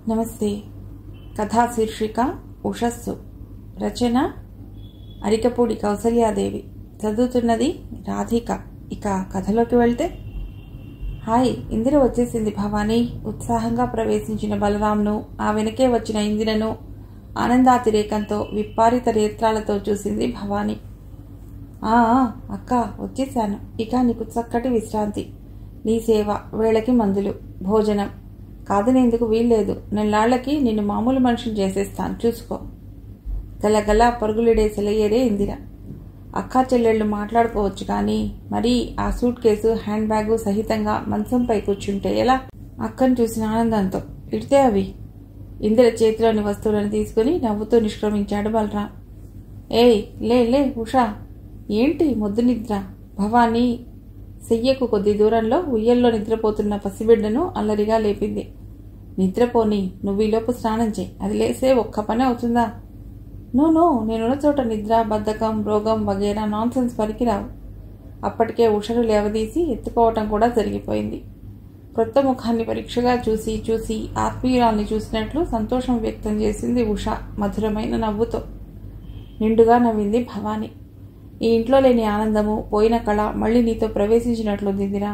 నమస్తే కథా శీర్షిక ఉషస్సు రచన అరికపూడి కౌసల్యాదేవి చదువుతున్నది రాధిక ఇక కథలోకి వెళ్తే హాయ్ ఇందిర వచ్చేసింది భవానీ ఉత్సాహంగా ప్రవేశించిన బలరాంను ఆ వెనకే వచ్చిన ఇందిరను ఆనందాతిరేకంతో విప్పారిత నేత్రాలతో చూసింది భవానీ ఆ ఆ, అక్క వచ్చేసాను ఇక నీకు చక్కటి విశ్రాంతి నీ సేవ వేళకి మందులు భోజనం కాదనేందుకు వీల్లేదు నెల్లాళ్లకి నిన్ను మామూలు మనిషిని చేసేస్తాను చూసుకో గలగల పరుగులిడే సెలయేరే ఇందిర అక్కా చెల్లెళ్ళు మాట్లాడుకోవచ్చు కానీ మరి ఆ సూట్ కేసు హ్యాండ్ బ్యాగు సహితంగా మంచంపై కూర్చుంటే ఎలా అక్కను చూసిన ఆనందంతో ఇడితే అవి ఇందిర చేతిలోని వస్తువులను తీసుకుని నవ్వుతూ నిష్క్రమించాడు బలరాం ఏయ్ లే లే ఉషా ఏంటి మొద్దు నిద్ర భవానీ సెయ్యకు కొద్ది దూరంలో ఉయ్యల్లో నిద్రపోతున్న పసిబిడ్డను అల్లరిగా లేపింది నిద్రపోని నువ్వు ఈలోపు స్నానం చేయి అది లేసే ఒక్క పని అవుతుందా నో నో నేనున్న చోట నిద్ర బద్ధకం రోగం వగేరా నాన్సెన్స్ పనికిరావు అప్పటికే ఉషను లేవదీసి ఎత్తుకోవటం కూడా జరిగిపోయింది క్రొత్త ముఖాన్ని పరీక్షగా చూసి చూసి ఆత్మీయురాల్ని చూసినట్లు సంతోషం వ్యక్తం చేసింది ఉష మధురమైన నవ్వుతో నిండుగా నవ్వింది భవాని ఈ ఇంట్లో లేని ఆనందము పోయిన కళ మళ్ళీ నీతో ప్రవేశించినట్లు దిదిరా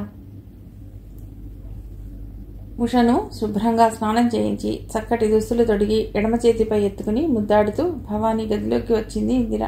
ఉషను శుభ్రంగా స్నానం చేయించి చక్కటి దుస్తులు తొడిగి ఎడమ చేతిపై ఎత్తుకుని ముద్దాడుతూ భవానీ గదిలోకి వచ్చింది ఇందిర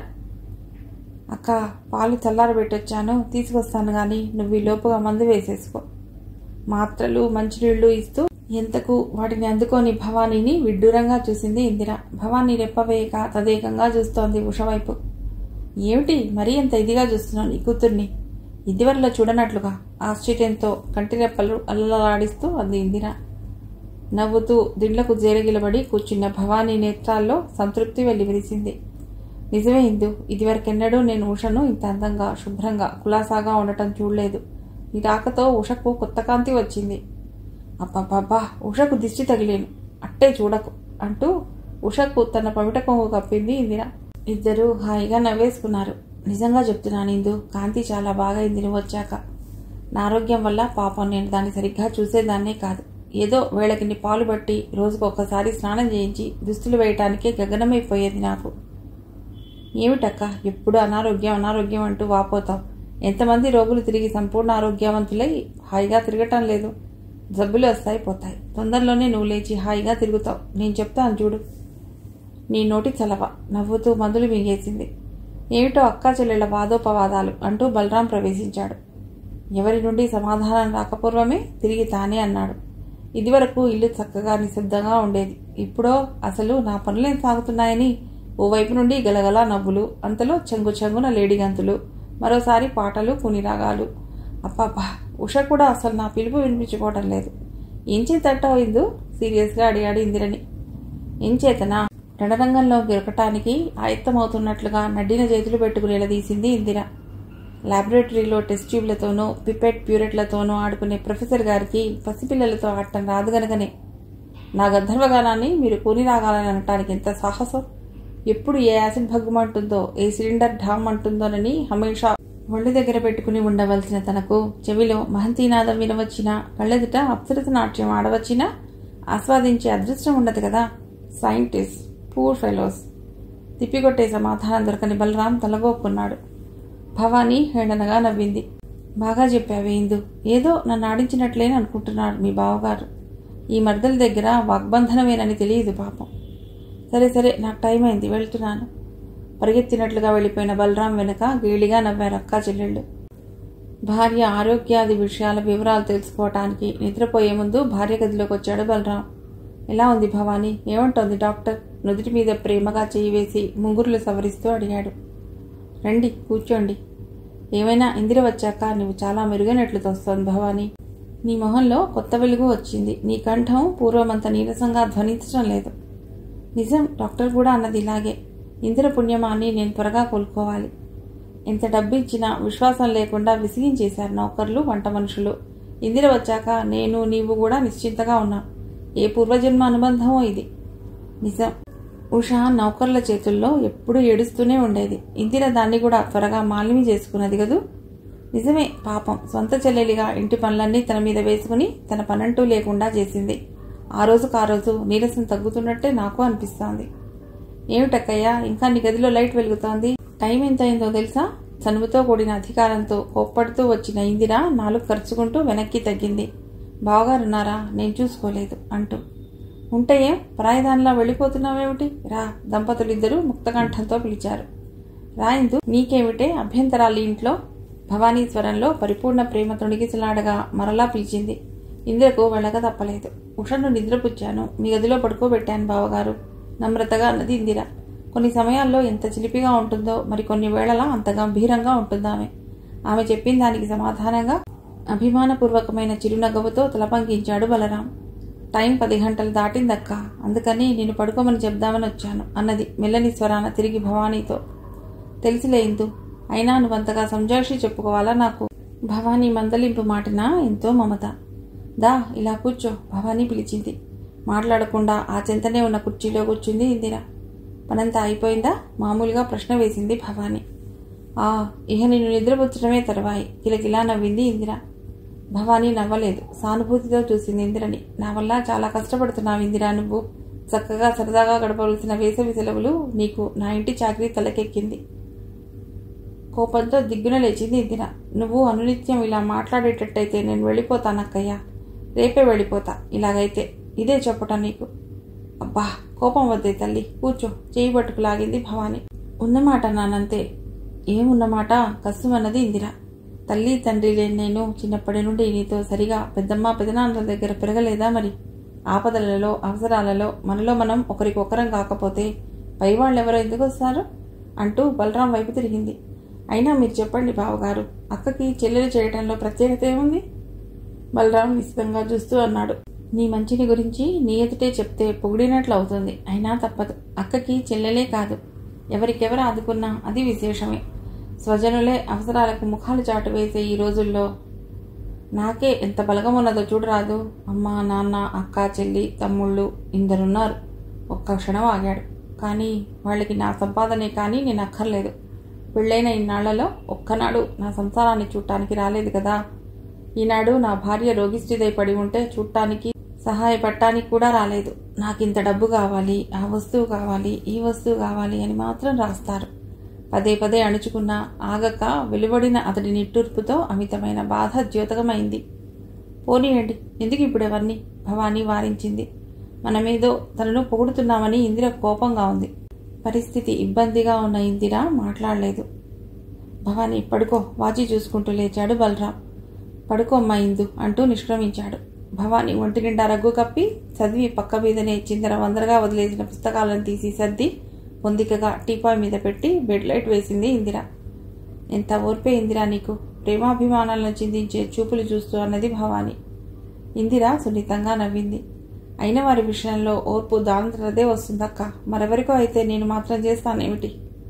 అక్క పాలు చల్లారబెట్టొచ్చాను తీసుకొస్తాను గాని నువ్వు ఈ లోపుగా మందు వేసేసుకో మాత్రలు మంచినీళ్లు ఇస్తూ ఎంతకు వాటిని అందుకోని భవానీని విడ్డూరంగా చూసింది ఇందిర భవానీ రెప్పవేయక తదేకంగా చూస్తోంది ఉష వైపు ఏమిటి మరీ అంత ఇదిగా చూస్తున్నావు నీ కూతుర్ని ఇదివరలో చూడనట్లుగా ఆశ్చర్యంతో కంటిరెప్పలు అల్లలాడిస్తూ అంది ఇందిర నవ్వుతూ దిండ్లకు జేరగిలబడి కూర్చున్న భవానీ నేత్రాల్లో సంతృప్తి వెల్లివిరిసింది నిజమే ఇందు ఇదివరకెన్నడూ నేను ఉషను ఇంత అందంగా శుభ్రంగా కులాసాగా ఉండటం చూడలేదు నీ రాకతో ఉషకు కొత్త కాంతి వచ్చింది అబ్బబ్బబ్బా ఉషకు దిష్టి తగిలేను అట్టే చూడకు అంటూ ఉషకు తన పమిట కొంగు కప్పింది ఇందిర ఇద్దరూ హాయిగా నవ్వేసుకున్నారు నిజంగా చెప్తున్నాను ఇందు కాంతి చాలా బాగా అయింది నువ్వు వచ్చాక నా ఆరోగ్యం వల్ల పాపం నేను దాన్ని సరిగ్గా చూసేదాన్నే కాదు ఏదో వేళకిన్ని పాలు బట్టి రోజుకు ఒక్కసారి స్నానం చేయించి దుస్తులు వేయటానికే గగనమైపోయేది నాకు ఏమిటక్క ఎప్పుడు అనారోగ్యం అనారోగ్యం అంటూ వాపోతావు ఎంతమంది రోగులు తిరిగి సంపూర్ణ ఆరోగ్యవంతులై హాయిగా తిరగటం లేదు జబ్బులు వస్తాయి పోతాయి తొందరలోనే నువ్వు లేచి హాయిగా తిరుగుతావు నేను చెప్తాను చూడు నీ నోటి చలవ నవ్వుతూ మందులు మింగేసింది ఏమిటో అక్కా చెల్లెళ్ల వాదోపవాదాలు అంటూ బలరాం ప్రవేశించాడు ఎవరి నుండి సమాధానం రాకపూర్వమే తిరిగి తానే అన్నాడు ఇదివరకు ఇల్లు చక్కగా నిశ్శబ్దంగా ఉండేది ఇప్పుడో అసలు నా పనులేం సాగుతున్నాయని ఓవైపు నుండి గలగల నవ్వులు అంతలో చెంగు చెంగున లేడిగంతులు మరోసారి పాటలు కునిరాగాలు అప్పాపా ఉష కూడా అసలు నా పిలుపు వినిపించుకోవటం లేదు ఏం చేతట్టో ఇందు సీరియస్గా అడిగాడు ఇందిరని ఏం చేతనా రణరంగంలో గెలకటానికి ఆయత్తమవుతున్నట్లుగా నడ్డిన చేతులు పెట్టుకుని నిలదీసింది ఇందిర లాబొరేటరీలో టెస్ట్ ట్యూబ్లతోనూ పిపెట్ ప్యూరెట్లతోనూ ఆడుకునే ప్రొఫెసర్ గారికి పసిపిల్లలతో ఆడటం రాదు గనకనే నా గంధర్వగానాన్ని మీరు కూని రాగాలని అనటానికి ఎంత సాహసం ఎప్పుడు ఏ యాసిడ్ భగ్గుమంటుందో ఏ సిలిండర్ ఢామ్ అంటుందోనని హమేషా ఒళ్ళు దగ్గర పెట్టుకుని ఉండవలసిన తనకు చెవిలో మహంతీనాదం వినవచ్చినా కళ్ళెదుట అప్సరస నాట్యం ఆడవచ్చినా ఆస్వాదించే అదృష్టం ఉండదు కదా సైంటిస్ట్ పూర్ ఫెలోస్ తిప్పికొట్టే సమాధానం దొరకని బలరాం తలగోక్కున్నాడు భవానీ హేళనగా నవ్వింది బాగా చెప్పావే ఇందు ఏదో నన్ను ఆడించినట్లేని అనుకుంటున్నాడు మీ బావగారు ఈ మర్దల దగ్గర వాగ్బంధనమేనని తెలియదు పాపం సరే సరే నాకు టైం అయింది వెళ్తున్నాను పరిగెత్తినట్లుగా వెళ్ళిపోయిన బలరాం వెనుక గేలిగా నవ్వారు అక్కా చెల్లెళ్ళు భార్య ఆరోగ్యాది విషయాల వివరాలు తెలుసుకోవటానికి నిద్రపోయే ముందు భార్య గదిలోకి వచ్చాడు బలరాం ఎలా ఉంది భవానీ ఏమంటోంది డాక్టర్ నుదుటి మీద ప్రేమగా చేయి వేసి ముంగురులు సవరిస్తూ అడిగాడు రండి కూర్చోండి ఏమైనా ఇందిర వచ్చాక నువ్వు చాలా మెరుగైనట్లు తోస్తోంది భవానీ నీ మొహంలో కొత్త వెలుగు వచ్చింది నీ కంఠం పూర్వమంత నీరసంగా ధ్వనించడం లేదు నిజం డాక్టర్ కూడా అన్నది ఇలాగే ఇందిర పుణ్యమాన్ని నేను త్వరగా కోలుకోవాలి ఎంత డబ్బు ఇచ్చినా విశ్వాసం లేకుండా విసిగించేశారు నౌకర్లు వంట మనుషులు ఇందిర వచ్చాక నేను నీవు కూడా నిశ్చింతగా ఉన్నాం ఏ పూర్వజన్మ అనుబంధమో ఇది నిజం ఉష నౌకర్ల చేతుల్లో ఎప్పుడూ ఏడుస్తూనే ఉండేది ఇందిర దాన్ని కూడా త్వరగా మాలిమి చేసుకున్నది కదూ నిజమే పాపం సొంత చెల్లెలిగా ఇంటి పనులన్నీ తన మీద వేసుకుని తన పనంటూ లేకుండా చేసింది ఆ రోజుకు ఆ రోజు నీరసం తగ్గుతున్నట్టే నాకు అనిపిస్తోంది ఏమిటక్కయ్యా ఇంకా నీ గదిలో లైట్ వెలుగుతోంది టైం ఎంత అయిందో తెలుసా చనువుతో కూడిన అధికారంతో కోప్పడుతూ వచ్చిన ఇందిర నాలుగు ఖర్చుకుంటూ వెనక్కి తగ్గింది బావగారున్నారా నేను చూసుకోలేదు అంటూ ఉంటే ఏం ప్రాయదానిలా వెళ్ళిపోతున్నావేమిటి రా దంపతులిద్దరూ ముక్తకంఠంతో పిలిచారు రాయిందు నీకేమిటే అభ్యంతరాలు ఇంట్లో భవానీ స్వరంలో పరిపూర్ణ ప్రేమ తొణిగిసలాడగా మరలా పిలిచింది ఇందిరకు వెళ్ళక తప్పలేదు ఉషను నిద్రపుచ్చాను మీ గదిలో పడుకోబెట్టాను బావగారు నమ్రతగా అన్నది ఇందిర కొన్ని సమయాల్లో ఎంత చిలిపిగా ఉంటుందో మరి కొన్ని వేళలా అంత గంభీరంగా ఉంటుందామె ఆమె చెప్పిన దానికి సమాధానంగా అభిమానపూర్వకమైన చిరునగవుతో తలపంకించాడు బలరాం టైం పది గంటలు దాటిందక్క అందుకని నేను పడుకోమని చెప్దామని వచ్చాను అన్నది మెల్లని స్వరాన తిరిగి భవానీతో తెలిసిలేందు అయినా నువ్వంతగా సంజాషి చెప్పుకోవాలా నాకు భవానీ మందలింపు మాటన ఎంతో మమత దా ఇలా కూర్చో భవానీ పిలిచింది మాట్లాడకుండా ఆ చెంతనే ఉన్న కుర్చీలో కూర్చుంది ఇందిర పనంతా అయిపోయిందా మామూలుగా ప్రశ్న వేసింది భవానీ ఆ ఇహ నిన్ను నిద్రపుచ్చడమే తర్వాయి కిలకిలా నవ్వింది ఇందిర భవానీ నవ్వలేదు సానుభూతితో చూసింది ఇందిరని నా వల్ల చాలా కష్టపడుతున్నావు ఇందిరా నువ్వు చక్కగా సరదాగా గడపవలసిన వేసవి సెలవులు నీకు నా ఇంటి చాకరీ తలకెక్కింది కోపంతో దిగ్గున లేచింది ఇందిర నువ్వు అనునిత్యం ఇలా మాట్లాడేటట్టయితే నేను వెళ్ళిపోతానక్కయ్యా రేపే వెళ్ళిపోతా ఇలాగైతే ఇదే చెప్పటం నీకు అబ్బా కోపం వద్దే తల్లి కూర్చో చేయి పట్టుకు లాగింది భవాని ఉన్నమాట నానంతే ఏమున్నమాట కస్సుమన్నది ఇందిర తల్లి తండ్రి లేని నేను చిన్నప్పటి నుండి నీతో సరిగా పెద్దమ్మ పెదనాన్నల దగ్గర పెరగలేదా మరి ఆపదలలో అవసరాలలో మనలో మనం ఒకరికొకరం కాకపోతే పై వాళ్ళెవరో ఎందుకు వస్తారు అంటూ బలరాం వైపు తిరిగింది అయినా మీరు చెప్పండి బావగారు అక్కకి చెల్లెలు చేయటంలో ప్రత్యేకత ఏముంది బలరాం నిశ్చితంగా చూస్తూ అన్నాడు నీ మంచిని గురించి నీ ఎదుటే చెప్తే పొగిడినట్లు అవుతుంది అయినా తప్పదు అక్కకి చెల్లెలే కాదు ఎవరికెవరు ఆదుకున్నా అది విశేషమే స్వజనులే అవసరాలకు ముఖాలు చాటు వేసే ఈ రోజుల్లో నాకే ఎంత బలగం ఉన్నదో చూడరాదు అమ్మ నాన్న అక్క చెల్లి తమ్ముళ్ళు ఇందరున్నారు ఒక్క క్షణం ఆగాడు కానీ వాళ్ళకి నా సంపాదనే కానీ నేను అక్కర్లేదు పెళ్ళైన ఇన్నాళ్లలో ఒక్కనాడు నా సంసారాన్ని చూడటానికి రాలేదు కదా ఈనాడు నా భార్య రోగిష్టిదై పడి ఉంటే చూడటానికి సహాయపడటానికి కూడా రాలేదు నాకింత డబ్బు కావాలి ఆ వస్తువు కావాలి ఈ వస్తువు కావాలి అని మాత్రం రాస్తారు పదే పదే అణుచుకున్న ఆగక వెలువడిన అతడి నిట్టూర్పుతో అమితమైన బాధ ద్యోతకమైంది పోనీయండి ఎందుకు ఇప్పుడు ఎవరిని భవానీ వారించింది మనమేదో తనను పొగుడుతున్నామని ఇందిర కోపంగా ఉంది పరిస్థితి ఇబ్బందిగా ఉన్న ఇందిర మాట్లాడలేదు భవానీ పడుకో వాచి చూసుకుంటూ లేచాడు బలరాం పడుకోమ్మా ఇందు అంటూ నిష్క్రమించాడు భవానీ ఒంటి నిండా రగ్గు కప్పి చదివి పక్క మీదనే చిందర వందరగా వదిలేసిన పుస్తకాలను తీసి సర్ది పొందికగా టీపాయ్ మీద పెట్టి బెడ్ లైట్ వేసింది ఇందిర ఎంత ఓర్పే ఇందిరా నీకు ప్రేమాభిమానాలను చిందించే చూపులు చూస్తూ అన్నది భవాని ఇందిర సున్నితంగా నవ్వింది అయిన వారి విషయంలో ఓర్పు దానంతరదే వస్తుందక్క మరెవరికో అయితే నేను మాత్రం చేస్తానేమిటి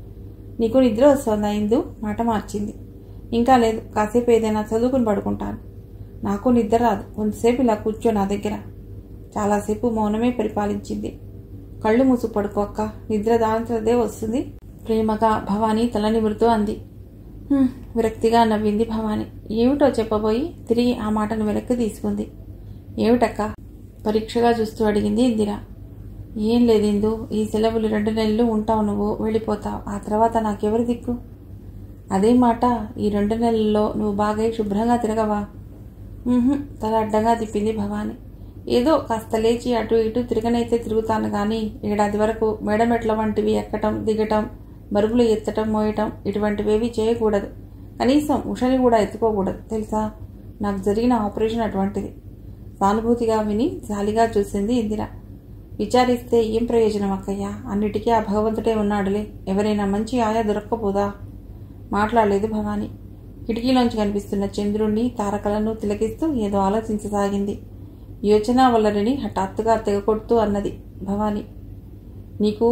నీకు నిద్ర వస్తోందా ఇందు మాట మార్చింది ఇంకా లేదు కాసేపు ఏదైనా చదువుకుని పడుకుంటాను నాకు నిద్ర రాదు కొంతసేపు ఇలా కూర్చో నా దగ్గర చాలాసేపు మౌనమే పరిపాలించింది కళ్ళు మూసు పడుకో అక్క నిద్ర దానంతరదే వస్తుంది ప్రేమగా భవానీ తల నిమురుతూ అంది "హ్మ్," విరక్తిగా నవ్వింది భవానీ ఏమిటో చెప్పబోయి తిరిగి ఆ మాటను వెనక్కి తీసుకుంది ఏమిటక్క పరీక్షగా చూస్తూ అడిగింది ఇందిర ఏం లేదు ఇందు ఈ సెలవులు రెండు నెలలు ఉంటావు నువ్వు వెళ్ళిపోతావు ఆ తర్వాత నాకెవరు దిక్కు అదే మాట ఈ రెండు నెలల్లో నువ్వు బాగా శుభ్రంగా తిరగవా "ఉహుం," తల అడ్డంగా తిప్పింది భవాని ఏదో కాస్త లేచి అటు ఇటు తిరగనైతే తిరుగుతాను కానీ ఏడాది వరకు మేడమెట్ల వంటివి ఎక్కటం దిగటం బరువులు ఎత్తటం మోయటం ఇటువంటివేవి చేయకూడదు కనీసం ఉషని కూడా ఎత్తుకోకూడదు తెలుసా నాకు జరిగిన ఆపరేషన్ అటువంటిది సానుభూతిగా విని జాలిగా చూసింది ఇందిర విచారిస్తే ఏం ప్రయోజనం అక్కయ్య అన్నిటికీ ఆ భగవంతుడే ఉన్నాడులే ఎవరైనా మంచి ఆయా దొరక్కపోదా మాట్లాడలేదు భవాని కిటికీలోంచి కనిపిస్తున్న చంద్రుణ్ణి తారకలను తిలకిస్తూ ఏదో ఆలోచించసాగింది యోచన వల్లరిని హఠాత్తుగా తెగకొడుతూ అన్నది భవాని నీకు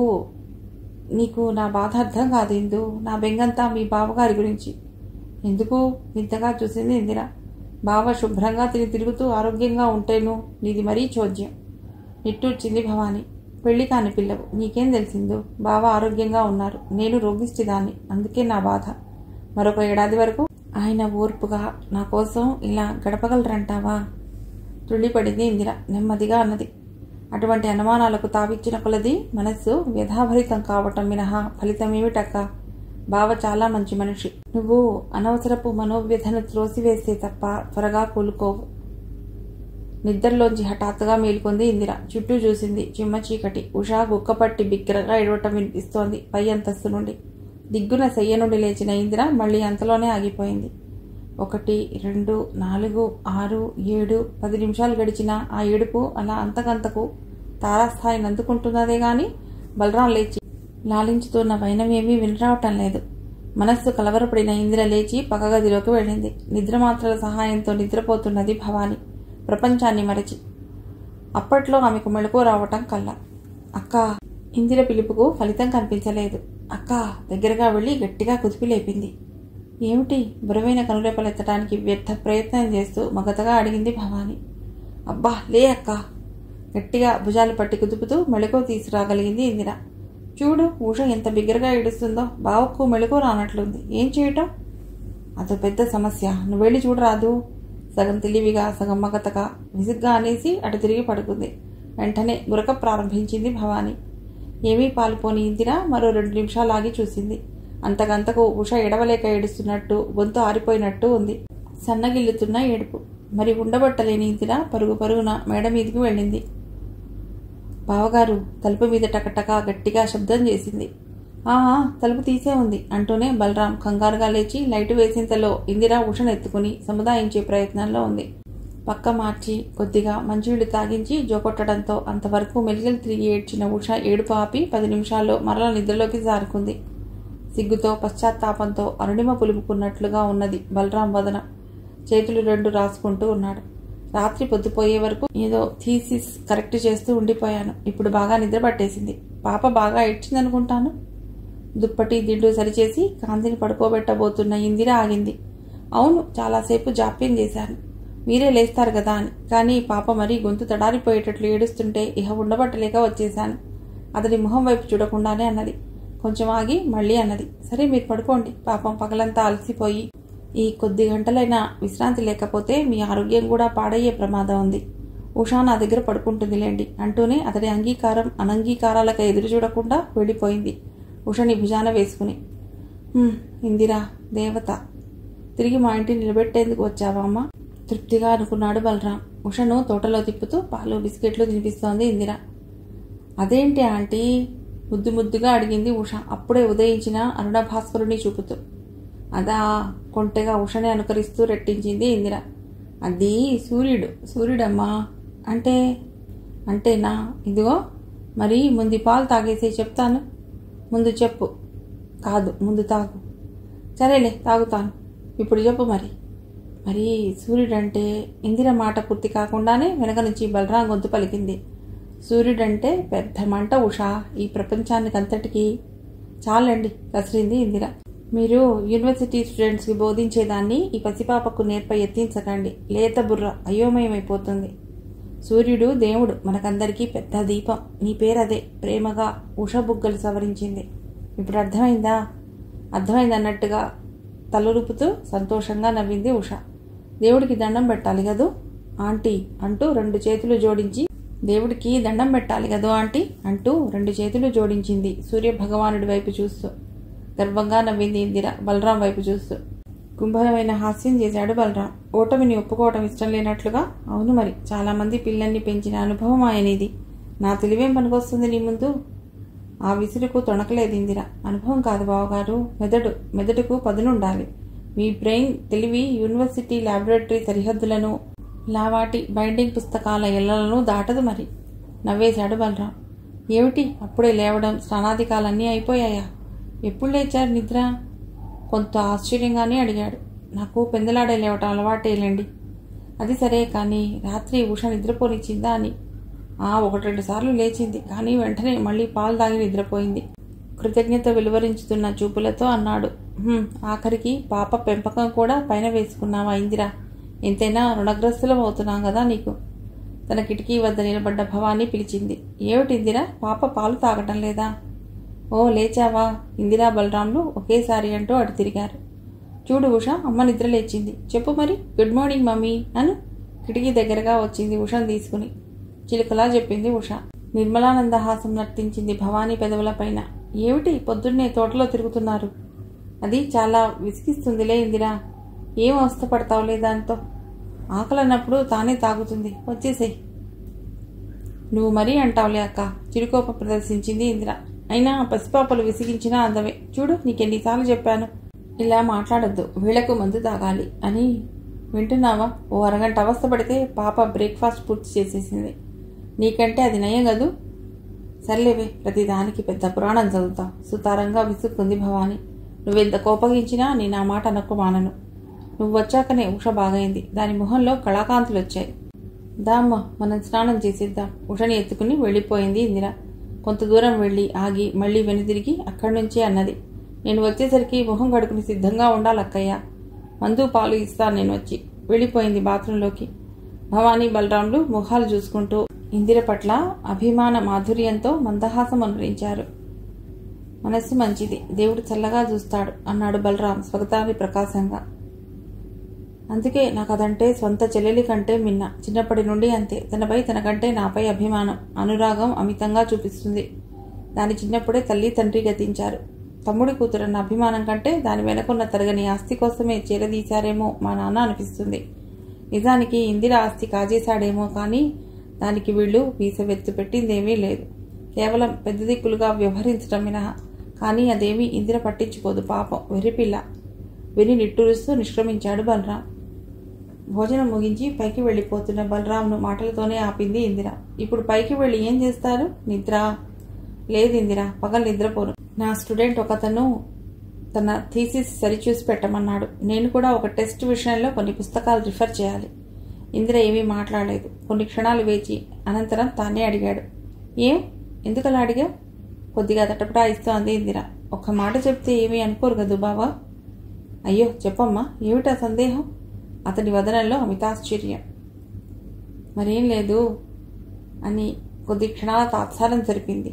నీకు నా బాధ అర్థం కాదు ఇందు నా బెంగంతా మీ బావగారి గురించి ఎందుకు వింతగా చూసింది ఇందిర బావ శుభ్రంగా తిని తిరుగుతూ ఆరోగ్యంగా ఉంటేను నీది మరీ చోద్యం నిట్టూర్చింది భవాని పెళ్లి కాని పిల్లవు నీకేం తెలిసిందో బావ ఆరోగ్యంగా ఉన్నారు నేను రోగిష్టిదాన్ని అందుకే నా బాధ మరొక ఏడాది వరకు ఆయన ఓర్పుగా నా కోసం ఇలా గడపగలరంటావా తుళ్ళిపడింది ఇందిర నెమ్మదిగా అన్నది అటువంటి అనుమానాలకు తావిచ్చిన కొలది మనస్సు వ్యధాభరితం కావటం మినహా ఫలితమేమిటక్క బావ చాలా మంచి మనిషి నువ్వు అనవసరపు మనోవ్యధను త్రోసివేస్తే తప్ప త్వరగా కోలుకోవు నిద్రలోంచి హఠాత్తుగా మేలుకుంది ఇందిర చుట్టూ చూసింది చిమ్మ చీకటి ఉషా గుక్కపట్టి బిగ్గరగా ఎడవటం వినిపిస్తోంది పై అంతస్తు నుండి దిగ్గున శయ్య నుండి లేచిన ఇందిర మళ్ళీ అంతలోనే ఆగిపోయింది ఒకటి రెండు నాలుగు ఆరు ఏడు పది నిమిషాలు గడిచినా ఆ ఏడుపు అలా అంతకంతకు తారాస్థాయిని అందుకుంటున్నదే గాని బలరాం లేచి లాలించుతున్న వైనమేమీ వినరావటం లేదు మనస్సు కలవరపడిన ఇందిర లేచి పక్కగదిలోకి వెళ్ళింది నిద్రమాత్రల సహాయంతో నిద్రపోతున్నది భవాని ప్రపంచాన్ని మరచి అప్పట్లో ఆమెకు మెళుకు రావటం కల్లా అక్క ఇందిర పిలుపుకు ఫలితం కనిపించలేదు అక్క దగ్గరగా వెళ్ళి గట్టిగా కుదిపి లేపింది ఏమిటి బరువైన కనురెప్పలెత్తడానికి వ్యర్థ ప్రయత్నం చేస్తూ మగతగా అడిగింది భవాని అబ్బా లే అక్క గట్టిగా భుజాలు పట్టి కుదుపుతూ మెళుకు తీసుకురాగలిగింది ఇందిర చూడు ఉష ఎంత బిగ్గరగా ఏడుస్తుందో బావకు మెళుకు రానట్లుంది ఏం చేయటం అదో పెద్ద సమస్య నువ్వు వెళ్ళి చూడరాదు సగం తెలివిగా సగం మగతగా విసుగ్గా అనేసి అటు తిరిగి పడుకుంది వెంటనే గురక ప్రారంభించింది భవాని ఏమీ పాలుపోని ఇందిర మరో రెండు నిమిషాలు ఆగి చూసింది అంతకంతకు ఉష ఎడవలేక ఏడుస్తున్నట్టు గొంతు ఆరిపోయినట్టు ఉంది సన్నగిల్లుతున్న ఏడుపు మరి ఉండబట్టలేని ఇందిర పరుగు పరుగున మేడ మీదికి వెళ్ళింది బావగారు తలుపు మీద టకటక గట్టిగా శబ్దం చేసింది ఆ తలుపు తీసే ఉంది అంటూనే బలరాం కంగారుగా లేచి లైటు వేసింతలో ఇందిరా ఉషను ఎత్తుకుని సముదాయించే ప్రయత్నంలో ఉంది పక్క మార్చి కొద్దిగా మంచినీళ్లు తాగించి జోకొట్టడంతో అంతవరకు మెలికలు తిరిగి ఏడ్చిన ఉష ఏడుపు ఆపి పది నిమిషాల్లో మరల నిద్రలోకి జారుకుంది సిగ్గుతో పశ్చాత్తాపంతో అరుణిమ పులుపుకున్నట్లుగా ఉన్నది బలరాం వదన చేతులు రెండు రాసుకుంటూ ఉన్నాడు రాత్రి పొద్దుపోయే వరకు ఏదో థీసిస్ కరెక్ట్ చేస్తూ ఉండిపోయాను ఇప్పుడు బాగా నిద్ర పట్టేసింది పాప బాగా ఏడ్చిందనుకుంటాను దుప్పటి దిండు సరిచేసి కాంతిని పడుకోబెట్టబోతున్న ఇందిర ఆగింది అవును చాలాసేపు జాప్యం చేశాను మీరే లేస్తారు కదా అని కానీ పాప మరీ గొంతు తడారిపోయేటట్లు ఏడుస్తుంటే ఇహ ఉండబట్టలేక వచ్చేశాను అతడి మొహం వైపు చూడకుండానే అన్నది కొంచెం ఆగి మళ్ళీ అన్నది సరే మీరు పడుకోండి పాపం పగలంతా అలసిపోయి ఈ కొద్ది గంటలైనా విశ్రాంతి లేకపోతే మీ ఆరోగ్యం కూడా పాడయ్యే ప్రమాదం ఉంది ఉషా నా దగ్గర పడుకుంటుందిలేండి అంటూనే అతడి అంగీకారం అనంగీకారాలకు ఎదురు చూడకుండా వెళ్ళిపోయింది ఉషని భుజాన వేసుకుని "హ్మ్, ఇందిరా దేవత తిరిగి మా ఇంటిని నిలబెట్టేందుకు వచ్చావా అమ్మా తృప్తిగా అనుకున్నాడు బలరాం ఉషను తోటలో తిప్పుతూ పాలు బిస్కెట్లు తినిపిస్తోంది ఇందిర అదేంటి ఆంటీ ముద్దు ముద్దుగా అడిగింది ఉష అప్పుడే ఉదయించిన అరుణ భాస్కరుని చూపుతూ అదా కొంటెగా ఉషని అనుకరిస్తూ రెట్టించింది ఇందిర అది సూర్యుడు సూర్యుడమ్మా అంటే అంటేనా ఇదిగో మరి ముందు ఈ పాలు తాగేసి చెప్తాను ముందు చెప్పు కాదు ముందు తాగు సరేలే తాగుతాను ఇప్పుడు చెప్పు మరి మరి సూర్యుడంటే ఇందిర మాట పూర్తి కాకుండానే వెనక నుంచి బలరాం గొంతు పలికింది సూర్యుడంటే పెద్ద మంట ఉషా ఈ ప్రపంచానికి అంతటికీ చాలండి కసిరింది ఇందిర మీరు యూనివర్సిటీ స్టూడెంట్స్కి బోధించేదాన్ని ఈ పసిపాపకు నేర్ప ఎత్తించకండి లేత బుర్ర అయోమయమైపోతుంది సూర్యుడు దేవుడు మనకందరికీ పెద్ద దీపం నీ పేరదే ప్రేమగా ఉష బుగ్గలు సవరించింది ఇప్పుడు అర్థమైందా అర్థమైందన్నట్టుగా తలరుపుతూ సంతోషంగా నవ్వింది ఉష దేవుడికి దండం పెట్టాలి కదూ ఆంటీ అంటూ రెండు చేతులు జోడించి దేవుడికి దండం పెట్టాలి కదూ ఆంటీ అంటూ రెండు చేతులు జోడించింది సూర్య భగవానుడి వైపు చూస్తూ గర్వంగా నవ్వింది ఇందిర బలరాం వైపు చూస్తూ కుంభరమైన హాస్యం చేశాడు బలరాం ఓటమిని ఒప్పుకోవటం ఇష్టం లేనట్లుగా అవును మరి చాలా మంది పిల్లల్ని పెంచిన అనుభవం ఆయనది నా తెలివేం పనికొస్తుంది నీ ముందు ఆ విసురుకు తొణకలేదు ఇందిర అనుభవం కాదు బావగారు మెదడు మెదడుకు పదునుండాలి మీ బ్రెయిన్ తెలివి యూనివర్సిటీ ల్యాబొరేటరీ సరిహద్దులను లావాటి బైండింగ్ పుస్తకాల ఎల్లలను దాటదు మరి నవ్వేశాడు బలరాం ఏమిటి అప్పుడే లేవడం స్నానాధికాలన్నీ అయిపోయాయా ఎప్పుడు లేచారు నిద్ర కొంత ఆశ్చర్యంగానే అడిగాడు నాకు పెందలాడే లేవటం అలవాటేలేండి అది సరే కానీ రాత్రి ఉష నిద్రపోనిచ్చిందా అని ఆ ఒకటి రెండు సార్లు లేచింది కానీ వెంటనే మళ్ళీ పాలు తాగి నిద్రపోయింది కృతజ్ఞత వెలువరించుతున్న చూపులతో అన్నాడు "హుం, ఆఖరికి పాప పెంపకం కూడా పైన వేసుకున్నావా ఇందిరా ఎంతైనా రుణగ్రస్తులం అవుతున్నాం కదా నీకు తన కిటికీ వద్ద నిలబడ్డ భవానీ పిలిచింది ఏమిటి ఇందిరా పాప పాలు తాగటం లేదా ఓ లేచావా ఇందిరా బలరాంలు ఒకేసారి అంటూ అటు తిరిగారు చూడు ఉష అమ్మ నిద్ర లేచింది చెప్పు మరి గుడ్ మార్నింగ్ మమ్మీ అను కిటికీ దగ్గరగా వచ్చింది ఉషను తీసుకుని చిలుకలా చెప్పింది ఉష నిర్మలానంద హాసం నర్తించింది భవానీ పెదవుల పైన ఏమిటి పొద్దున్నే తోటలో తిరుగుతున్నారు అది చాలా విసిగిస్తుందిలే ఇందిరా ఏం అవస్థపడతావులే దాంతో ఆకలన్నప్పుడు తానే తాగుతుంది వచ్చేసేయ్ నువ్వు మరీ అంటావులే అక్క చిరుకోప ప్రదర్శించింది ఇందిర అయినా పసిపాపలు విసిగించినా అందమే చూడు నీకెన్నిసార్లు చెప్పాను ఇలా మాట్లాడొద్దు వీళ్లకు మందు తాగాలి అని వింటున్నావా ఓ అరగంట అవస్థ పడితే పాప బ్రేక్ఫాస్ట్ పూర్తి చేసేసింది నీకంటే అది నయం కదూ సర్లేవే ప్రతిదానికి పెద్ద పురాణం చదువుతావు సుతారంగా విసుక్కుంది భవాని నువ్వెంత కోపగించినా నేను ఆ మాట అనక్కు మానను నువ్వు వచ్చాకనే ఉష బాగైంది దాని మొహంలో కళాకాంతులు వచ్చాయి దామ్మ మనం స్నానం చేసేద్దాం ఉషని ఎత్తుకుని వెళ్ళిపోయింది ఇందిర కొంత దూరం వెళ్ళి ఆగి మళ్ళీ వెనుదిరిగి అక్కడి నుంచే అన్నది నేను వచ్చేసరికి మొహం కడుకుని సిద్ధంగా ఉండాలక్కయ్య మందు పాలు ఇస్తాను నేను వచ్చి వెళ్ళిపోయింది బాత్రూంలోకి భవానీ బలరాంలు మొహాలు చూసుకుంటూ ఇందిర పట్ల అభిమాన మాధుర్యంతో మందహాసం అనురించారు మనస్సు మంచిది దేవుడు చల్లగా చూస్తాడు అన్నాడు బలరాం స్వగతాన్ని ప్రకాశంగా అందుకే నాకు అదంటే స్వంత చెల్లెలి కంటే మిన్న చిన్నప్పటి నుండి అంతే తనపై తనకంటే నాపై అభిమానం అనురాగం అమితంగా చూపిస్తుంది దాని చిన్నప్పుడే తల్లి తండ్రి గతించారు తమ్ముడి కూతురన్న అభిమానం కంటే దాని వెనకున్న తరగని ఆస్తి కోసమే చేరదీశారేమో మా నాన్న అనిపిస్తుంది నిజానికి ఇందిర ఆస్తి కాజేశాడేమో కానీ దానికి వీళ్ళు వీసవెత్తు పెట్టిందేమీ లేదు కేవలం పెద్ద దిక్కులుగా వ్యవహరించడం మినహా కానీ అదేమీ ఇందిర పట్టించుకోదు పాపం వెర్రిపిల్ల విని నిట్టూరుస్తూ నిష్క్రమించాడు బలరాం భోజనం ముగించి పైకి వెళ్ళిపోతున్న బలరాంను మాటలతోనే ఆపింది ఇందిర ఇప్పుడు పైకి వెళ్ళి ఏం చేస్తారు నిద్ర లేదు ఇందిర పగలు నిద్రపోను నా స్టూడెంట్ ఒకతను తన థీసిస్ సరిచూసి పెట్టమన్నాడు నేను కూడా ఒక టెస్ట్ విషయంలో కొన్ని పుస్తకాలు రిఫర్ చేయాలి ఇందిర ఏమీ మాట్లాడలేదు కొన్ని క్షణాలు వేచి అనంతరం తానే అడిగాడు ఏం ఎందుకలా అడిగా కొద్దిగా తటపటాయిస్తూ అంది ఇందిర ఒక్క మాట చెప్తే ఏమీ అనుకోరు కదూ బావా అయ్యో చెప్పమ్మా ఏమిటా సందేహం అతని వదనంలో అమితాశ్చర్యం మరేం లేదు అని కొద్ది క్షణాల తాత్సారం జరిపింది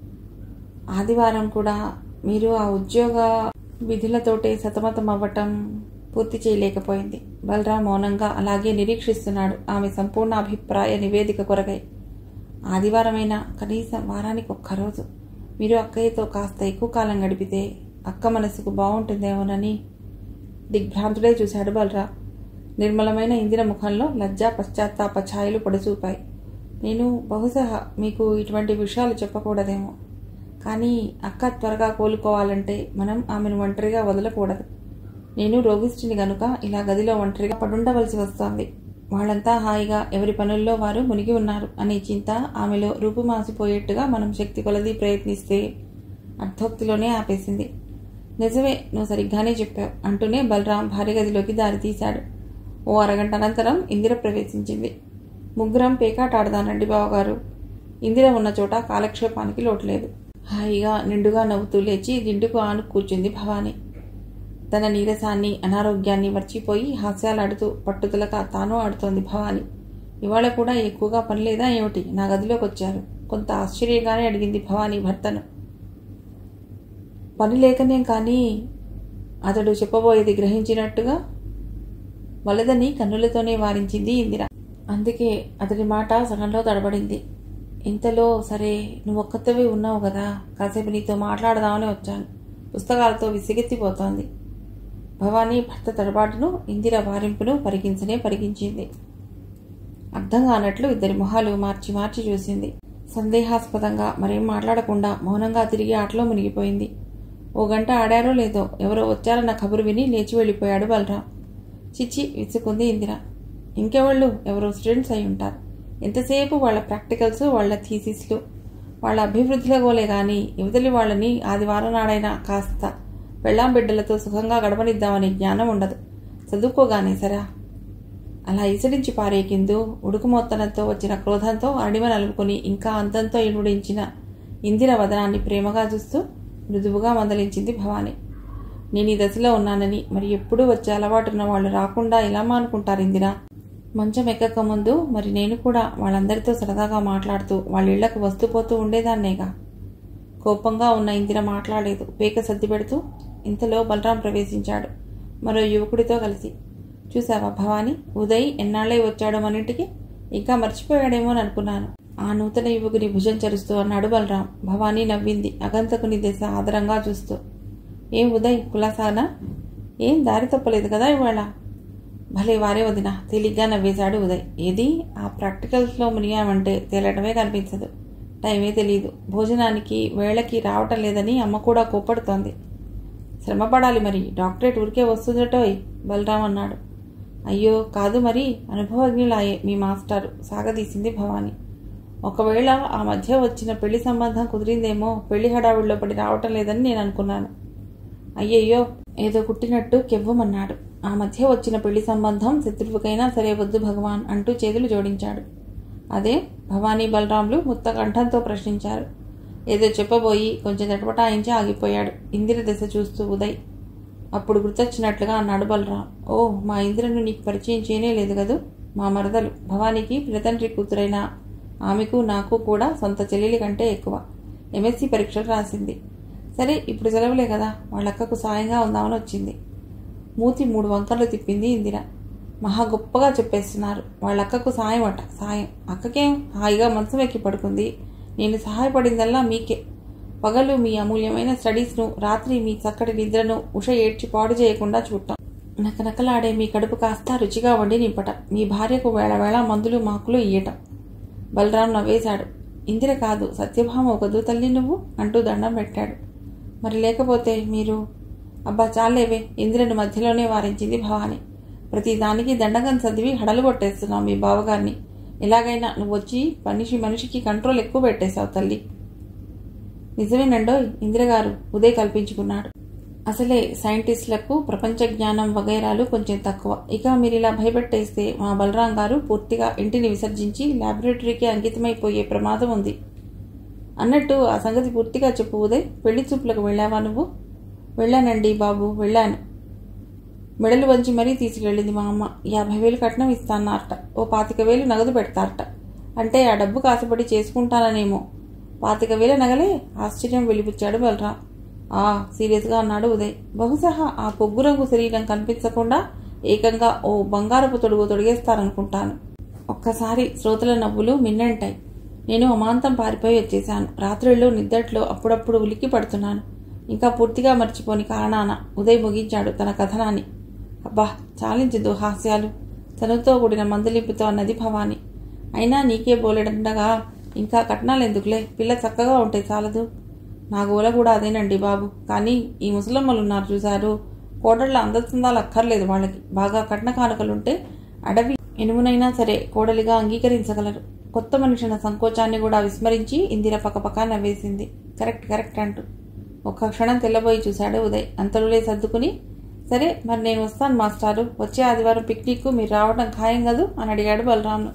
ఆదివారం కూడా మీరు ఆ ఉద్యోగ విధులతోటే సతమతం అవ్వటం పూర్తి చేయలేకపోయింది బలరాం మౌనంగా అలాగే నిరీక్షిస్తున్నాడు ఆమె సంపూర్ణ అభిప్రాయ నివేదిక కొరకై ఆదివారమైనా కనీసం వారానికి ఒక్కరోజు మీరు అక్కయ్యతో కాస్త ఎక్కువ కాలం గడిపితే అక్క మనసుకు బాగుంటుందేమోనని దిగ్భ్రాంతుడే చూశాడు బలరా నిర్మలమైన ఇందిర ముఖంలో లజ్జా పశ్చాత్తాప ఛాయలు పొడచూపాయి నేను బహుశా మీకు ఇటువంటి విషయాలు చెప్పకూడదేమో కానీ అక్క త్వరగా కోలుకోవాలంటే మనం ఆమెను ఒంటరిగా వదలకూడదు నేను రోగిష్టిని గనుక ఇలా గదిలో ఒంటరిగా పడుండవలసి వస్తోంది వాళ్ళంతా హాయిగా ఎవరి పనుల్లో వారు మునిగి ఉన్నారు అనే చింత ఆమెలో రూపుమాసిపోయేట్టుగా మనం శక్తి కొలది ప్రయత్నిస్తే అర్ధోక్తిలోనే ఆపేసింది నిజమే నువ్వు సరిగ్గానే చెప్పావు అంటూనే బలరాం భార్య గదిలోకి దారి తీశాడు ఓ అరగంట అనంతరం ఇందిర ప్రవేశించింది ముగ్గురం పేకాట ఆడదానండి బావగారు ఇందిర ఉన్న చోట కాలక్షేపానికి లోటులేదు హాయిగా నిండుగా నవ్వుతూ లేచి దిండుకు ఆను కూర్చుంది భవాని తన నీరసాన్ని అనారోగ్యాన్ని మర్చిపోయి హాస్యాలాడుతూ పట్టుదలగా తాను ఆడుతోంది భవాని ఇవాళ కూడా ఎక్కువగా పని లేదా ఏమిటి నా గదిలోకి వచ్చారు కొంత ఆశ్చర్యంగానే అడిగింది భవాని భర్తను పని లేకనే కానీ అతడు చెప్పబోయేది గ్రహించినట్టుగా వలదని కన్నులతోనే వారించింది ఇందిర అందుకే అతడి మాట సగంలో తడబడింది ఇంతలో సరే నువ్వు ఒక్కతవి ఉన్నావు కదా కాసేపు నీతో మాట్లాడదామని వచ్చాను పుస్తకాలతో విసిగెత్తిపోతోంది భవానీ భర్త తడబాటును ఇందిర వారింపును పరిగించనే పరిగించింది అర్థం కానట్లు ఇద్దరి మొహాలు మార్చి మార్చి చూసింది సందేహాస్పదంగా మరేం మాట్లాడకుండా మౌనంగా తిరిగి ఆటలో మునిగిపోయింది ఓ గంట ఆడారో లేదో ఎవరో వచ్చారన్న కబురు విని లేచి వెళ్ళిపోయాడు బలరాం చిచ్చి విసుకుంది ఇందిర ఇంకెవాళ్ళు ఎవరో స్టూడెంట్స్ అయి ఉంటారు ఎంతసేపు వాళ్ళ ప్రాక్టికల్స్ వాళ్ళ థీసిస్లు వాళ్ళ అభివృద్ధిలో గోలే గాని యువతలి వాళ్ళని ఆదివారం నాడైనా కాస్త పెళ్ళాం బిడ్డలతో సుఖంగా గడపనిద్దామనే జ్ఞానం ఉండదు చదువుకోగానే సరా అలా ఇసరించి పారేకిందు ఉడుకుమొత్తనంతో వచ్చిన క్రోధంతో అడిమ నలుపుకొని ఇంకా అంతంతో ఇనుడించిన ఇందిర వదనాన్ని ప్రేమగా చూస్తూ మృదువుగా మందలించింది భవాని నేను ఈ దశలో ఉన్నానని మరి ఎప్పుడూ వచ్చే అలవాటున్న వాళ్ళు రాకుండా ఎలా మానుకుంటారు ఇందిరా మంచం ఎక్కక ముందు మరి నేను కూడా వాళ్ళందరితో సరదాగా మాట్లాడుతూ వాళ్ళ ఇళ్లకు వస్తూ పోతూ ఉండేదాన్నేగా కోపంగా ఉన్న ఇందిర మాట్లాడలేదు పేక సర్ది పెడుతూ ఇంతలో బలరాం ప్రవేశించాడు మరో యువకుడితో కలిసి చూసావా భవాని ఉదయ్ ఎన్నాళ్ళై వచ్చాడు మన ఇంటికి ఇంకా మర్చిపోయాడేమో అని అనుకున్నాను ఆ నూతన యువకుని భుజం చరుస్తూ అన్నాడు బలరాం భవానీ నవ్వింది అగంతకుని దశ ఆదరంగా చూస్తూ ఏం ఉదయ్ కులాసానా ఏం దారి తప్పలేదు కదా ఇవాళ భలే వారే వదిన తేలిగ్గా నవ్వేశాడు ఉదయ్ ఏది ఆ ప్రాక్టికల్స్లో మునిగామంటే తేలటమే కనిపించదు టైమే తెలియదు భోజనానికి వేళకి రావటం లేదని అమ్మ కూడా కోప్పడుతోంది శ్రమపడాలి మరి డాక్టరేట్ ఊరికే వస్తుందటోయ్ బలరాం అన్నాడు అయ్యో కాదు మరి అనుభవజ్ఞులాయే మీ మాస్టారు సాగదీసింది భవాని ఒకవేళ ఆ మధ్య వచ్చిన పెళ్లి సంబంధం కుదిరిందేమో పెళ్లి హడావుడిలో పడి రావటం లేదని నేను అనుకున్నాను అయ్యయ్యో ఏదో కుట్టినట్టు కెవ్వమన్నాడు ఆ మధ్య వచ్చిన పెళ్లి సంబంధం శత్రువుకైనా సరే వద్దు భగవాన్ అంటూ చేతులు జోడించాడు అదే భవానీ బలరాములు ముత్త కంఠంతో ప్రశ్నించారు ఏదో చెప్పబోయి కొంచెం తటపటాయించి ఆగిపోయాడు ఇందిర దశ చూస్తూ ఉదయ్ అప్పుడు గుర్తొచ్చినట్లుగా అన్నాడు బలరాం ఓ మా ఇంద్రను నీకు పరిచయం చేయనే లేదు కదూ మా మరదలు భవానీకి పినతండ్రి కూతురైన ఆమెకు నాకు కూడా సొంత చెల్లెలి కంటే ఎక్కువ ఎంఎస్సి పరీక్షలు రాసింది సరే ఇప్పుడు సెలవులే కదా వాళ్ళక్కకు సాయంగా ఉందామని వచ్చింది మూతి మూడు వంకర్లు తిప్పింది ఇందిర మహా గొప్పగా చెప్పేస్తున్నారు వాళ్ళక్కకు సాయం అట సాయం అక్కకేం హాయిగా మంచం ఎక్కి పడుకుంది నేను సహాయపడిందల్లా మీకే పగలు మీ అమూల్యమైన స్టడీస్ను రాత్రి మీ చక్కటి నిద్రను ఉష ఏడ్చి పాడు చేయకుండా చూడటం నకనకలాడే మీ కడుపు కాస్త రుచిగా వండి నింపటం మీ భార్యకు వేళ వేళ మందులు మాకులు ఇయ్యటం బలరాం నవ్వేశాడు ఇందిర కాదు సత్యభామ ఒక తల్లి నువ్వు అంటూ దండం పెట్టాడు మరి లేకపోతే మీరు అబ్బా చాలేవే ఇందిరను మధ్యలోనే వారించింది భవాని ప్రతి దానికి దండకం చదివి హడలు కొట్టేస్తున్నావు మీ బావగారిని ఎలాగైనా నువ్వు వచ్చి మనిషి మనిషికి కంట్రోల్ ఎక్కువ పెట్టేశావు తల్లి నిజమేనండోయ్ ఇందిరగారు ఉదయ్ కల్పించుకున్నాడు అసలే సైంటిస్టులకు ప్రపంచ జ్ఞానం వగైరాలు కొంచెం తక్కువ ఇక మీరు ఇలా భయపెట్టేస్తే మా బలరాం గారు పూర్తిగా ఇంటిని విసర్జించి ల్యాబొరేటరీకి అంకితమైపోయే ప్రమాదం ఉంది అన్నట్టు ఆ సంగతి పూర్తిగా చెప్పు ఉదయ్ పెళ్లి చూపులకు వెళ్ళావా నువ్వు వెళ్ళానండి బాబు వెళ్ళాను మెడలు వంచి మరీ తీసుకెళ్ళింది మా అమ్మ యాభై వేలు కట్నం ఇస్తాన్నారట ఓ పాతిక వేలు నగదు పెడతారట అంటే ఆ డబ్బు కాసపడి చేసుకుంటాననేమో పాతిక వేల నగలే ఆశ్చర్యం వెలిపుచ్చాడు బలరాం ఆ సీరియస్గా అన్నాడు ఉదయ్ బహుశా ఆ పొగ్గు రంగు శరీరం కనిపించకుండా ఏకంగా ఓ బంగారపు తొడుగు తొడిగేస్తారనుకుంటాను ఒక్కసారి శ్రోతల నవ్వులు మిన్నంటాయి నేను అమాంతం పారిపోయి వచ్చేశాను రాత్రిళ్ళు నిద్దట్లో అప్పుడప్పుడు ఉలిక్కి పడుతున్నాను ఇంకా పూర్తిగా మర్చిపోని కారణాన ఉదయ్ ముగించాడు తన కథనాన్ని అబ్బా చాలించదు హాస్యాలు తనతో కూడిన మందులింపుతో అన్నది భవాని అయినా నీకే బోలెడండగా ఇంకా కట్నాలు ఎందుకులే పిల్ల చక్కగా ఉంటే చాలదు నా గోల కూడా అదేనండి బాబు కానీ ఈ ముసలమ్మలు ఉన్నారు చూశారు కోడళ్ళ అందచందాలు అక్కర్లేదు వాళ్ళకి బాగా కట్న కానుకలుంటే అడవి ఎనుమునైనా సరే కోడలిగా అంగీకరించగలరు కొత్త మనిషిన సంకోచాన్ని కూడా విస్మరించి ఇందిర పక్కపక్క నవ్వేసింది కరెక్ట్ కరెక్ట్ అంటూ ఒక్క క్షణం తెల్లబోయి చూశాడు ఉదయ్ అంతలోనే సర్దుకుని సరే మరి నేను వస్తాను మాస్టారు వచ్చే ఆదివారం పిక్నిక్కు మీరు రావడం ఖాయం కదూ అని అడిగాడు బలరాంను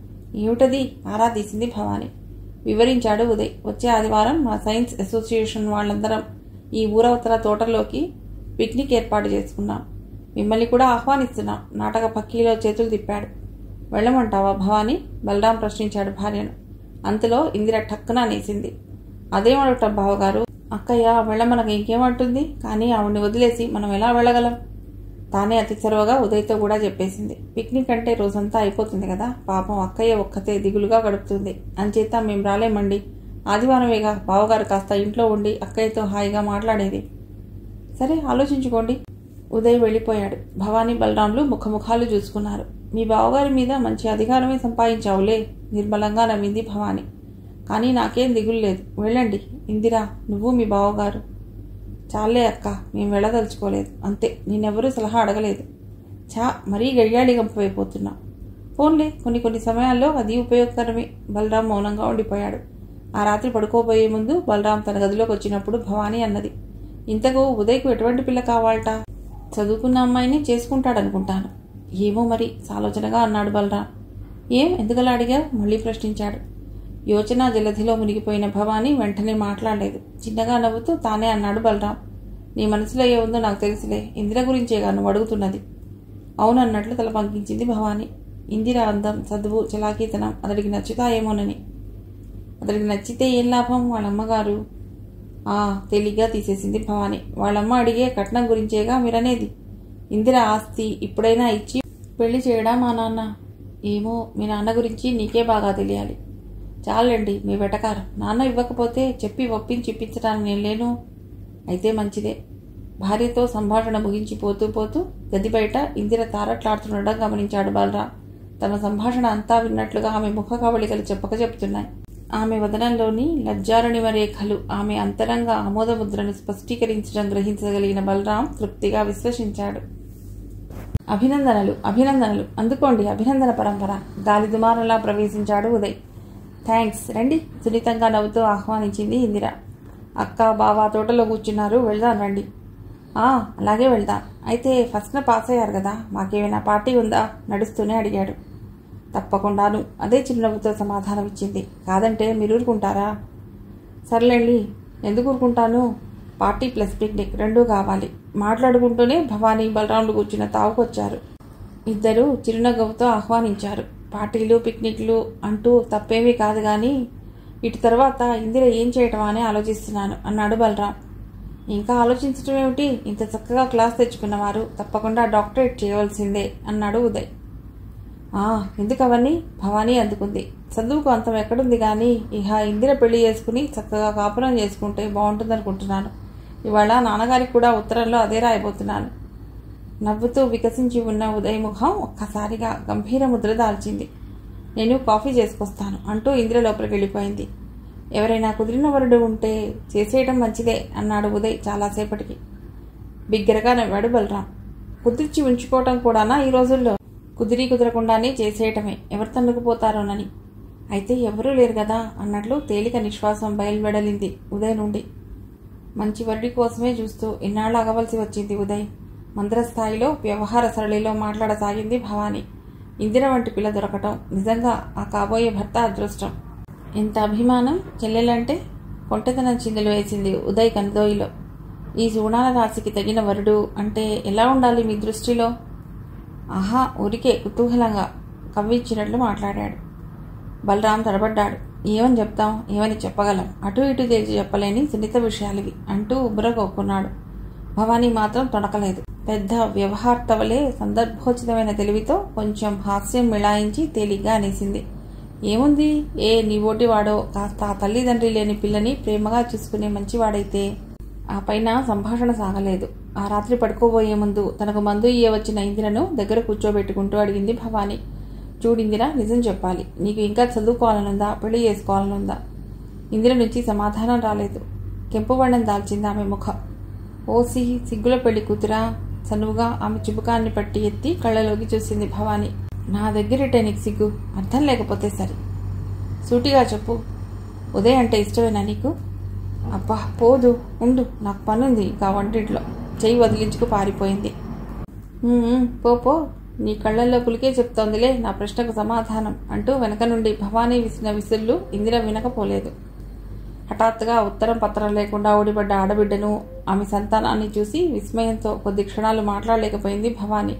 ఏమిటది ఆరా తీసింది భవాని వివరించాడు ఉదయ్ వచ్చే ఆదివారం మా సైన్స్ అసోసియేషన్ వాళ్ళందరం ఈ ఊరవతల తోటలోకి పిక్నిక్ ఏర్పాటు చేసుకున్నాం మిమ్మల్ని కూడా ఆహ్వానిస్తున్నాం నాటక పక్కీలో చేతులు తిప్పాడు వెళ్ళమంటావా భవాని బలరాం ప్రశ్నించాడు భార్యను అంతలో ఇందిర ఠక్కున అనేసింది అదేమడటం బావగారు అక్కయ్య వెళ్ళమనకు ఇంకేమంటుంది కానీ ఆవిడ్ని వదిలేసి మనం ఎలా వెళ్ళగలం తానే అతి చొరవగా ఉదయ్తో కూడా చెప్పేసింది పిక్నిక్ అంటే రోజంతా అయిపోతుంది కదా పాపం అక్కయ్య ఒక్కతే దిగులుగా గడుపుతుంది అంచేత మేము రాలేమండి ఆదివారమేగా బావగారు కాస్త ఇంట్లో ఉండి అక్కయ్యతో హాయిగా మాట్లాడేది సరే ఆలోచించుకోండి ఉదయ్ వెళ్ళిపోయాడు భవానీ బలరాంలు ముఖముఖాలు చూసుకున్నారు మీ బావగారి మీద మంచి అధికారమే సంపాదించావులే నిర్మలంగా నవ్వింది భవానీ కానీ నాకేం దిగులు లేదు వెళ్ళండి ఇందిరా నువ్వు మీ బావగారు చాలే అక్క మేము వెళ్ళదలుచుకోలేదు అంతే నేనెవరూ సలహా అడగలేదు చా మరీ గడియాడి గంపైపోతున్నా ఫోన్లే కొన్ని కొన్ని సమయాల్లో అది ఉపయోగకరమే బలరాం మౌనంగా ఉండిపోయాడు ఆ రాత్రి పడుకోబోయే ముందు బలరాం తన గదిలోకి వచ్చినప్పుడు భవానీ అన్నది ఇంతకు ఉదయ్కు ఎటువంటి పిల్ల కావాలట చదువుకున్న అమ్మాయిని చేసుకుంటాడనుకుంటాను ఏమో మరి సాలోచనగా అన్నాడు బలరాం ఏం ఎందుకలా అడిగా మళ్ళీ ప్రశ్నించాడు యోచన జలధిలో మునిగిపోయిన భవానీ వెంటనే మాట్లాడలేదు చిన్నగా నవ్వుతూ తానే అన్నాడు బలరాం నీ మనసులో ఏముందో నాకు తెలుసులే ఇందిర గురించేగా నువ్వు అడుగుతున్నది అవునన్నట్లు తల పంకించింది భవానీ ఇందిర అందం చదువు చలాకీతనం అతడికి నచ్చుతాయేమోనని అతడికి నచ్చితే ఏం లాభం వాళ్ళమ్మగారు ఆ తేలిగ్గా తీసేసింది భవానీ వాళ్ళమ్మ అడిగే కట్నం గురించేగా మీరనేది ఇందిర ఆస్తి ఇప్పుడైనా ఇచ్చి పెళ్లి చేయడా మా నాన్న ఏమో మీ నాన్న గురించి నీకే బాగా తెలియాలి చాలండి మీ వెటకారం నాన్న ఇవ్వకపోతే చెప్పి ఒప్పించి ఇప్పించడానికి నేను లేను అయితే మంచిదే భార్యతో సంభాషణ ముగించి పోతూ పోతూ గది బయట ఇందిర తారట్లాడుతుండడం గమనించాడు బలరాం తమ సంభాషణ అంతా విన్నట్లుగా ఆమె ముఖ కవళికలు చెప్పక చెప్తున్నాయి ఆమె వదనంలోని లజ్జారణిమ రేఖలు ఆమె అంతరంగ ఆమోదముద్రను స్పష్టీకరించడం గ్రహించగలిగిన బలరాం తృప్తిగా విశ్వసించాడు అభినందనలు అభినందనలు అందుకోండి అభినందన పరంపర గాలి దుమారంలా ప్రవేశించాడు ఉదయ్ థ్యాంక్స్ రండి సున్నితంగా నవ్వుతూ ఆహ్వానించింది ఇందిర అక్క బావ తోటలో కూర్చున్నారు వెళ్దాం రండి ఆ అలాగే వెళ్దాం అయితే ఫస్ట్న పాస్ అయ్యారు కదా మాకేమైనా పార్టీ ఉందా నడుస్తూనే అడిగాడు తప్పకుండాను అదే చిరునవ్వుతో సమాధానం ఇచ్చింది కాదంటే మీరు ఊరుకుంటారా సర్లేండి ఎందుకు ఊరుకుంటాను పార్టీ ప్లస్ పిక్నిక్ రెండూ కావాలి మాట్లాడుకుంటూనే భవానీ బలరాములు కూర్చున్న తావుకొచ్చారు ఇద్దరు చిరునవ్వుతో ఆహ్వానించారు పార్టీలు పిక్నిక్లు అంటూ తప్పేమీ కాదు కానీ ఇటు తర్వాత ఇందిర ఏం చేయటం అని ఆలోచిస్తున్నాను అన్నాడు బలరాం ఇంకా ఆలోచించటం ఏమిటి ఇంత చక్కగా క్లాస్ తెచ్చుకున్నవారు తప్పకుండా డాక్టరేట్ చేయవలసిందే అన్నాడు ఉదయ్ ఆ ఎందుకు అవన్నీ భవానీ అందుకుంది చదువుకు అంతం ఎక్కడుంది కానీ ఇహ ఇందిర పెళ్లి చేసుకుని చక్కగా కాపురం చేసుకుంటే బాగుంటుందనుకుంటున్నాను ఇవాళ నాన్నగారికి కూడా ఉత్తరంలో అదే రాయబోతున్నాను నవ్వుతూ వికసించి ఉన్న ఉదయ్ ముఖం ఒక్కసారిగా గంభీర ముద్ర దాల్చింది నేను కాఫీ చేసుకొస్తాను అంటూ ఇందిర లోపలికి వెళ్ళిపోయింది ఎవరైనా కుదిరిన వరుడు ఉంటే చేసేయటం మంచిదే అన్నాడు ఉదయ్ చాలాసేపటికి బిగ్గరగా నవ్వాడు బలరాం కుదిర్చి ఉంచుకోవటం కూడానా ఈ రోజుల్లో కుదిరి కుదరకుండానే చేసేయటమే ఎవరు తన్నుకుపోతారోనని అయితే ఎవరూ లేరు కదా అన్నట్లు తేలిక నిశ్వాసం బయలువెడలింది ఉదయ్ నుండి మంచి వరుడి కోసమే చూస్తూ ఇన్నాళ్ళు అగవలసి వచ్చింది ఉదయ్ మంద్ర స్థాయిలో వ్యవహార సరళిలో మాట్లాడసాగింది భవానీ ఇందిర వంటి పిల్ల దొరకటం నిజంగా ఆ కాబోయే భర్త అదృష్టం ఎంత అభిమానం చెల్లెలంటే కొంటెతనం చిందులు వేసింది ఉదయ్ కన్దోయిలో ఈ సుగుణాల రాశికి తగిన వరుడు అంటే ఎలా ఉండాలి మీ దృష్టిలో ఆహా ఊరికే కుతూహలంగా కవ్విచ్చినట్లు మాట్లాడాడు బలరాం తడబడ్డాడు ఏమని చెప్తాం ఏమని చెప్పగలం అటు ఇటు తేల్చి చెప్పలేని సున్నిత విషయాలివి అంటూ ఉబ్బరగొక్కున్నాడు భవానీ మాత్రం తొడకలేదు పెద్ద వ్యవహార్తవలే సందర్భోచితమైన తెలివితో కొంచెం హాస్యం మిళాయించి తేలిగ్గా అనేసింది ఏముంది ఏ నీవోటి వాడో కాస్త ఆ తల్లిదండ్రి లేని పిల్లని ప్రేమగా చూసుకునే మంచివాడైతే ఆ పైన సంభాషణ సాగలేదు ఆ రాత్రి పడుకోబోయే ముందు తనకు మందు ఇయ్య వచ్చిన ఇందిరను దగ్గర కూర్చోబెట్టుకుంటూ అడిగింది భవానీ చూడిందిరా నిజం చెప్పాలి నీకు ఇంకా చదువుకోవాలనుందా పెళ్లి చేసుకోవాలనుందా ఇందిర నుంచి సమాధానం రాలేదు కెంపువర్ణం దాల్చింది ఆమె ముఖం ఓసి సిగ్గుల పెళ్లి కూతురా చనువుగా ఆమె చుబుకాన్ని పట్టి ఎత్తి కళ్ళలోకి చూసింది భవానీ నా దగ్గరిటే నీకు సిగ్గు అర్థం లేకపోతే సరి సూటిగా చెప్పు ఉదయ్ అంటే ఇష్టమేనా నీకు అబ్బా పోదు ఉండు నాకు పనుంది ఇంకా వంటింట్లో చెయ్యి వదిలించుకు పారిపోయింది "ఉమ్, పో పో నీ కళ్ళల్లో పులికే చెప్తోందిలే నా ప్రశ్నకు సమాధానం అంటూ వెనక నుండి భవానీ విసిన విసుళ్ళు ఇందిర వినకపోలేదు హఠాత్తుగా ఉత్తరం పత్రం లేకుండా ఓడిపడ్డ ఆడబిడ్డను ఆమె సంతానాన్ని చూసి విస్మయంతో కొద్ది క్షణాలు మాట్లాడలేకపోయింది భవానీ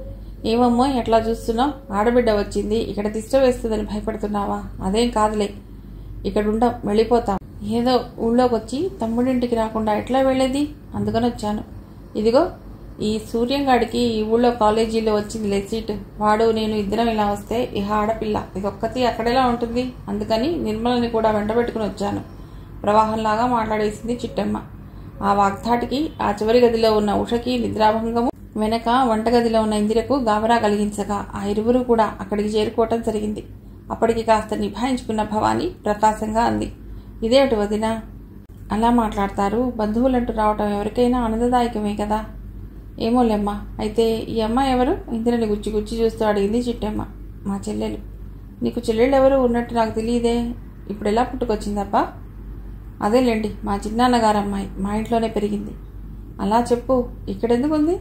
ఏమమ్మో ఎట్లా చూస్తున్నావు ఆడబిడ్డ వచ్చింది ఇక్కడ తిష్ట వేస్తుందని భయపడుతున్నావా అదేం కాదులే ఇక్కడ ఉండం వెళ్ళిపోతాం ఏదో ఊళ్ళోకి వచ్చి తమ్ముడింటికి రాకుండా ఎట్లా వెళ్ళేది అందుకని వచ్చాను ఇదిగో ఈ సూర్యంగాడికి ఈ ఊళ్ళో కాలేజీలో వచ్చిందిలే సీటు వాడు నేను ఇద్దరం ఇలా వస్తే ఇహ ఆడపిల్ల ఇదొక్కతి అక్కడెలా ఉంటుంది అందుకని నిర్మలని కూడా వెంటబెట్టుకుని వచ్చాను ప్రవాహంలాగా మాట్లాడేసింది చిట్టమ్మ ఆ వాగ్ధాటికి ఆ చివరి గదిలో ఉన్న ఉషకి నిద్రాభంగము వెనక వంటగదిలో ఉన్న ఇందిరకు గాబరా కలిగించగా ఆ ఇరువురు కూడా అక్కడికి చేరుకోవటం జరిగింది అప్పటికి కాస్త నిభాయించుకున్న భవానీ ప్రకాశంగా అంది ఇదేమిటి వదినా అలా మాట్లాడతారు బంధువులంటూ రావటం ఎవరికైనా ఆనందదాయకమే కదా ఏమోలేమ్మా అయితే ఈ అమ్మాయి ఎవరు ఇందిరని గుచ్చి గుచ్చి చూస్తూ అడిగింది చిట్టమ్మ మా చెల్లెలు నీకు చెల్లెళ్ళు ఎవరు ఉన్నట్టు నాకు తెలియదే ఇప్పుడు ఎలా పుట్టుకొచ్చిందప్పా అదేలేండి మా చిన్నాన్నగారు అమ్మాయి మా ఇంట్లోనే పెరిగింది అలా చెప్పు ఇక్కడెందుకు ఉంది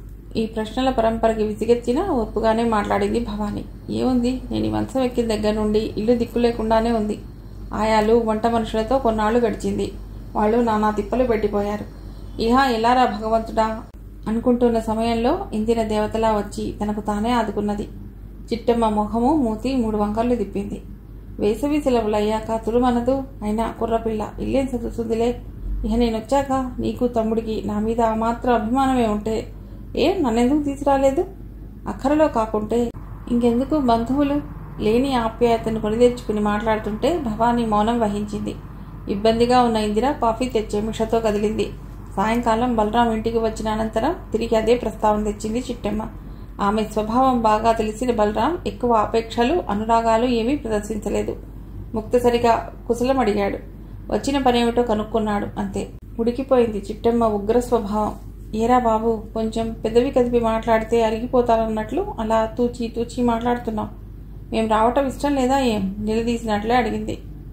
ఈ ప్రశ్నల పరంపరకి విసిగెత్తినా ఒప్పుగానే మాట్లాడింది భవానీ ఏముంది నేను ఈ వంశం ఎక్కిన దగ్గర నుండి ఇల్లు దిక్కు లేకుండానే ఉంది ఆయాలు వంట మనుషులతో కొన్నాళ్ళు గడిచింది వాళ్ళు నానా తిప్పలు పెట్టిపోయారు ఇహ ఎలారా భగవంతుడా అనుకుంటున్న సమయంలో ఇందిర దేవతలా వచ్చి తనకు తానే ఆదుకున్నది చిట్టమ్మ మొహము మూతి మూడు వంకర్లు తిప్పింది వేసవి సెలవులు అయ్యాక తురుమనదు అయినా కుర్రపిల్ల ఇల్లేం చదువుతుందిలే ఇక నేను వచ్చాక నీకు తమ్ముడికి నా మీద ఆ మాత్రం అభిమానమే ఉంటే ఏ నన్నెందుకు తీసుకురాలేదు అక్కరలో కాకుంటే ఇంకెందుకు బంధువులు లేని ఆప్యాయతను కొనితెచ్చుకుని మాట్లాడుతుంటే భవానీ మౌనం వహించింది ఇబ్బందిగా ఉన్న ఇందిర కాఫీ తెచ్చే మిషతో కదిలింది సాయంకాలం బలరాం ఇంటికి వచ్చిన అనంతరం తిరిగి అదే ప్రస్తావన తెచ్చింది చిట్టమ్మ ఆమె స్వభావం బాగా తెలిసిన బలరాం ఎక్కువ అపేక్షలు అనురాగాలు ఏమీ ప్రదర్శించలేదు ముక్తసరిగా కుశలం అడిగాడు వచ్చిన పనేమిటో కనుక్కున్నాడు అంతే ఉడికిపోయింది చిట్టమ్మ ఉగ్ర స్వభావం ఏరా బాబు కొంచెం పెదవి కదిపి మాట్లాడితే అరిగిపోతారన్నట్లు అలా తూచి తూచి మాట్లాడుతున్నాం మేం రావటం ఇష్టం లేదా ఏం నిలదీసినట్లే అడిగింది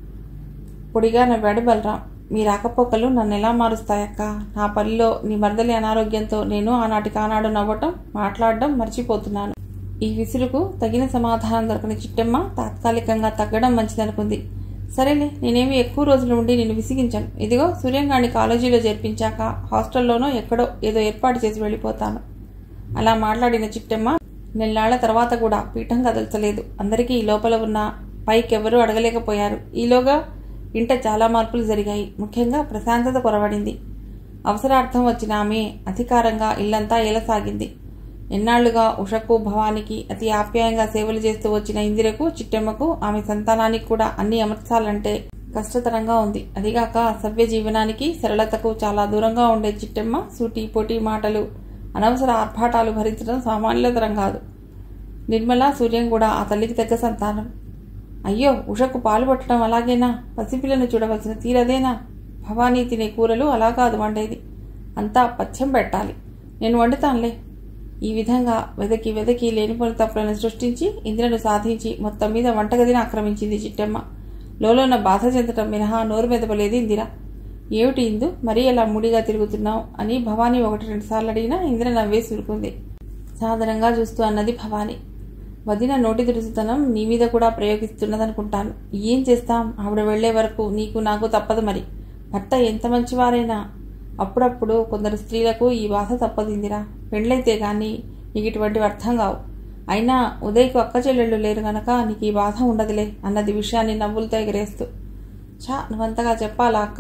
పొడిగా నవ్వాడు బలరాం మీ రాకపోకలు నన్ను ఎలా మారుస్తాయక్క నా పనిలో నీ మరదలి అనారోగ్యంతో నేను ఆనాటి కానాడు నవ్వటం మాట్లాడడం మర్చిపోతున్నాను ఈ విసురుకు తగిన సమాధానం దొరకని చిట్టమ్మ తాత్కాలికంగా తగ్గడం మంచిదనుకుంది సరేలే నేనేమి ఎక్కువ రోజులు ఉండి నేను విసిగించాను ఇదిగో సూర్యంగాన్ని కాలేజీలో చేర్పించాక హాస్టల్లోనో ఎక్కడో ఏదో ఏర్పాటు చేసి వెళ్ళిపోతాను అలా మాట్లాడిన చిట్టమ్మ నెల్లాళ్ల తర్వాత కూడా పీఠం కదల్చలేదు అందరికీ ఈ లోపల ఉన్న పైకెవరూ అడగలేకపోయారు ఈలోగా ఇంట చాలా మార్పులు జరిగాయి ముఖ్యంగా ప్రశాంతత కొరవడింది అవసరార్థం వచ్చిన ఆమె అధికారంగా ఇల్లంతా ఏలసాగింది ఎన్నాళ్లుగా ఉషకు భవానికి అతి ఆప్యాయంగా సేవలు చేస్తూ వచ్చిన ఇందిరకు చిట్టెమ్మకు ఆమె సంతానానికి కూడా అన్ని అమర్చాలంటే కష్టతరంగా ఉంది అదిగాక సభ్య జీవనానికి సరళతకు చాలా దూరంగా ఉండే చిట్టెమ్మ సూటి పోటీ మాటలు అనవసర ఆర్భాటాలు భరించడం సామాన్యతరం కాదు నిర్మల సూర్యం కూడా ఆ తల్లికి తగ్గ సంతానం అయ్యో ఉషకు పాలు పట్టడం అలాగేనా పసిపిల్లను చూడవలసిన తీరదేనా భవానీ తినే కూరలు అలా కాదు వండేది అంతా పచ్చం పెట్టాలి నేను వండుతానులే ఈ విధంగా వెదకి వెదకి లేనిపోని తప్పులను సృష్టించి ఇంద్రను సాధించి మొత్తం మీద వంటగదిని ఆక్రమించింది చిట్టమ్మ లోలోన బాధ చెందటం మినహా నోరు మెదపలేదు ఇందిర ఏమిటి ఇందు మరీ అలా ముడిగా తిరుగుతున్నావు అని భవానీ ఒకటి రెండు సార్లు అడిగినా ఇంద్ర నవ్వేసి ఉరుకుంది సాధారణంగా చూస్తూ అన్నది భవానీ వదిన నోటి దురుసుతనం నీ మీద కూడా ప్రయోగిస్తున్నదనుకుంటాను ఏం చేస్తాం ఆవిడ వెళ్లే వరకు నీకు నాకు తప్పదు మరి భర్త ఎంత మంచివారైనా అప్పుడప్పుడు కొందరు స్త్రీలకు ఈ బాధ తప్పదిందిరా పెండ్లైతే గాని నీకు ఇటువంటివి అర్థం కావు అయినా ఉదయ్కు అక్క చెల్లెళ్ళు లేరు గనక నీకు ఈ బాధ ఉండదులే అన్నది విషయాన్ని నవ్వులతో ఎగరేస్తూ చా నువ్వంతగా చెప్పాలా అక్క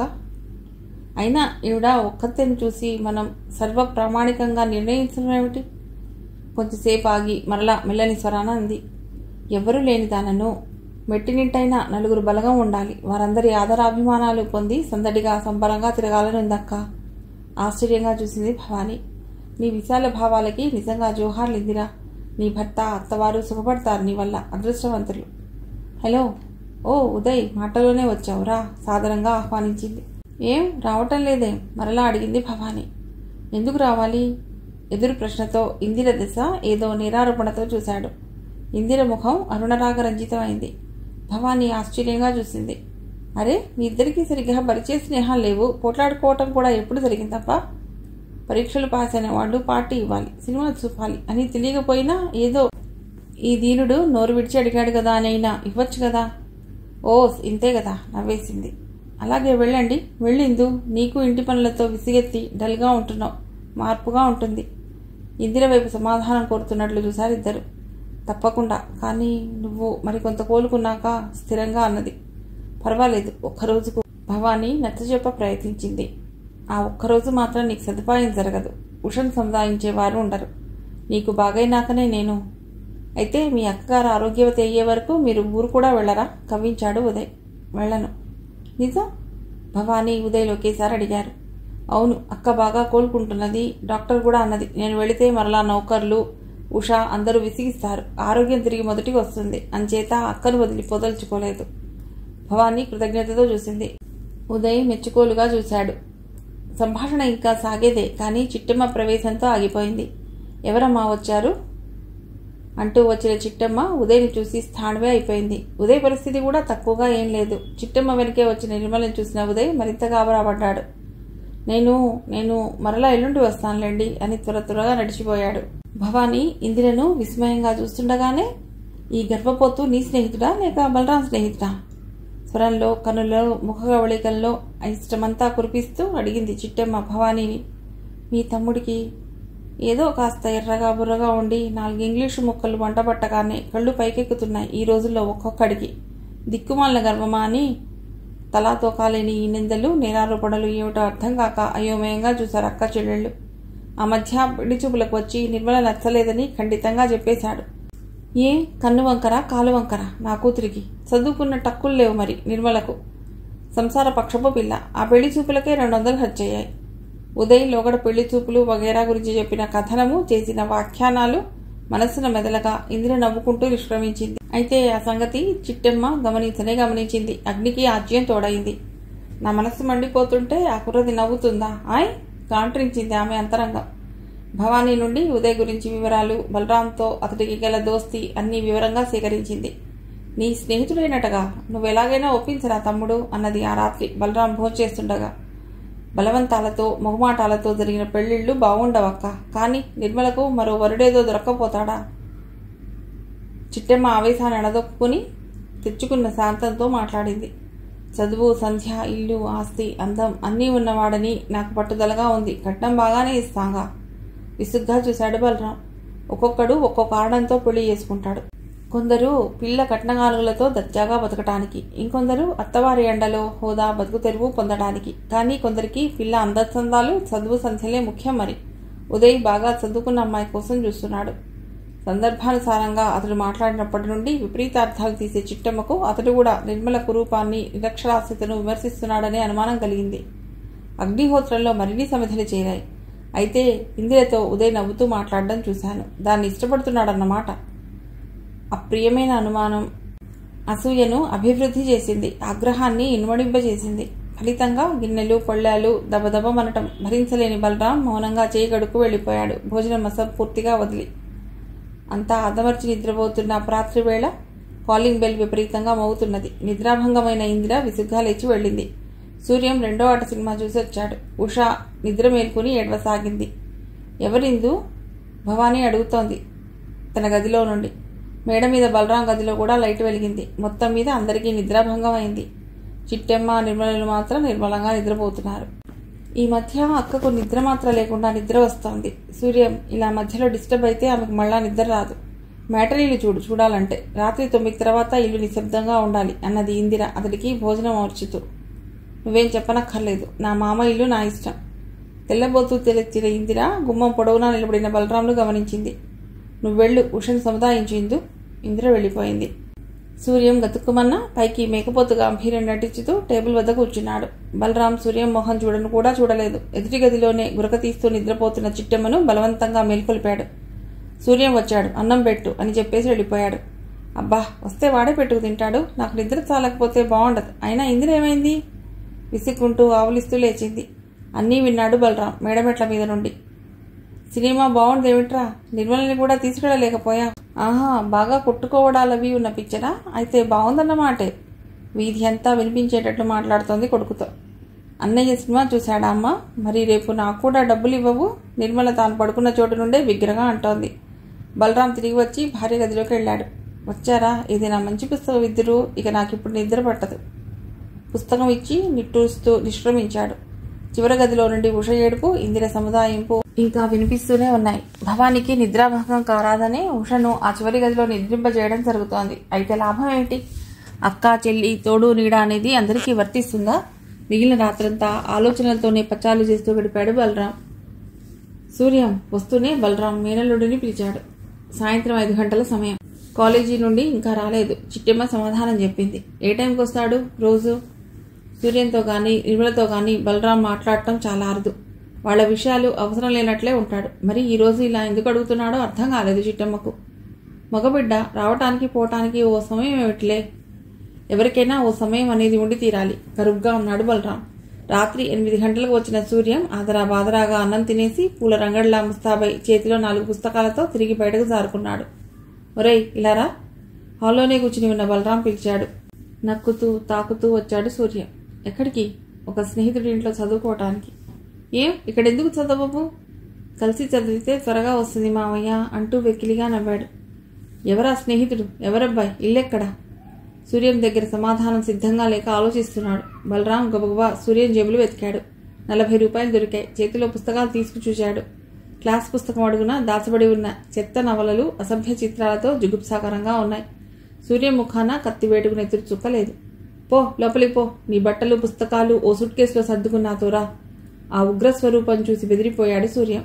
అయినా ఈవిడ ఒక్కతేను చూసి మనం సర్వ ప్రామాణికంగా నిర్ణయించడం ఏమిటి కొంచెంసేపు ఆగి మరలా మెల్లని స్వరాన అంది ఎవరూ లేని దానను మెట్టినింటైనా నలుగురు బలగం ఉండాలి వారందరి ఆదరాభిమానాలు పొంది సందడిగా సంబరంగా తిరగాలని ఉందక్క ఆశ్చర్యంగా చూసింది భవానీ నీ విశాల భావాలకి నిజంగా జోహార్లు ఇందిరా నీ భర్త అత్తవారు సుఖపడతారు నీ వల్ల అదృష్టవంతులు హలో ఓ ఉదయ్ మాటలోనే వచ్చావురా సాదరంగా ఆహ్వానించింది ఏం రావటం లేదేం మరలా అడిగింది భవానీ ఎందుకు రావాలి ఎదురు ప్రశ్నతో ఇందిర దశ ఏదో నిరారోపణతో చూశాడు ఇందిర ముఖం అరుణరాగరంజితమైంది భవానీ ఆశ్చర్యంగా చూసింది అరే మీ ఇద్దరికీ సరిగ్గా పరిచయ స్నేహాలు లేవు పోట్లాడుకోవటం కూడా ఎప్పుడు జరిగిందప్పా పరీక్షలు పాస్ అయిన వాళ్ళు పార్టీ ఇవ్వాలి సినిమా చూపాలి అని తెలియకపోయినా ఏదో ఈ దీనుడు నోరు విడిచి అడిగాడు కదా అనైనా ఇవ్వచ్చు కదా ఓ ఇంతే కదా నవ్వేసింది అలాగే వెళ్ళండి వెళ్ళిందు నీకు ఇంటి పనులతో విసిగెత్తి డల్గా ఉంటున్నావు మార్పుగా ఉంటుంది ఇందిర వైపు సమాధానం కోరుతున్నట్లు చూశారు ఇద్దరు తప్పకుండా కానీ నువ్వు మరికొంత కోలుకున్నాక స్థిరంగా అన్నది పర్వాలేదు ఒక్కరోజుకు భవానీ నచ్చజెప్ప ప్రయత్నించింది ఆ ఒక్కరోజు మాత్రం నీకు సదుపాయం జరగదు ఉషను సముదాయించేవారు ఉండరు నీకు బాగైనాకనే నేను అయితే మీ అక్కగారు ఆరోగ్యవతి అయ్యే వరకు మీరు ఊరు కూడా వెళ్ళరా కవ్వించాడు ఉదయ్ వెళ్ళను నిజం భవానీ ఉదయ్ ఒకేసారి అడిగారు అవును అక్క బాగా కోలుకుంటున్నది డాక్టర్ కూడా అన్నది నేను వెళితే మరలా నౌకర్లు ఉష అందరూ విసిగిస్తారు ఆరోగ్యం తిరిగి మొదటికి వస్తుంది అంచేత అక్కను వదిలి పొదల్చుకోలేదు భవానీ కృతజ్ఞతతో చూసింది ఉదయ్ మెచ్చుకోలుగా చూశాడు సంభాషణ ఇంకా సాగేదే కానీ చిట్టమ్మ ప్రవేశంతో ఆగిపోయింది ఎవరమ్మా వచ్చారు అంటూ వచ్చిన చిట్టమ్మ ఉదయ్ని చూసి స్థానవే అయిపోయింది ఉదయ్ పరిస్థితి కూడా తక్కువగా ఏం లేదు చిట్టమ్మ వెనకే వచ్చిన నిర్మలను చూసిన ఉదయ్ మరింత గాబరాపడ్డాడు నేను నేను మరలా ఎల్లుండి వస్తానులేండి అని త్వర త్వరగా నడిచిపోయాడు భవానీ ఇందిరను విస్మయంగా చూస్తుండగానే ఈ గర్భపోతు నీ స్నేహితుడా లేక బలరాం స్నేహితుడా స్వరంలో కనుల్లో ముఖగవళికల్లో ఇష్టమంతా కురిపిస్తూ అడిగింది చిట్టమ్మ భవానీని మీ తమ్ముడికి ఏదో కాస్త ఎర్రగా బుర్రగా ఉండి నాలుగు ఇంగ్లీషు ముక్కలు వంటపట్టగానే కళ్ళు పైకెక్కుతున్నాయి ఈ రోజుల్లో ఒక్కొక్కడికి దిక్కుమాలిన గర్వమా అని తలా తోకాలేని ఈ నిందలు నేరారోపణలు ఏమిటో అర్థం కాక అయోమయంగా చూశారు అక్క చెల్లెళ్ళు ఆ మధ్య పిడి చూపులకు వచ్చి నిర్మల నచ్చలేదని ఖండితంగా చెప్పేశాడు ఏ కన్ను వంకర కాలు వంకర నా కూతురికి చదువుకున్న టక్కులు లేవు మరి నిర్మలకు సంసార పక్షపు పిల్ల ఆ పెళ్లి చూపులకే రెండు వందలు ఖర్చయ్యాయి ఉదయ్ లోగడ పెళ్లి చూపులు వగేరా గురించి చెప్పిన కథనము చేసిన వ్యాఖ్యానాలు మనస్సున మెదలగా ఇందిర నవ్వుకుంటూ నిష్క్రమించింది అయితే ఆ సంగతి చిట్టెమ్మ గమనించనే గమనించింది అగ్నికి ఆజ్యం తోడైంది నా మనస్సు మండిపోతుంటే ఆ కుర్రది నవ్వుతుందా ఆయ్ కాంట్రించింది ఆమె అంతరంగం భవానీ నుండి ఉదయ్ గురించి వివరాలు బలరాంతో అతడికి గల దోస్తి అన్ని వివరంగా సేకరించింది నీ స్నేహితుడైనట్టుగా నువ్వు ఎలాగైనా ఒప్పించరా తమ్ముడు అన్నది ఆ రాత్రి బలరాం భోంచేస్తుండగా బలవంతాలతో మొహమాటాలతో జరిగిన పెళ్లిళ్ళు బాగుండవక్క కానీ నిర్మలకు మరో వరుడేదో దొరక్కపోతాడా చిట్టెమ్మ ఆవేశాన్ని అణదొక్కుని తెచ్చుకున్న శాంతంతో మాట్లాడింది చదువు సంధ్య ఇల్లు ఆస్తి అందం అన్నీ ఉన్నవాడని నాకు పట్టుదలగా ఉంది కట్నం బాగానే ఇస్తాగా విసుగ్గా చూశాడు బలరాం ఒక్కొక్కడు ఒక్కో కారణంతో పెళ్లి చేసుకుంటాడు కొందరు పిల్ల కట్నగాలులతో దర్జాగా బతకటానికి ఇంకొందరు అత్తవారి ఎండలో హోదా బతుకు తెరువు పొందడానికి కానీ కొందరికి పిల్ల అందచందాలు చదువు సంధ్యలే ముఖ్యం మరి ఉదయ్ బాగా చదువుకున్న అమ్మాయి కోసం చూస్తున్నాడు సందర్భానుసారంగా అతడు మాట్లాడినప్పటి నుండి విపరీతార్థాలు తీసే చిట్టమ్మకు అతడు కూడా నిర్మల కురూపాన్ని నిరక్షరాస్యతను విమర్శిస్తున్నాడనే అనుమానం కలిగింది అగ్నిహోత్రంలో మరిన్ని సమిధలు చేరాయి అయితే ఇందిరతో ఉదయ్ నవ్వుతూ మాట్లాడడం చూశాను దాన్ని ఇష్టపడుతున్నాడన్నమాట అప్రియమైన అనుమానం అసూయను అభివృద్ధి చేసింది ఆగ్రహాన్ని ఇనుమడింపజేసింది ఫలితంగా గిన్నెలు పళ్ళాలు దబదబమనటం భరించలేని బలరాం మౌనంగా చేయి గడుకు వెళ్ళిపోయాడు భోజనం మసం పూర్తిగా వదిలి అంతా అదమర్చి నిద్రపోతున్న రాత్రి వేళ కాలింగ్ బెల్ విపరీతంగా మోగుతున్నది నిద్రాభంగమైన ఇందిర విసుగ్గా లేచి వెళ్ళింది సూర్యం రెండో ఆట సినిమా చూసి వచ్చాడు ఉషా నిద్ర మేల్కొని ఏడవసాగింది ఎవరిందు భవానీ అడుగుతోంది తన గదిలో నుండి మేడ మీద బలరాం గదిలో కూడా లైట్ వెలిగింది మొత్తం మీద అందరికీ నిద్రాభంగం అయింది చిట్టెమ్మ నిర్మలలు మాత్రం నిర్మలంగా నిద్రపోతున్నారు ఈ మధ్య అక్కకు నిద్ర మాత్రం లేకుండా నిద్ర వస్తోంది సూర్యం ఇలా మధ్యలో డిస్టర్బ్ అయితే ఆమెకు మళ్ళా నిద్ర రాదు మ్యాటరీలు చూడు చూడాలంటే రాత్రి తొమ్మిది తర్వాత ఇల్లు నిశ్శబ్దంగా ఉండాలి అన్నది ఇందిర అతడికి భోజనం అర్చుతూ నువ్వేం చెప్పనక్కర్లేదు నా మామ ఇల్లు నా ఇష్టం తెల్లబోతూ తెలెత్తిన ఇందిర గుమ్మం పొడవునా నిలబడిన బలరాంను గమనించింది నువ్వు వెళ్ళు ఉషను సముదాయించు ఇందు ఇందిర వెళ్ళిపోయింది సూర్యం గతుక్కుమన్నా పైకి మేకపోతు గంభీర్యం నటించుతూ టేబుల్ వద్ద కూర్చున్నాడు బలరాం సూర్యం మొహం చూడను కూడా చూడలేదు ఎదుటి గదిలోనే గురక తీస్తూ నిద్రపోతున్న చిట్టెమ్మను బలవంతంగా మేల్కొల్పాడు సూర్యం వచ్చాడు అన్నం పెట్టు అని చెప్పేసి వెళ్ళిపోయాడు అబ్బా వస్తే వాడే పెట్టుకు తింటాడు నాకు నిద్ర చాలకపోతే బాగుండదు అయినా ఇందిర ఏమైంది విసుక్కుంటూ ఆవులిస్తూ లేచింది అన్నీ విన్నాడు బలరాం మేడమెట్ల మీద నుండి సినిమా బాగుంది ఏమిట్రా నిర్మలని కూడా తీసుకెళ్ళలేకపోయా ఆహా బాగా కొట్టుకోవడాలవి ఉన్న పిక్చరా అయితే బాగుందన్నమాటే వీధి అంతా వినిపించేటట్లు మాట్లాడుతోంది కొడుకుతో అన్నయ్య సినిమా చూశాడా అమ్మ మరి రేపు నాకు కూడా డబ్బులు ఇవ్వవు నిర్మల తాను పడుకున్న చోటు నుండే బిగ్గరగా అంటోంది బలరాం తిరిగి వచ్చి భార్య గదిలోకి వెళ్ళాడు వచ్చారా ఇది నా మంచి పుస్తకం ఇద్దరు ఇక నాకు ఇప్పుడు నిద్ర పట్టదు పుస్తకం ఇచ్చి నిట్టూరుస్తూ నిష్క్రమించాడు చివరి గదిలో నుండి ఉష ఏడుపు ఇందిర సముదాయింపు ఇంకా వినిపిస్తూనే ఉన్నాయి భవానికి నిద్రాభంగం కారాదనే ఉషను ఆ చివరి గదిలో నిద్రింపజేయడం జరుగుతోంది అయితే లాభం ఏమిటి అక్క చెల్లి తోడు నీడ అనేది అందరికీ వర్తిస్తుందా మిగిలిన రాత్రంతా ఆలోచనలతోనే పచాలు చేస్తూ గడిపాడు బలరాం సూర్యం వస్తూనే బలరాం మేనల్లుడిని పిలిచాడు సాయంత్రం ఐదు గంటల సమయం కాలేజీ నుండి ఇంకా రాలేదు చిట్టెమ్మ సమాధానం చెప్పింది ఏ టైంకి వస్తాడు రోజు సూర్యంతో కానీ నిర్మలతో కానీ బలరాం మాట్లాడటం చాలా అరుదు వాళ్ళ విషయాలు అవసరం లేనట్లే ఉంటాడు మరి ఈ రోజు ఇలా ఎందుకు అడుగుతున్నాడో అర్థం కాలేదు చిట్టమ్మకు మగబిడ్డ రావటానికి పోవటానికి ఓ సమయం ఏమిటిలే ఎవరికైనా ఓ సమయం అనేది ఉండి తీరాలి కరుగ్గా ఉన్నాడు బలరాం రాత్రి ఎనిమిది గంటలకు వచ్చిన సూర్యం ఆదరా బాదరాగా అన్నం తినేసి పూల రంగడ్లా ముస్తాబై చేతిలో నాలుగు పుస్తకాలతో తిరిగి బయటకు జారుకున్నాడు ఒరేయ్ ఇలారా హాల్లోనే కూర్చుని ఉన్న బలరాం పిలిచాడు నక్కుతూ తాకుతూ వచ్చాడు సూర్య ఎక్కడికి ఒక స్నేహితుడి ఇంట్లో చదువుకోవటానికి ఏం ఇక్కడ ఎందుకు చదవవు కలిసి చదివితే త్వరగా వస్తుంది మావయ్య అంటూ వెకిలిగా నవ్వాడు ఎవరా స్నేహితుడు ఎవరబ్బాయి ఇల్లెక్కడా సూర్యం దగ్గర సమాధానం సిద్ధంగా లేక ఆలోచిస్తున్నాడు బలరాం గబగబా సూర్యం జేబులు వెతికాడు నలభై రూపాయలు దొరికాయి చేతిలో పుస్తకాలు తీసుకు చూశాడు క్లాస్ పుస్తకం అడుగున దాచబడి ఉన్న చెత్త నవలలు అసభ్య చిత్రాలతో జుగుప్సాకరంగా ఉన్నాయి సూర్యం ముఖాన కత్తి వేటుకు నెత్తురు చుక్కలేదు పో లోపలికి పో నీ బట్టలు పుస్తకాలు ఓ సుట్ కేసులో సర్దుకున్నాతోరా ఆ ఉగ్ర స్వరూపం చూసి బెదిరిపోయాడు సూర్యం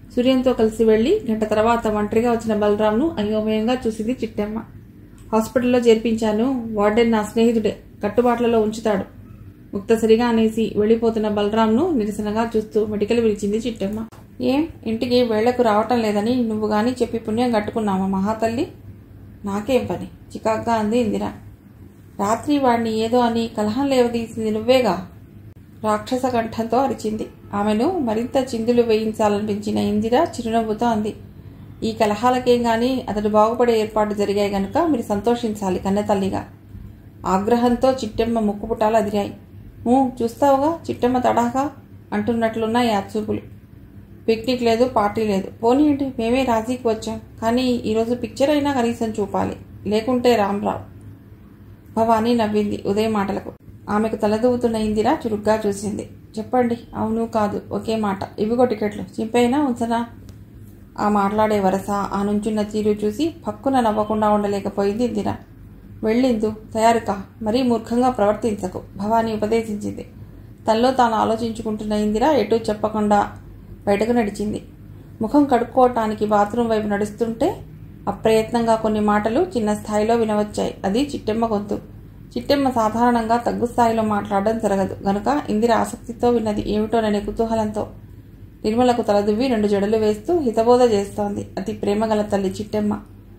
సూర్యంతో కలిసి వెళ్లి గంట తర్వాత ఒంటరిగా వచ్చిన బలరాంను అయోమయంగా చూసింది చిట్టమ్మ హాస్పిటల్లో చేర్పించాను వార్డెన్ నా స్నేహితుడే కట్టుబాట్లలో ఉంచుతాడు ముక్తసరిగా అనేసి వెళ్ళిపోతున్న బలరాంను నిరసనగా చూస్తూ మెడికల్ పిలిచింది చిట్టమ్మ ఏం ఇంటికి వేళ్లకు రావటం లేదని నువ్వు గాని చెప్పి పుణ్యం కట్టుకున్నావా మహాతల్లి నాకేం పని చికాగ్గా అంది ఇందిర రాత్రి వాడిని ఏదో అని కలహం లేవదీసింది నువ్వేగా రాక్షస కంఠంతో అరిచింది ఆమెను మరింత చిందులు వేయించాలనిపించిన ఇందిర చిరునవ్వుతో అంది ఈ కలహాలకేం గాని అతడు బాగుపడే ఏర్పాటు జరిగాయి గనుక మీరు సంతోషించాలి కన్నెతల్లిగా ఆగ్రహంతో చిట్టెమ్మ ముక్కుపుటాలు అదిరాయి ఊ చూస్తావుగా చిట్టెమ్మ తడాకా అంటున్నట్లున్నాయి ఆ చూపులు పిక్నిక్ లేదు పార్టీ లేదు పోనీయండి మేమే రాజీకి వచ్చాం కానీ ఈరోజు పిక్చర్ అయినా కనీసం చూపాలి లేకుంటే రామ్రావు భవానీ నవ్వింది ఉదయం మాటలకు ఆమెకు తలదూవుతున్న ఇందిర చురుగ్గా చూసింది చెప్పండి అవును కాదు ఒకే మాట ఇవిగో టికెట్లు చింపైనా ఉంచనా ఆ మాట్లాడే వరస ఆ నుంచున్న తీరు చూసి పక్కున నవ్వకుండా ఉండలేకపోయింది ఇందిర వెళ్ళిందు తయారుకా మరీ మూర్ఖంగా ప్రవర్తించకు భవానీ ఉపదేశించింది తనలో తాను ఆలోచించుకుంటున్న ఇందిర ఎటూ చెప్పకుండా బయటకు నడిచింది ముఖం కడుక్కోవటానికి బాత్రూమ్ వైపు నడుస్తుంటే అప్రయత్నంగా కొన్ని మాటలు చిన్న స్థాయిలో వినవచ్చాయి అది చిట్టెమ్మ గొంతు చిట్టెమ్మ సాధారణంగా తగ్గు స్థాయిలో మాట్లాడడం జరగదు గనుక ఇందిర ఆసక్తితో విన్నది ఏమిటోననే కుతూహలంతో నిర్మలకు తలదువ్వి రెండు జడలు వేస్తూ హితబోధ చేస్తోంది అతి ప్రేమగల తల్లి చిట్టెమ్మ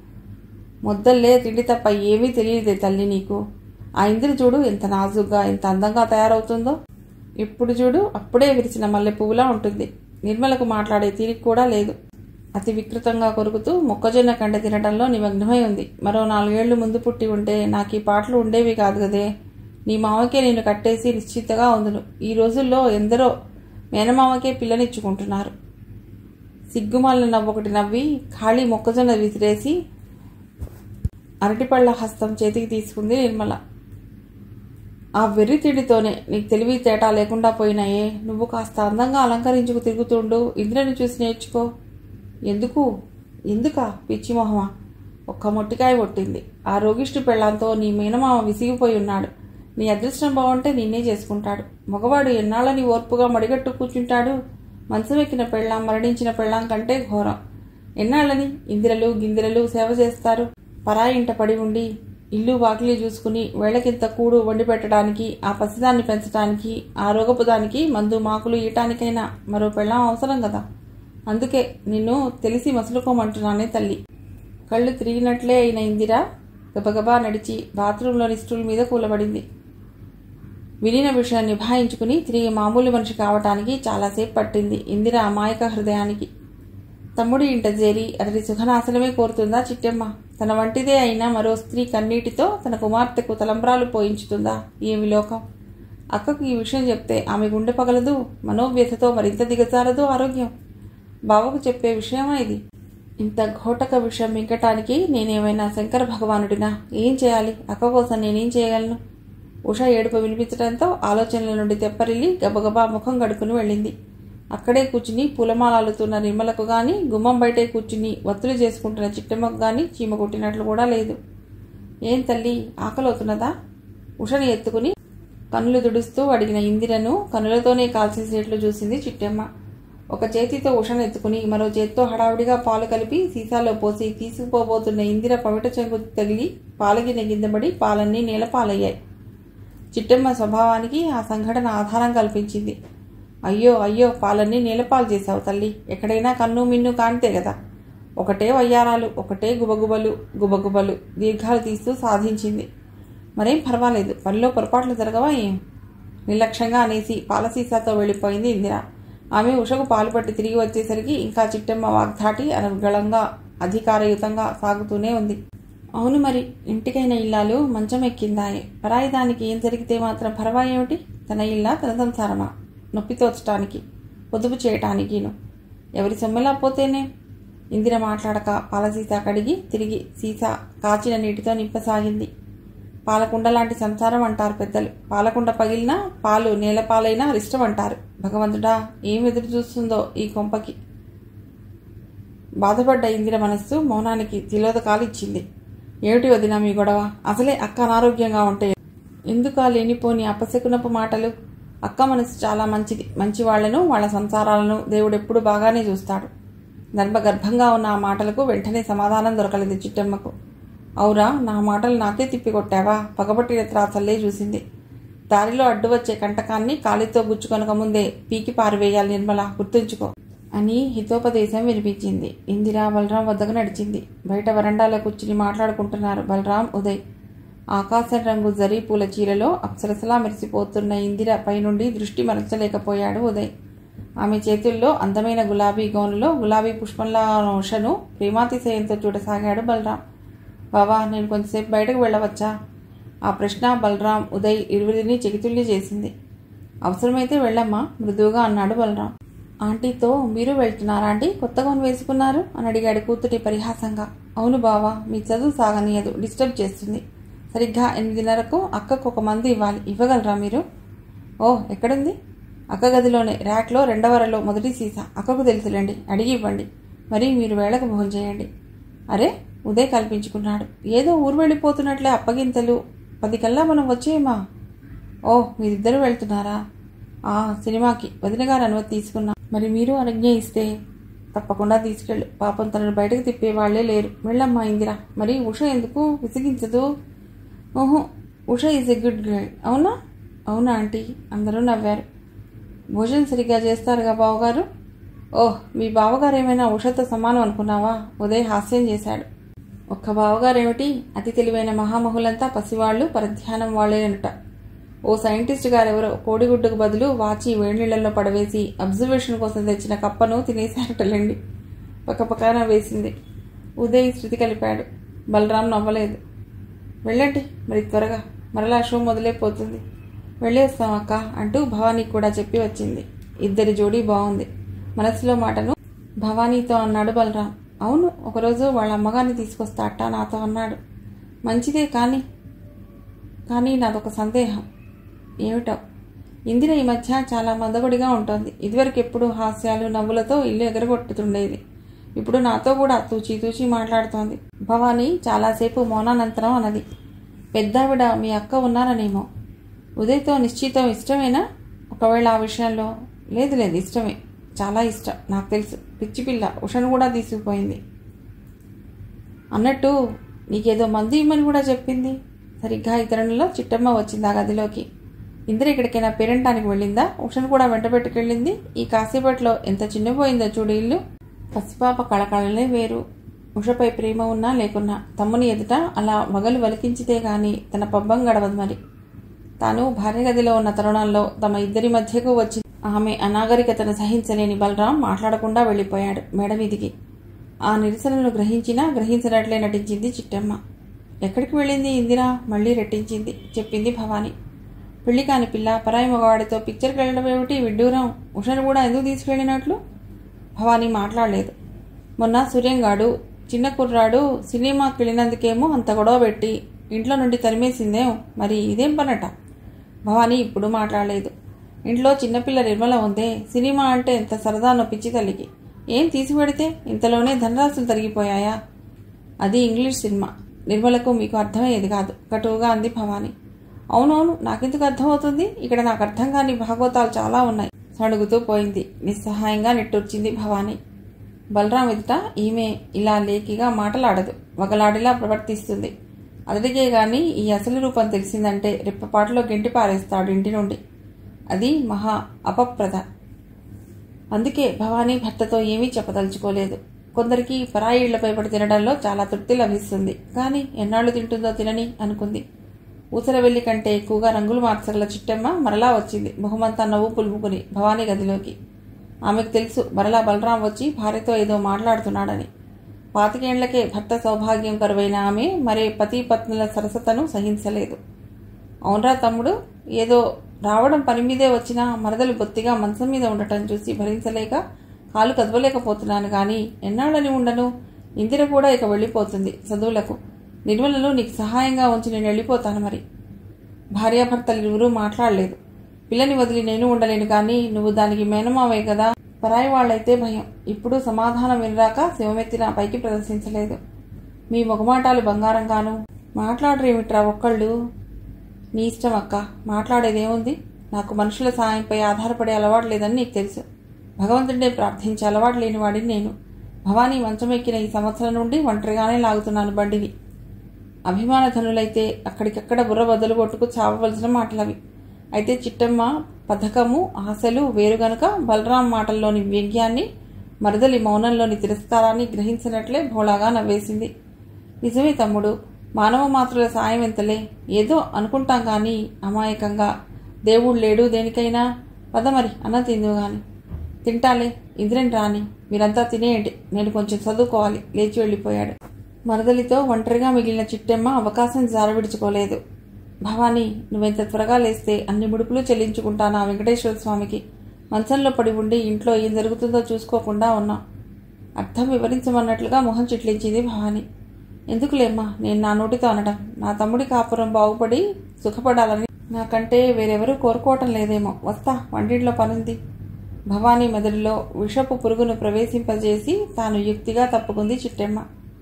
మొద్దల్లే తిండి తప్ప ఏమీ తెలియదే తల్లి నీకు ఆ ఇందిరి చూడు ఎంత నాజుగ్గా ఎంత అందంగా తయారవుతుందో ఇప్పుడు చూడు అప్పుడే విరిచిన మల్లె పువ్వులా ఉంటుంది నిర్మలకు మాట్లాడే తీరిక కూడా లేదు అతి వికృతంగా కొరుకుతూ మొక్కజొన్న కండ తినడంలో నిమగ్నమై ఉంది మరో నాలుగేళ్లు ముందు పుట్టి ఉంటే నాకు ఈ పాటలు ఉండేవి కాదు కదే నీ మామకే నేను కట్టేసి నిశ్చితగా ఉందును ఈ రోజుల్లో ఎందరో మేనమామకే పిల్లనిచ్చుకుంటున్నారు సిగ్గుమాలిన నవ్వొకటి నవ్వి ఖాళీ మొక్కజొన్న విసిరేసి అరటిపళ్ళ హస్తం చేతికి తీసుకుంది నిర్మల ఆ వెర్రి తిండితోనే నీకు తెలివి తేటా లేకుండా పోయినాయే నువ్వు కాస్త అందంగా అలంకరించుకు తిరుగుతుండు ఇంద్రని చూసి నేర్చుకో ఎందుకు ఎందుకా పిచ్చి మొహమా ఒక్క మొట్టికాయ కొట్టింది ఆ రోగిష్టి పెళ్లాంతో నీ మీనమామ విసిగిపోయి ఉన్నాడు నీ అదృష్టం బాగుంటే నిన్నే చేసుకుంటాడు మగవాడు ఎన్నాళ్ళని ఓర్పుగా మడిగట్టు కూర్చుంటాడు మంచం ఎక్కిన పెళ్ళాం మరణించిన పెళ్ళాం కంటే ఘోరం ఎన్నాళ్ళని ఇందిరలు గిందిరలు సేవ చేస్తారు పరాయి ఇంట పడి ఉండి ఇల్లు వాకిలి చూసుకుని వేళకింత కూడు వండి పెట్టడానికి ఆ పసిదాన్ని పెంచడానికి ఆ రోగపు దానికి మందు మాకులు ఇయటానికైనా మరో పెళ్ళాం అవసరం కదా అందుకే నిన్ను తెలిసి మసులుకోమంటున్నానే తల్లి కళ్ళు తిరిగినట్లే అయిన ఇందిర గబగబా నడిచి బాత్రూంలోని స్టూల్ మీద కూలబడింది వినిన విషయం నిభాయించుకుని తిరిగి మామూలు మనిషి కావటానికి చాలాసేపు పట్టింది ఇందిర అమాయక హృదయానికి తమ్ముడి ఇంట చేరి అతడి సుఖనాశనమే కోరుతుందా చిట్టమ్మ తన వంటిదే అయినా మరో స్త్రీ కన్నీటితో తన కుమార్తెకు తలంబ్రాలు పోయించుతుందా ఏమి లోకం అక్కకు ఈ విషయం చెప్తే ఆమె గుండె పగలదు మనోవ్యథతో మరింత దిగజారదు ఆరోగ్యం బావకు చెప్పే విషయమా ఇది ఇంత ఘోటక విషయం మింగటానికి నేనేమైనా శంకర భగవానుడినా ఏం చేయాలి అక్క కోసం నేనేం చేయగలను ఉష ఏడుపు వినిపించడంతో ఆలోచనల నుండి తెప్పరిల్లి గబగబా ముఖం గడుకుని వెళ్ళింది అక్కడే కూర్చుని పూలమాలలుతున్న నిర్మలకు గాని గుమ్మం బయటే కూర్చుని వత్తులు చేసుకుంటున్న చిట్టమ్మకు గాని చీమ కొట్టినట్లు కూడా లేదు ఏం తల్లి ఆకలవుతున్నదా ఉషని ఎత్తుకుని కన్నులు దుడుస్తూ అడిగిన ఇందిరను కన్నులతోనే కాల్చేసేట్లు చూసింది చిట్టమ్మ ఒక చేతితో ఉషను ఎత్తుకుని మరో చేత్తో హడావిడిగా పాలు కలిపి సీసాలో పోసి తీసుకుపోబోతున్న ఇందిర పవిట చెంగు తగిలి పాలగిన గిందబడి పాలన్నీ నీలపాలయ్యాయి చిట్టమ్మ స్వభావానికి ఆ సంఘటన ఆధారం కల్పించింది అయ్యో అయ్యో పాలన్నీ నీలపాలు చేశావు తల్లి ఎక్కడైనా కన్ను మిన్ను కానితే కదా ఒకటే వయ్యారాలు ఒకటే గుబగుబలు గుబగుబలు దీర్ఘాలు తీస్తూ సాధించింది మరేం పర్వాలేదు పనిలో పొరపాట్లు జరగవా ఏం నిర్లక్ష్యంగా అనేసి పాల సీసాతో వెళ్ళిపోయింది ఇందిర ఆమె ఉషకు పాలు పట్టి తిరిగి వచ్చేసరికి ఇంకా చిట్టమ్మ వాగ్దాటి అనర్గళంగా అధికారయుతంగా సాగుతూనే ఉంది అవును మరి ఇంటికైన ఇల్లాలు మంచం ఎక్కిందాయే పరాయి దానికి ఏం జరిగితే మాత్రం పరవా ఏమిటి తన ఇల్లా తన సంసారమా నొప్పి తోచటానికి పొదుపు చేయటానికిను ఎవరి సొమ్మెలా పోతేనే ఇందిర మాట్లాడక పాల సీసా కడిగి తిరిగి సీసా కాచిన నీటితో నింపసాగింది పాలకుండ లాంటి సంసారం అంటారు పెద్దలు పాలకుండ పగిలినా పాలు నేలపాలైనా అరిష్టం అంటారు భగవంతుడా ఏం ఎదురు చూస్తుందో ఈ కొంపకి బాధపడ్డ ఇందిర మనస్సు మౌనానికి తిలోదకాలు ఇచ్చింది ఏమిటి వదినా మీ గొడవ అసలే అక్క అనారోగ్యంగా ఉంటే ఎందుకా లేనిపోని అపశకునపు మాటలు అక్క మనసు చాలా మంచిది మంచి వాళ్లను వాళ్ళ సంసారాలను దేవుడెప్పుడు బాగానే చూస్తాడు గర్భగర్భంగా ఉన్న ఆ మాటలకు వెంటనే సమాధానం దొరకలేదు చిట్టమ్మకు అవురా నా మాటలు నాకే తిప్పికొట్టావా పగబట్టిన త్రాసల్లే చూసింది దారిలో అడ్డు వచ్చే కంటకాన్ని కాలితో గుచ్చుకొనక ముందే పీకి పారివేయాలి నిర్మల గుర్తుంచుకో అని హితోపదేశం వినిపించింది ఇందిరా బలరాం వద్దకు నడిచింది బయట వరండాలో కూర్చుని మాట్లాడుకుంటున్నారు బలరాం ఉదయ్ ఆకాశం రంగు జరీ పూల చీరలో అప్సరసలా మెరిసిపోతున్న ఇందిర పైనుండి దృష్టి మరచలేకపోయాడు ఉదయ్ ఆమె చేతుల్లో అందమైన గులాబీ గౌనులో గులాబీ పుష్పంలా ఉషను ప్రేమాతిశయంతో చూడసాగాడు బలరాం బావా నేను కొంచెంసేపు బయటకు వెళ్ళవచ్చా ఆ ప్రశ్న బలరాం ఉదయ్ ఇరువురిని చెకితుల్లి చేసింది అవసరమైతే వెళ్ళమ్మా మృదువుగా అన్నాడు బలరాం ఆంటీతో మీరు వెళ్తున్నారా ఆంటీ కొత్త గౌన్ వేసుకున్నారు అని అడిగాడు కూతురి పరిహాసంగా అవును బావా మీ చదువు సాగనీయదు డిస్టర్బ్ చేస్తుంది సరిగ్గా ఎనిమిదిన్నరకు అక్కకు ఒక మందు ఇవ్వాలి ఇవ్వగలరా మీరు ఓ ఎక్కడుంది అక్క గదిలోనే ర్యాక్లో రెండవరలో మొదటి సీసా అక్కకు తెలుసులేండి అడిగి ఇవ్వండి మరి మీరు వేళకు భోజనం చేయండి అరే ఉదయ్ కల్పించుకున్నాడు ఏదో ఊరు వెళ్ళిపోతున్నట్లే అప్పగింతలు పది కల్లా మనం వచ్చేయమా ఓ మీరిద్దరూ వెళ్తున్నారా ఆ సినిమాకి వదిన గారు అనుమతి తీసుకున్నా మరి మీరు అనుజ్ఞ ఇస్తే తప్పకుండా తీసుకెళ్ళు పాపం తనను బయటకు తిప్పే వాళ్లే లేరు వెళ్ళమ్మా ఇందిరా మరి ఉష ఎందుకు విసిగించదు ఓహో Usha is a good girl అవునా అవునా ఆంటీ అందరూ నవ్వారు భోజనం సరిగ్గా చేస్తారుగా బావగారు ఓహ్ మీ బావగారు ఏమైనా ఉషతో సమానం అనుకున్నావా ఉదయ్ హాస్యం చేశాడు ఒక్క బావగారేమిటి అతి తెలివైన మహామహులంతా పసివాళ్లు పరధ్యానం వాళ్లేనట ఓ సైంటిస్ట్ గారెవరో కోడిగుడ్డుకు బదులు వాచి వేడినీళ్లలో పడవేసి అబ్జర్వేషన్ కోసం తెచ్చిన కప్పను తినేశారటలేండి పక్కపక్కన వేసింది ఉదయ్ శృతి కలిపాడు బలరాం నవ్వలేదు వెళ్ళండి మరి త్వరగా మరలా షో మొదలైపోతుంది వెళ్ళేస్తాం అక్క అంటూ భవానీ కూడా చెప్పి వచ్చింది ఇద్దరి జోడీ బాగుంది మనసులో మాటను భవానీతో అన్నాడు బలరాం అవును ఒకరోజు వాళ్ళ అమ్మగారిని తీసుకొస్తాట నాతో అన్నాడు మంచిదే కానీ కానీ నాదొక సందేహం ఏమిటో ఇందిర ఈ మధ్య చాలా మందగొడిగా ఉంటుంది ఇదివరకు ఎప్పుడు హాస్యాలు నవ్వులతో ఇల్లు ఎగరగొట్టుతుండేది ఇప్పుడు నాతో కూడా తూచి తూచి మాట్లాడుతోంది భవానీ చాలాసేపు మౌనానంతరం అన్నది పెద్దావిడ మీ అక్క ఉన్నారనేమో ఉదయ్తో నిశ్చితం ఇష్టమేనా ఒకవేళ ఆ విషయంలో లేదు లేదు ఇష్టమే చాలా ఇష్టం నాకు తెలుసు పిచ్చి పిల్ల ఉషను కూడా తీసుకుపోయింది అన్నట్టు నీకేదో మందు ఇమ్మని కూడా చెప్పింది సరిగ్గా ఇతరులలో చిట్టమ్మ వచ్చింది ఆ గదిలోకి ఇందిర ఇక్కడికైనా పేరెంటానికి వెళ్ళిందా ఉషను కూడా వెంట పెట్టుకెళ్ళింది ఈ కాసేపట్లో ఎంత చిన్నపోయిందో చూడు ఇల్లు పసిపాప కళకళలే వేరు ఉషపై ప్రేమ ఉన్నా లేకున్నా తమ్ముని ఎదుట అలా వగలు వలికించితే గాని తన పబ్బం గడవదు మరి తాను భార్య గదిలో ఉన్న తరుణంలో తమ ఇద్దరి మధ్యకు వచ్చి ఆమె అనాగరికతను సహించలేని బలరాం మాట్లాడకుండా వెళ్ళిపోయాడు మేడ మీదికి ఆ నిరసనను గ్రహించినా గ్రహించినట్లే నటించింది చిట్టమ్మ ఎక్కడికి వెళ్ళింది ఇందిరా మళ్ళీ రెట్టించింది చెప్పింది భవానీ పెళ్లి కాని పిల్ల పరాయి మగవాడితో పిక్చర్కి వెళ్ళడం ఏమిటి విడ్డూరం ఉషను కూడా ఎందుకు తీసుకెళ్ళినట్లు భవానీ మాట్లాడలేదు మొన్న సూర్యంగాడు చిన్న కుర్రాడు సినిమాకి వెళ్ళినందుకేమో అంత గొడవ పెట్టి ఇంట్లో నుండి తరిమేసిందేం మరి ఇదేం పనట భవానీ ఇప్పుడు మాట్లాడలేదు ఇంట్లో చిన్నపిల్ల నిర్మల ఉందే సినిమా అంటే ఎంత సరదా నొప్పించి తల్లికి ఏం తీసిపెడితే ఇంతలోనే ధనరాశులు తరిగిపోయాయా అది ఇంగ్లీష్ సినిమా నిర్మలకు మీకు అర్థమయ్యేది కాదు కటువుగా అంది భవానీ అవునవును నాకెందుకు అర్థమవుతుంది ఇక్కడ నాకు అర్థం కాని భాగవతాలు చాలా ఉన్నాయి సణుగుతూ పోయింది నిస్సహాయంగా నిట్టూర్చింది భవానీ బలరాం ఎదుట ఈమె ఇలా లేకిగా మాటలాడదు వగలాడిలా ప్రవర్తిస్తుంది అతడికే గాని ఈ అసలు రూపం తెలిసిందంటే రెప్పపాటులో గెంటి పారేస్తాడు ఇంటి నుండి అది మహా అపప్రద అందుకే భవానీ భర్తతో ఏమీ చెప్పదలుచుకోలేదు కొందరికి పరాయి ఇళ్లపై పడి తినడంలో చాలా తృప్తి లభిస్తుంది కానీ ఎన్నాళ్ళు తింటుందో తినని అనుకుంది ఊసరవెల్లి కంటే ఎక్కువగా రంగులు మార్చగల చిట్టమ్మ మరలా వచ్చింది మొహమంతా నవ్వు పులుముకుని భవానీ గదిలోకి ఆమెకు తెలుసు మరలా బలరాం వచ్చి భార్యతో ఏదో మాట్లాడుతున్నాడని పాతికేండ్లకే భర్త సౌభాగ్యం కరువైన ఆమె మరే పతి పత్నుల సరసతను సహించలేదు అవునరా తమ్ముడు ఏదో రావడం పని మీదే వచ్చినా మరదలు బొత్తిగా మంచం మీద ఉండటం చూసి భరించలేక కాలు కదవలేకపోతున్నాను కానీ ఎన్నాళ్ళని ఉండను ఇందిర కూడా ఇక వెళ్ళిపోతుంది చదువులకు నిర్మలలో నీకు సహాయంగా ఉంచి నేను వెళ్ళిపోతాను మరి భార్యాభర్తలు ఇరువురు మాట్లాడలేదు పిల్లని వదిలి నేను ఉండలేను కానీ నువ్వు దానికి మేనమావే కదా పరాయి వాళ్ళైతే భయం ఇప్పుడు సమాధానం వినరాక శివమెత్తిన పైకి ప్రదర్శించలేదు మీ మొగమాటాలు బంగారంగాను మాట్లాడరేమిట్రా ఒక్కళ్ళు నీ ఇష్టం అక్క మాట్లాడేదేముంది నాకు మనుషుల సాయంపై ఆధారపడే అలవాటు లేదని నీకు తెలుసు భగవంతుడే ప్రార్థించే అలవాటు లేనివాడిని నేను భవానీ మంచం ఎక్కిన ఈ సంవత్సరం నుండి ఒంటరిగానే లాగుతున్నాను బండిని అభిమాన ధనులైతే అక్కడికక్కడ బుర్ర బదులు కొట్టుకు చావవలసిన మాటలవి అయితే చిట్టమ్మ పథకము ఆశలు వేరు గనుక బలరాం మాటల్లోని వ్యంగ్యాన్ని మరదలి మౌనంలోని తిరస్కారాన్ని గ్రహించినట్లే భోళాగా నవ్వేసింది నిజమే తమ్ముడు మానవ మాత్రుల సాయం ఎంతలే ఏదో అనుకుంటాం కానీ అమాయకంగా దేవుడు లేడు దేనికైనా పద మరి అన్న తిందు గాని తింటాలే ఇంద్రన్ రాని మీరంతా తినేయండి నేను కొంచెం చదువుకోవాలి లేచి వెళ్ళిపోయాడు మరదలితో ఒంటరిగా మిగిలిన చిట్టెమ్మ అవకాశం జారవిడుచుకోలేదు భవానీ నువ్వెంత త్వరగా లేస్తే అన్ని ముడుపులు చెల్లించుకుంటాను ఆ వెంకటేశ్వర స్వామికి మంచంలో పడి ఉండి ఇంట్లో ఏం జరుగుతుందో చూసుకోకుండా ఉన్నా అర్థం వివరించమన్నట్లుగా మొహం చిట్లించింది భవానీ ఎందుకులేమ్మా నేను నా నోటితో అనడం నా తమ్ముడి కాపురం బాగుపడి సుఖపడాలని నాకంటే వేరెవరూ కోరుకోవటం లేదేమో వస్తా వంటింట్లో పనుంది భవానీ మెదడులో విషపు పురుగును ప్రవేశింపజేసి తాను యుక్తిగా తప్పుకుంది చిట్టెమ్మ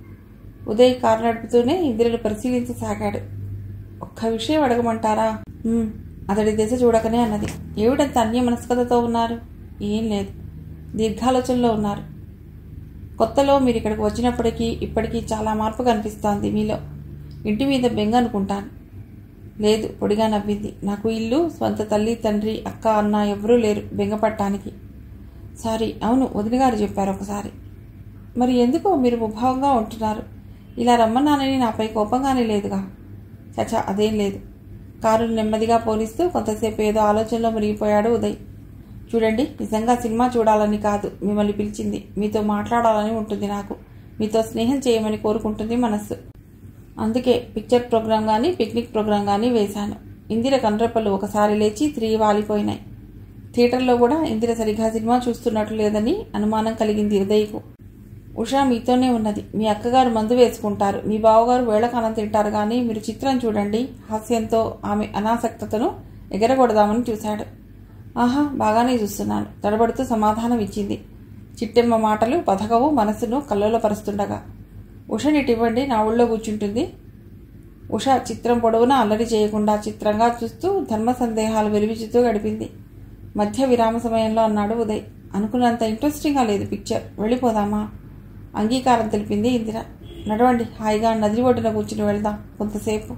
ఉదయ్ కారు నడుపుతూనే ఇందిరను పరిశీలించసాగాడు ఒక్క విషయం అడగమంటారా "ఉమ్," అతడి దశ చూడకనే అన్నది ఏమిటంత అన్యమనస్కతతో ఉన్నారు ఏం లేదు దీర్ఘాలోచనలో ఉన్నారు కొత్తలో మీరు ఇక్కడికి వచ్చినప్పటికీ ఇప్పటికీ చాలా మార్పు కనిపిస్తోంది మీలో ఇంటి మీద బెంగ అనుకుంటాను లేదు పొడిగా నవ్వింది నాకు ఇల్లు స్వంత తల్లి తండ్రి అక్క అన్న ఎవరూ లేరు బెంగపట్టానికి సారీ అవును వదిన గారు చెప్పారు ఒకసారి మరి ఎందుకో మీరు ముభావంగా ఉంటున్నారు ఇలా రమ్మన్నానని నాపై కోపంగానే లేదుగా చచా అదేం లేదు కారును నెమ్మదిగా పోనిస్తూ కొంతసేపు ఏదో ఆలోచనలో మునిగిపోయాడు ఉదయ్ చూడండి నిజంగా సినిమా చూడాలని కాదు మిమ్మల్ని పిలిచింది మీతో మాట్లాడాలని ఉంటుంది నాకు మీతో స్నేహం చేయమని కోరుకుంటుంది మనస్సు అందుకే పిక్చర్ ప్రోగ్రాం కానీ పిక్నిక్ ప్రోగ్రాం కానీ వేశాను ఇందిర కండ్రపలు ఒకసారి లేచి తిరిగి వాలిపోయినాయి థియేటర్లో కూడా ఇందిర సరిగా సినిమా చూస్తున్నట్లు లేదని అనుమానం కలిగింది ఉదయ్కు ఉషా మీతోనే ఉన్నది మీ అక్కగారు మందు వేసుకుంటారు మీ బావగారు వేళకాలం తింటారు కానీ మీరు చిత్రం చూడండి హాస్యంతో ఆమె అనాసక్తతను ఎగరగొడదామని చూశాడు ఆహా బాగానే చూస్తున్నాను తడబడుతూ సమాధానం ఇచ్చింది చిట్టెమ్మ మాటలు పథకవు మనసును కల్లోలపరుస్తుండగా ఉషనిటివ్వండి నా ఊళ్ళో కూర్చుంటుంది ఉష చిత్రం పొడవునా అల్లరి చేయకుండా చిత్రంగా చూస్తూ ధర్మ సందేహాలు వెలివిచుతూ గడిపింది మధ్య విరామ సమయంలో అన్నాడు ఉదయ్ అనుకున్నంత ఇంట్రెస్టింగ్గా లేదు పిక్చర్ వెళ్ళిపోదామా అంగీకారం తెలిపింది ఇందిర నడవండి హాయిగా నది ఒడ్డున కూర్చుని వెళ్దాం కొంతసేపు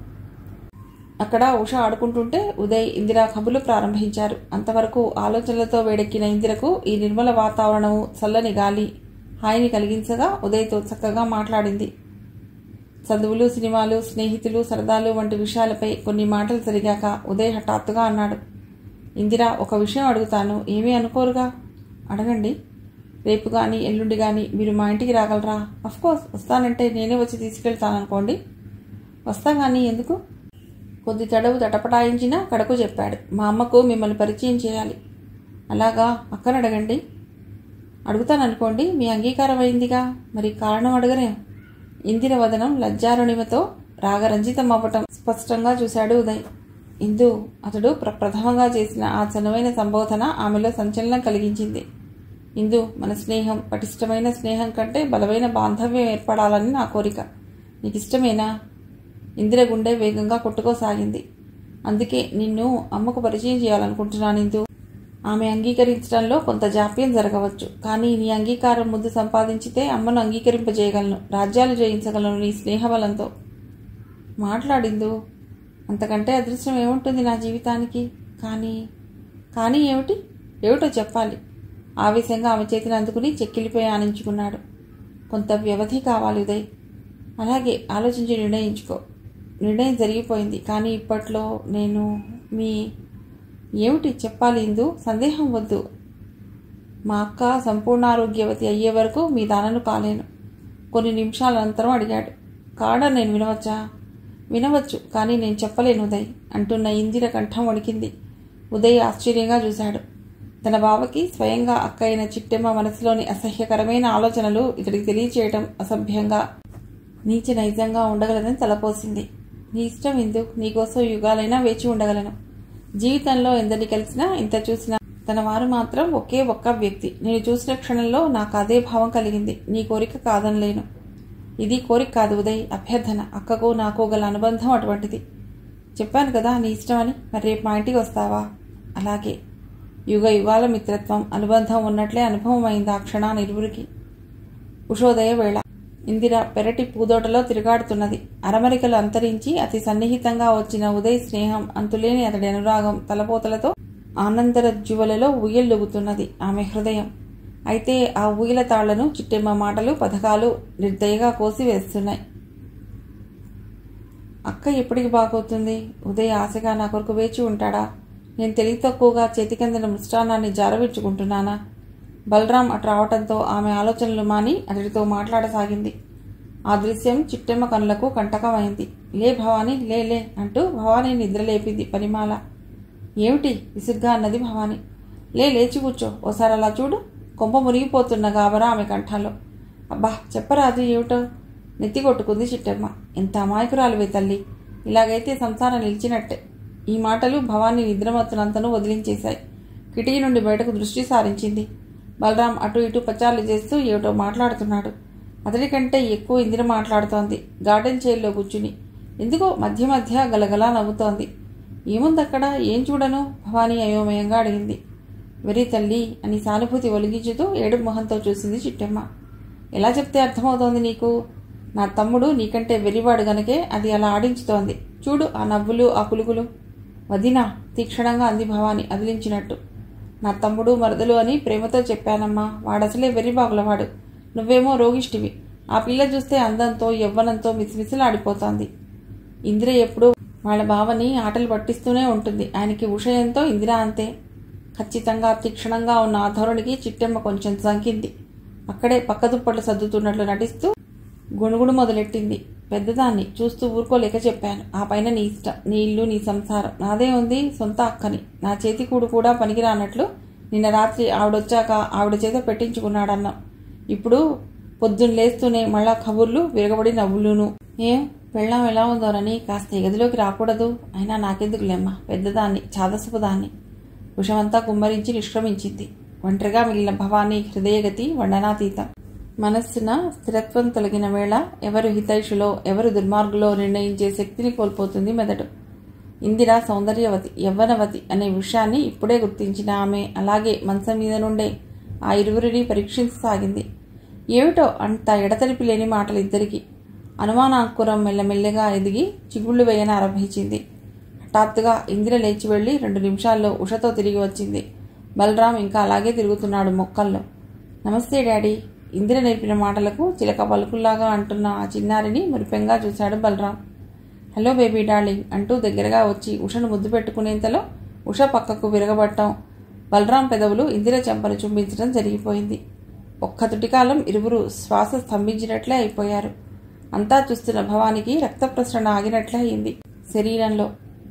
అక్కడ ఉష ఆడుకుంటుంటే ఉదయ్ ఇందిర కబులు ప్రారంభించారు అంతవరకు ఆలోచనలతో వేడెక్కిన ఇందిరకు ఈ నిర్మల వాతావరణము చల్లని గాలి హాయిని కలిగించగా ఉదయ్తో చక్కగా మాట్లాడింది చదువులు సినిమాలు స్నేహితులు సరదాలు వంటి విషయాలపై కొన్ని మాటలు జరిగాక ఉదయ్ హఠాత్తుగా అన్నాడు ఇందిరా ఒక విషయం అడుగుతాను ఏమీ అనుకోరుగా అడగండి రేపు కానీ ఎల్లుండి కానీ మీరు మా ఇంటికి రాగలరా కోర్స్ వస్తానంటే నేనే వచ్చి తీసుకెళ్తాననుకోండి వస్తా కానీ ఎందుకు కొద్ది తడవు తటపటాయించినా కడకు చెప్పాడు మా అమ్మకు మిమ్మల్ని పరిచయం చేయాలి అలాగా అక్కను అడగండి అడుగుతాననుకోండి మీ అంగీకారం అయిందిగా మరి కారణం అడగరేం ఇందిర వదనం లజ్జారుణిమతో రాగరంజితం అవ్వటం స్పష్టంగా చూశాడు ఉదయ్ ఇందు అతడు ప్రప్రథమంగా చేసిన ఆ చనువైన సంబోధన ఆమెలో సంచలనం కలిగించింది ఇందు మన స్నేహం పటిష్టమైన స్నేహం కంటే బలమైన బాంధవ్యం ఏర్పడాలని నా కోరిక నీకు ఇష్టమేనా ఇందిర గుండె వేగంగా కొట్టుకోసాగింది అందుకే నిన్ను అమ్మకు పరిచయం చేయాలనుకుంటున్నాను ఇందు ఆమె అంగీకరించడంలో కొంత జాప్యం జరగవచ్చు కానీ నీ అంగీకారం ముందు సంపాదించితే అమ్మను అంగీకరింపజేయగలను రాజ్యాలు జయించగలను నీ స్నేహబలంతో మాట్లాడిందు అంతకంటే అదృష్టం ఏముంటుంది నా జీవితానికి కానీ కానీ ఏమిటి ఏమిటో చెప్పాలి ఆవేశంగా ఆమె చేతిని అందుకుని చెక్కిలిపోయి ఆనించుకున్నాడు కొంత వ్యవధి కావాలి ఉదయ్ అలాగే ఆలోచించి నిర్ణయించుకో నిర్ణయం జరిగిపోయింది కానీ ఇప్పట్లో నేను మీ ఏమిటి చెప్పాలి ఇందు సందేహం వద్దు మా అక్క సంపూర్ణారోగ్యవతి అయ్యే వరకు మీ దానను కాలేను కొన్ని నిమిషాల అనంతరం అడిగాడు కాడ నేను వినవచ్చా వినవచ్చు కానీ నేను చెప్పలేను ఉదయ్ అంటున్న ఇందిర కంఠం వణికింది ఉదయ్ ఆశ్చర్యంగా చూశాడు తన బావకి స్వయంగా అక్క అయిన చిట్టెమ్మ మనసులోని అసహ్యకరమైన ఆలోచనలు ఇతడికి తెలియచేయటం అసభ్యంగా నీచ నైజంగా ఉండగలదని తలపోసింది నీ ఇష్టం ఇందు నీకోసం యుగాలైనా వేచి ఉండగలను జీవితంలో ఎందరిని కలిసినా ఇంత చూసినా తన వారు మాత్రం ఒకే ఒక్క వ్యక్తి నేను చూసిన క్షణంలో నాకు అదే భావం కలిగింది నీ కోరిక కాదనలేను ఇది కోరిక కాదు ఉదయ్ అభ్యర్థన అక్కకు నాకు గల అనుబంధం అటువంటిది చెప్పాను కదా నీ ఇష్టమని మరి రేపు మా ఇంటికి వస్తావా అలాగే యుగ యుగాల మిత్రత్వం అనుబంధం ఉన్నట్లే అనుభవం అయింది ఆ క్షణాన్ని ఇరువురికి ఉషోదయ వేళ ఇందిర పెరటి పూదోటలో తిరుగాడుతున్నది అరమరికలు అంతరించి అతి సన్నిహితంగా వచ్చిన ఉదయ్ స్నేహం అంతులేని అతడి అనురాగం తలపోతలతో ఆనందరజ్జువలలో ఊయల్లుగుతున్నది ఆమె హృదయం అయితే ఆ ఊయల తాళ్లను చిట్టెమ్మ మాటలు పథకాలు నిర్దయగా కోసి వేస్తున్నాయి అక్క ఎప్పటికి బాగవుతుంది ఉదయ్ ఆశగా నా కొరకు వేచి ఉంటాడా నేను తెలివి తక్కువగా చేతికందిన మృష్టాన్నాన్ని జారవిడ్చుకుంటున్నానా బలరాం అటు రావటంతో ఆమె ఆలోచనలు మాని అతడితో మాట్లాడసాగింది ఆ దృశ్యం చిట్టెమ్మ కనులకు కంటకమైంది లే భవానీ లే లే అంటూ భవానీ నిద్రలేపింది పరిమాల ఏమిటి విసుగ్గా అన్నది భవానీ లే లేచి కూర్చో ఓసారి అలా చూడు కొంప మునిగిపోతున్న గాబరా ఆమె కంఠంలో అబ్బా చెప్పరాదు ఏమిటో నెత్తి కొట్టుకుంది చిట్టమ్మ ఎంత అమాయకురాలువే తల్లి ఇలాగైతే సంసారం నిలిచినట్టే ఈ మాటలు భవానీ నిద్రమత్తునంతను వదిలించేశాయి కిటికీ నుండి బయటకు దృష్టి సారించింది బలరాం అటు ఇటు పచారులు చేస్తూ ఏమిటో మాట్లాడుతున్నాడు అతడి కంటే ఎక్కువ ఇందిర మాట్లాడుతోంది గార్డెన్ చైర్లో కూర్చుని ఎందుకో మధ్య మధ్య గలగలా నవ్వుతోంది ఏముందక్కడ ఏం చూడను భవానీ అయోమయంగా అడిగింది వెరీ తల్లి అని సానుభూతి ఒలిగించుతూ ఏడు మొహంతో చూసింది చిట్టమ్మ ఎలా చెప్తే అర్థమవుతోంది నీకు నా తమ్ముడు నీకంటే వెరివాడు గనకే అది అలా ఆడించుతోంది చూడు ఆ నవ్వులు ఆ కులుకులు వదినా తీక్షణంగా అంది భవాని అదిలించినట్టు నా తమ్ముడు మరదలు అని ప్రేమతో చెప్పానమ్మా వాడసలే వెర్రిబాగులవాడు నువ్వేమో రోగిష్టివి ఆ పిల్ల చూస్తే అందంతో యవ్వనంతో మిసిమిసిలాడిపోతోంది ఇందిర ఎప్పుడూ వాళ్ళ బావని ఆటలు పట్టిస్తూనే ఉంటుంది ఆయనకి ఉషయంతో ఇందిర అంతే ఖచ్చితంగా తీక్షణంగా ఉన్న ఆ ధోరణికి చిట్టెమ్మ కొంచెం సంకింది అక్కడే పక్క దుప్పట్లు సర్దుతున్నట్లు నటిస్తూ గుణుగుడు మొదలెట్టింది పెద్దదాన్ని చూస్తూ ఊరుకోలేక చెప్పాను ఆ పైన నీ ఇష్టం నీ ఇల్లు నీ సంసారం నాదే ఉంది సొంత అక్కని నా చేతి కూడు కూడా పనికిరానట్లు నిన్న రాత్రి ఆవిడొచ్చాక ఆవిడ చేత పెట్టించుకున్నాడన్నాం ఇప్పుడు పొద్దున్న లేస్తూనే మళ్ళా కబుర్లు విరగబడి నవ్వులును ఏం పెళ్ళాం ఎలా ఉందోనని కాస్త ఈ గదిలోకి రాకూడదు అయినా నాకెందుకులేమ్మా పెద్దదాన్ని చాదసపు దాన్ని విషమంతా కుమ్మరించి నిష్క్రమించింది ఒంటరిగా మిగిలిన భవానీ హృదయగతి వండనాతీతం మనస్సున స్థిరత్వం తొలగిన వేళ ఎవరు హితైషులో ఎవరు దుర్మార్గులో నిర్ణయించే శక్తిని కోల్పోతుంది మెదడు ఇందిర సౌందర్యవతి యవ్వనవతి అనే విషయాన్ని ఇప్పుడే గుర్తించిన ఆమె అలాగే మంచం మీద నుండే ఆ ఇరువురిని పరీక్షించసాగింది ఏమిటో అంత ఎడతెరిపి లేని మాటలు ఇద్దరికి అనుమానాంకురం మెల్లమెల్లగా ఎదిగి చిగుళ్ళు వేయన ఆరంభించింది హఠాత్తుగా ఇందిర లేచి వెళ్లి రెండు నిమిషాల్లో ఉషతో తిరిగి వచ్చింది బలరాం ఇంకా అలాగే తిరుగుతున్నాడు మొక్కల్లో నమస్తే డాడీ ఇందిర నేర్పిన మాటలకు చిలక పలుకుల్లాగా అంటున్న ఆ చిన్నారిని మురిపెంగా చూశాడు బలరాం హలో బేబీ డార్లింగ్ అంటూ దగ్గరగా వచ్చి ఉషను ముద్దు పెట్టుకునేంతలో ఉష పక్కకు విరగబట్టం బలరాం పెదవులు ఇందిర చెంపను చుంబించడం జరిగిపోయింది ఒక్క తుటికాలం ఇరువురు శ్వాస స్తంభించినట్లే అయిపోయారు అంతా చూస్తున్న భవానికి రక్త ప్రసరణ ఆగినట్లే అయింది శరీరంలో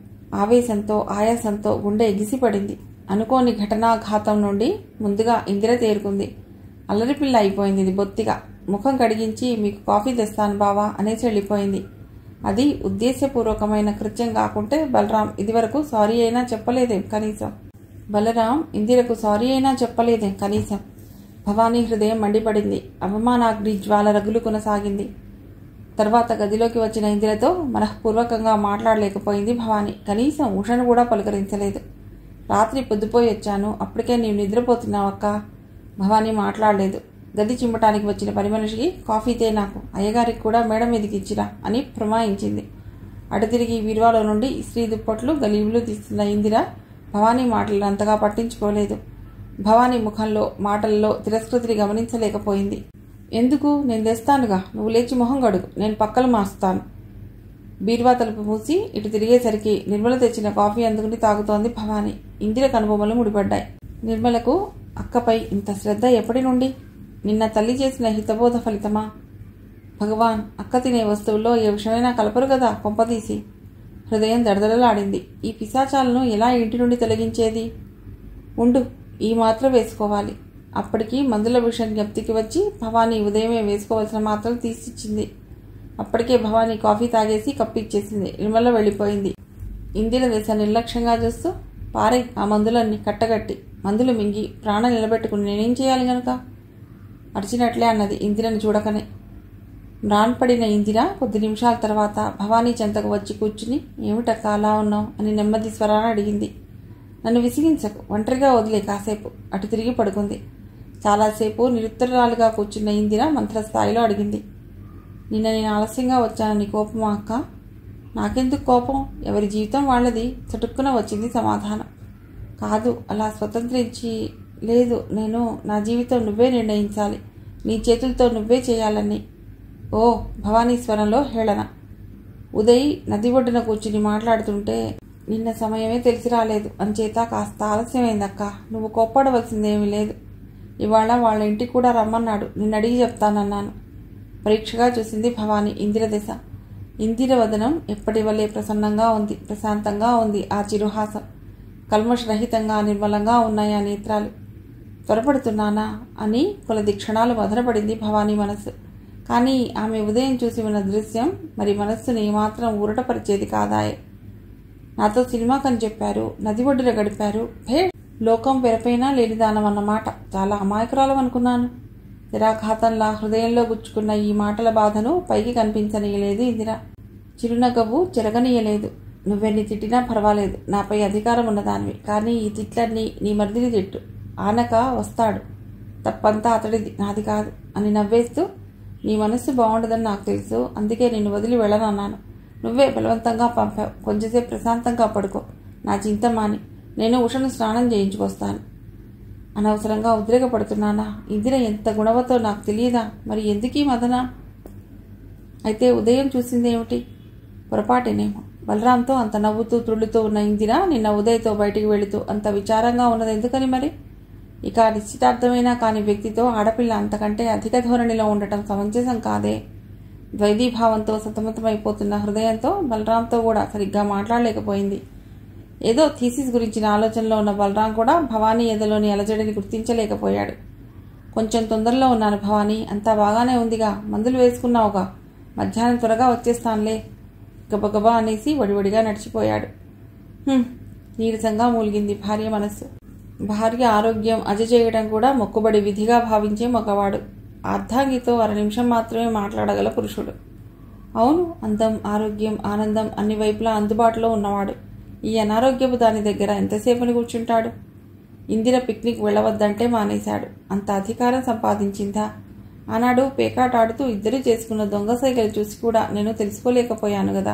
ఆవేశంతో ఆయాసంతో గుండె ఎగిసిపడింది అనుకోని ఘటనాఘాతం నుండి ముందుగా ఇందిర తేరుకుంది అల్లరిపిల్ల అయిపోయింది ఇది బొత్తిగా ముఖం కడిగించి మీకు కాఫీ తెస్తాను బావా అనేసి వెళ్ళిపోయింది అది ఉద్దేశపూర్వకమైన కృత్యం కాకుంటే బలరాం ఇదివరకు సారీ అయినా చెప్పలేదేం కనీసం బలరాం ఇందిరకు సారీ అయినా చెప్పలేదేం కనీసం భవానీ హృదయం మండిపడింది అవమానాగ్ని జ్వాల రగులు కొనసాగింది తర్వాత గదిలోకి వచ్చిన ఇందిరతో మనఃపూర్వకంగా మాట్లాడలేకపోయింది భవానీ కనీసం ఉషను కూడా పలకరించలేదు రాత్రి పొద్దుపోయి వచ్చాను అప్పటికే నీవు నిద్రపోతున్నావక్క భవానీ మాట్లాడలేదు గది చిమ్మటానికి వచ్చిన పని మనిషికి కాఫీ తే నాకు అయ్యగారికి కూడా మేడ మీదకి ఇచ్చిరా అని ప్రమాయించింది అటు తిరిగి వీరువాలో నుండి ఇస్త్రీ దుప్పట్లు గలీబులు తీస్తున్న ఇందిర భవానీ మాటలను అంతగా పట్టించుకోలేదు భవానీ ముఖంలో మాటల్లో తిరస్కృతిని గమనించలేకపోయింది ఎందుకు నేను తెస్తానుగా నువ్వు లేచి మొహం గడుగు నేను పక్కలు మార్చుతాను బీర్వా తలుపు మూసి ఇటు తిరిగేసరికి నిర్మల తెచ్చిన కాఫీ అందుకుని తాగుతోంది భవానీ ఇందిర కనుబొమ్మలు ముడిపడ్డాయి నిర్మలకు అక్కపై ఇంత శ్రద్ధ ఎప్పటి నుండి నిన్న తల్లి చేసిన హితబోధ ఫలితమా భగవాన్ అక్క తినే వస్తువుల్లో ఏ విషయమైనా కలపరు కదా కొంపదీసి హృదయం దడదడలాడింది ఈ పిశాచాలను ఎలా ఇంటి నుండి తొలగించేది ఉండు ఈ మాత్రం వేసుకోవాలి అప్పటికి మందుల విషయం జ్ఞప్తికి వచ్చి భవానీ ఉదయమే వేసుకోవాల్సిన మాత్రలు తీసిచ్చింది అప్పటికే భవానీ కాఫీ తాగేసి కప్పు ఇచ్చేసింది నిర్మల వెళ్ళిపోయింది ఇందిర దశ నిర్లక్ష్యంగా చూస్తూ పారే ఆ మందులన్నీ కట్టగట్టి మందులు మింగి ప్రాణం నిలబెట్టుకుని నేనేం చేయాలి గనుక అరిచినట్లే అన్నది ఇందిరను చూడకనే మ్రాన్పడిన ఇందిర కొద్ది నిమిషాల తర్వాత భవానీ చెంతకు వచ్చి కూర్చుని ఏమిటక్క అలా ఉన్నావు అని నెమ్మది స్వరాన అడిగింది నన్ను విసిగించకు ఒంటరిగా వదిలే కాసేపు అటు తిరిగి పడుకుంది చాలాసేపు నిరుత్తరాలుగా కూర్చున్న ఇందిర మంత్రస్థాయిలో అడిగింది నిన్న నేను ఆలస్యంగా వచ్చానని కోపమా అక్క నాకెందుకు కోపం ఎవరి జీవితం వాళ్ళది చటుక్కున వచ్చింది సమాధానం కాదు అలా స్వతంత్రించి లేదు నేను నా జీవితం నువ్వే నిర్ణయించాలి నీ చేతులతో నువ్వే చేయాలని ఓ భవానీశ్వరంలో హేళన ఉదయ్ నది ఒడ్డున కూర్చుని మాట్లాడుతుంటే నిన్న సమయమే తెలిసి రాలేదు అంచేత కాస్త ఆలస్యమైందక్క నువ్వు కోప్పడవలసిందేమీ లేదు ఇవాళ వాళ్ళ ఇంటికి కూడా రమ్మన్నాడు నిన్న అడిగి చెప్తానన్నాను పరీక్షగా చూసింది భవానీ ఇందిర దశ ఇందిర వదనం ఎప్పటి వల్లే ప్రసన్నంగా ఉంది ప్రశాంతంగా ఉంది ఆ చిరుహాసం కల్మషరహితంగా నిర్మలంగా ఉన్నాయి ఆ నేత్రాలు త్వరపడుతున్నానా అని కొలది క్షణాలు వదనపడింది భవానీ మనస్సు కానీ ఆమె ఉదయం చూసి ఉన్న దృశ్యం మరి మనస్సుని ఏమాత్రం ఊరటపరిచేది కాదాయే నాతో సినిమాకని చెప్పారు నది ఒడ్డున గడిపారు హే లోకం పెరపైనా లేనిదానం అన్నమాట చాలా అమాయకురాలం అనుకున్నాను నిరాఘాతంలా హృదయంలో గుచ్చుకున్న ఈ మాటల బాధను పైకి కనిపించనీయలేదు ఇందిర చిరునగవు చెరగనీయలేదు నువ్వెన్ని తిట్టినా పర్వాలేదు నాపై అధికారం ఉన్నదానివి కానీ ఈ తిట్లన్నీ నీ మరిదిని తిట్టు ఆనక వస్తాడు తప్పంతా అతడిది నాది కాదు అని నవ్వేస్తూ నీ మనస్సు బాగుండదని నాకు తెలుసు అందుకే నిన్ను వదిలి వెళ్ళనన్నాను నువ్వే బలవంతంగా పంపావు కొంచెంసేపు ప్రశాంతంగా పడుకో నా చింత మాని నేను ఉషను స్నానం చేయించుకొస్తాను అనవసరంగా ఉద్రేకపడుతున్నానా ఇందిర ఎంత గుణవతో నాకు తెలియదా మరి ఎందుకీ మదన అయితే ఉదయం చూసిందేమిటి పొరపాటేనేమో బలరాంతో అంత నవ్వుతూ తుళ్ళుతూ ఉన్న ఇందిర నిన్న ఉదయ్తో బయటికి వెళుతూ అంత విచారంగా ఉన్నది ఎందుకని మరి ఇక నిశ్చితార్థమైనా కాని వ్యక్తితో ఆడపిల్ల అంతకంటే అధిక ధోరణిలో ఉండటం సమంజసం కాదే ద్వైదీభావంతో సతమతమైపోతున్న హృదయంతో బలరాంతో కూడా సరిగ్గా మాట్లాడలేకపోయింది ఏదో థీసిస్ గురించిన ఆలోచనలో ఉన్న బలరాం కూడా భవానీ ఎదలోని అలజడిని గుర్తించలేకపోయాడు కొంచెం తొందరలో ఉన్నాను భవానీ అంతా బాగానే ఉందిగా మందులు వేసుకున్నావుగా మధ్యాహ్నం త్వరగా వచ్చేస్తానులే గబగబా అనేసి వడివడిగా నడిచిపోయాడు "హుం," నీరసంగా మూలిగింది భార్య మనస్సు భార్య ఆరోగ్యం అజచేయడం కూడా మొక్కుబడి విధిగా భావించే మగవాడు అర్ధాంగితో అర నిమిషం మాత్రమే మాట్లాడగల పురుషుడు అవును అందం ఆరోగ్యం ఆనందం అన్ని వైపులా అందుబాటులో ఉన్నవాడు ఈ అనారోగ్యపు దాని దగ్గర ఎంతసేపని కూర్చుంటాడు ఇందిర పిక్నిక్ వెళ్ళవద్దంటే మానేశాడు అంత అధికారం సంపాదించిందా ఆనాడు పేకాటాడుతూ ఇద్దరు చేసుకున్న దొంగ సైగలు చూసి కూడా నేను తెలుసుకోలేకపోయాను కదా